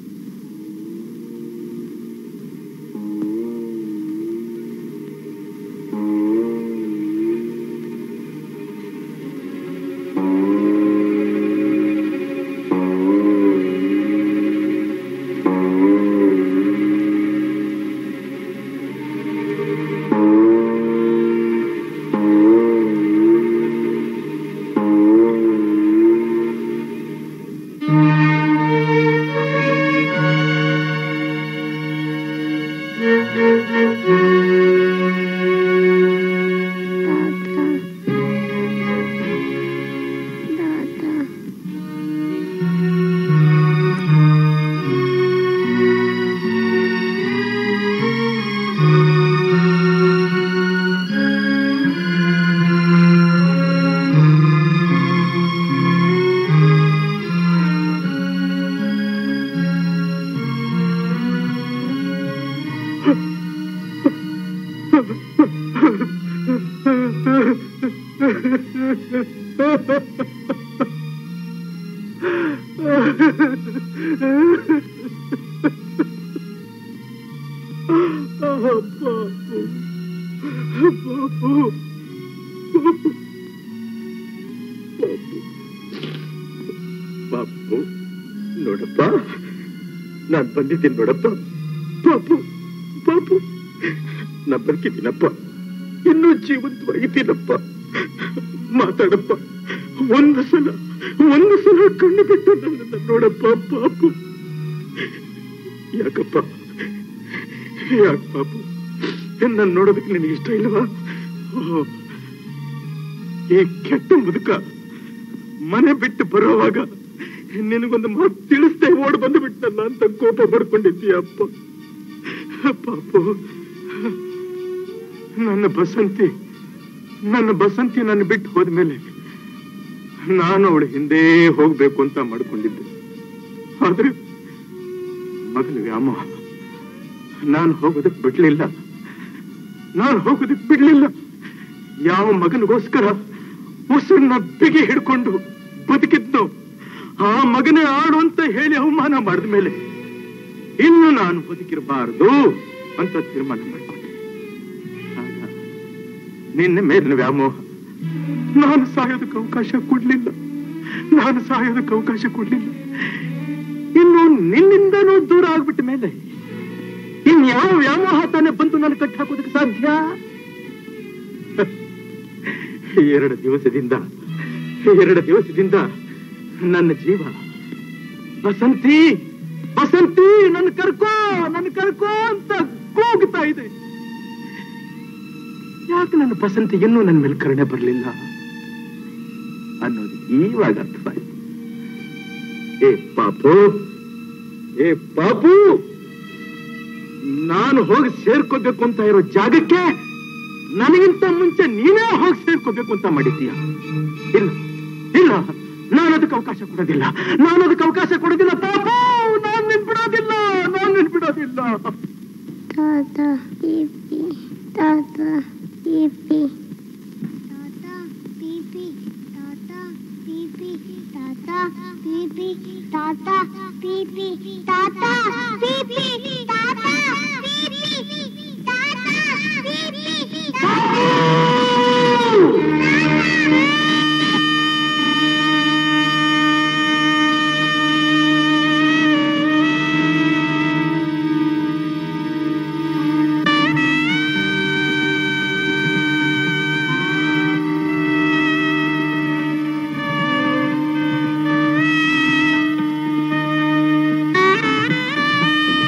ಪಾಪು ನೋಡಪ್ಪ ನಾನ್ ಬಂದಿದ್ದೀನಿ ನೋಡಪ್ಪ ಪಾಪು ಪಾಪು ನಾ ಬದುಕಿದ್ದೀನಪ್ಪ ಇನ್ನೂ ಜೀವಂತವಾಗಿದ್ದೀನಪ್ಪ ಮಾತಾಡಪ್ಪ ಒಂದು ಸಲ ಒಂದು ಸಲ ಕಣ್ಣು ಬಿಟ್ಟು ನನ್ನನ್ನು ನೋಡಪ್ಪ ಪಾಪು ಯಾಕಪ್ಪ ಯಾಕೆ ಪಾಪು ನನ್ನ ನೋಡೋದಕ್ಕೆ ನಿನಗೆ ಇಷ್ಟ ಇಲ್ವಾ ಓ, ಈ ಕೆಟ್ಟ ಮುದುಕ ಮನೆ ಬಿಟ್ಟು ಬರುವಾಗ ನಿನಗೊಂದು ಮಾತು ತಿಳಿಸ್ದೆ ಓಡ್ ಬಂದು ಬಿಟ್ಟಲ್ಲ ಅಂತ ಕೋಪ ಪಡ್ಕೊಂಡಿದ್ದೀಯಪ್ಪ ಪಾಪು ನನ್ನ ಬಸಂತಿ ನನ್ನ ಬಸಂತಿ ನನ್ನ ಬಿಟ್ಟು ಹೋದ್ಮೇಲೆ ನಾನು ಅವಳ ಹಿಂದೆ ಹೋಗ್ಬೇಕು ಅಂತ ಮಾಡ್ಕೊಂಡಿದ್ದೆ ಆದ್ರೆ ಮಗನ ವ್ಯಾಮೋಹ ನಾನು ಹೋಗೋದಕ್ ಬಿಡ್ಲಿಲ್ಲ ನಾನು ಹೋಗೋದಕ್ ಬಿಡ್ಲಿಲ್ಲ ಯಾವ ಮಗನಿಗೋಸ್ಕರ ಉಸಿರನ್ನ ಬಿಗಿ ಹಿಡ್ಕೊಂಡು ಬದುಕಿದ್ನು ಆ ಮಗನೇ ಆಡು ಅಂತ ಹೇಳಿ ಅವಮಾನ ಮಾಡಿದ ಮೇಲೆ ಇನ್ನು ನಾನು ಬದುಕಿರಬಾರದು ಅಂತ ತೀರ್ಮಾನ ಮಾಡ್ಕೊಂಡೆ ಆಗ ನಿನ್ನ ಮೇಲಿನ ವ್ಯಾಮೋಹ ನಾನು ಸಾಯೋದಕ್ಕೆ ಅವಕಾಶ ಕೊಡ್ಲಿಲ್ಲ ನಾನು ಸಾಯೋದಕ್ಕೆ ಅವಕಾಶ ಕೊಡ್ಲಿಲ್ಲ ಇನ್ನು ನಿನ್ನಿಂದನೂ ದೂರ ಆಗ್ಬಿಟ್ಟ ಮೇಲೆ ಇನ್ಯಾವ ವ್ಯಾಮೋಹ ತಾನೇ ಬಂದು ನಾನು ಕಟ್ಟಿ ಹಾಕೋದಕ್ಕೆ ಸಾಧ್ಯ ಎರಡು ದಿವಸದಿಂದ ಎರಡು ದಿವಸದಿಂದ ನನ್ನ ಜೀವ ಬಸಂತಿ ಬಸಂತಿ ನನ್ನ ಕರ್ಕೋ ನನ್ನ ಕರ್ಕೋ ಅಂತ ಕೂಗ್ತಾ ಇದೆ ಯಾಕೆ ನನ್ನ ಬಸಂತಿ ಇನ್ನೂ ನನ್ನ ಮೇಲೆ ಕರುಣೆ ಬರಲಿಲ್ಲ ಅನ್ನೋದು ಈವಾಗ ಅರ್ಥವಾಯ್ತು ಏ ಪಾಪು ಏ ಪಾಪು ನಾನು ಹೋಗಿ ಸೇರ್ಕೋಬೇಕು ಅಂತ ಇರೋ ಜಾಗಕ್ಕೆ ನನಗಿಂತ ಮುಂಚೆ ನೀನೇ ಹೋಗಿ ಸೇರ್ಕೋಬೇಕು ಅಂತ ಮಾಡಿದ್ದೀಯ ಇಲ್ಲ ಇಲ್ಲ ನಾನು ಅದಕ್ಕೆ ಅವಕಾಶ ಕೊಡೋದಿಲ್ಲ ನಾನು ಅದಕ್ಕೆ ಅವಕಾಶ ಕೊಡೋದಿಲ್ಲ ಪಾಪು ನಾನು ನಿನ್ ಬಿಡೋದಿಲ್ಲ ನಾನು ನಿನ್ ಬಿಡೋದಿಲ್ಲ ತಾತ ಪಿಪಿ ತಾತ ಪಿಪಿ ತಾತ ಪಿಪಿ ತಾತ ಪಿಪಿ ತಾತ ಪಿಪಿ ತಾತ ಪಿಪಿ ತಾತ ಪಿಪಿ ತಾತ ಪಿಪಿ ತಾತ ಪಿಪಿ ಆ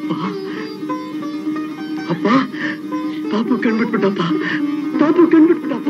ಅಪ್ಪ ಪಾಪು ಕಣ್ಬಿಟ್ಬಿಟ್ಟಪ್ಪ ಪಾಪು ಕಣ್ಬಿಟ್ಬಿಟ್ಟಪ್ಪ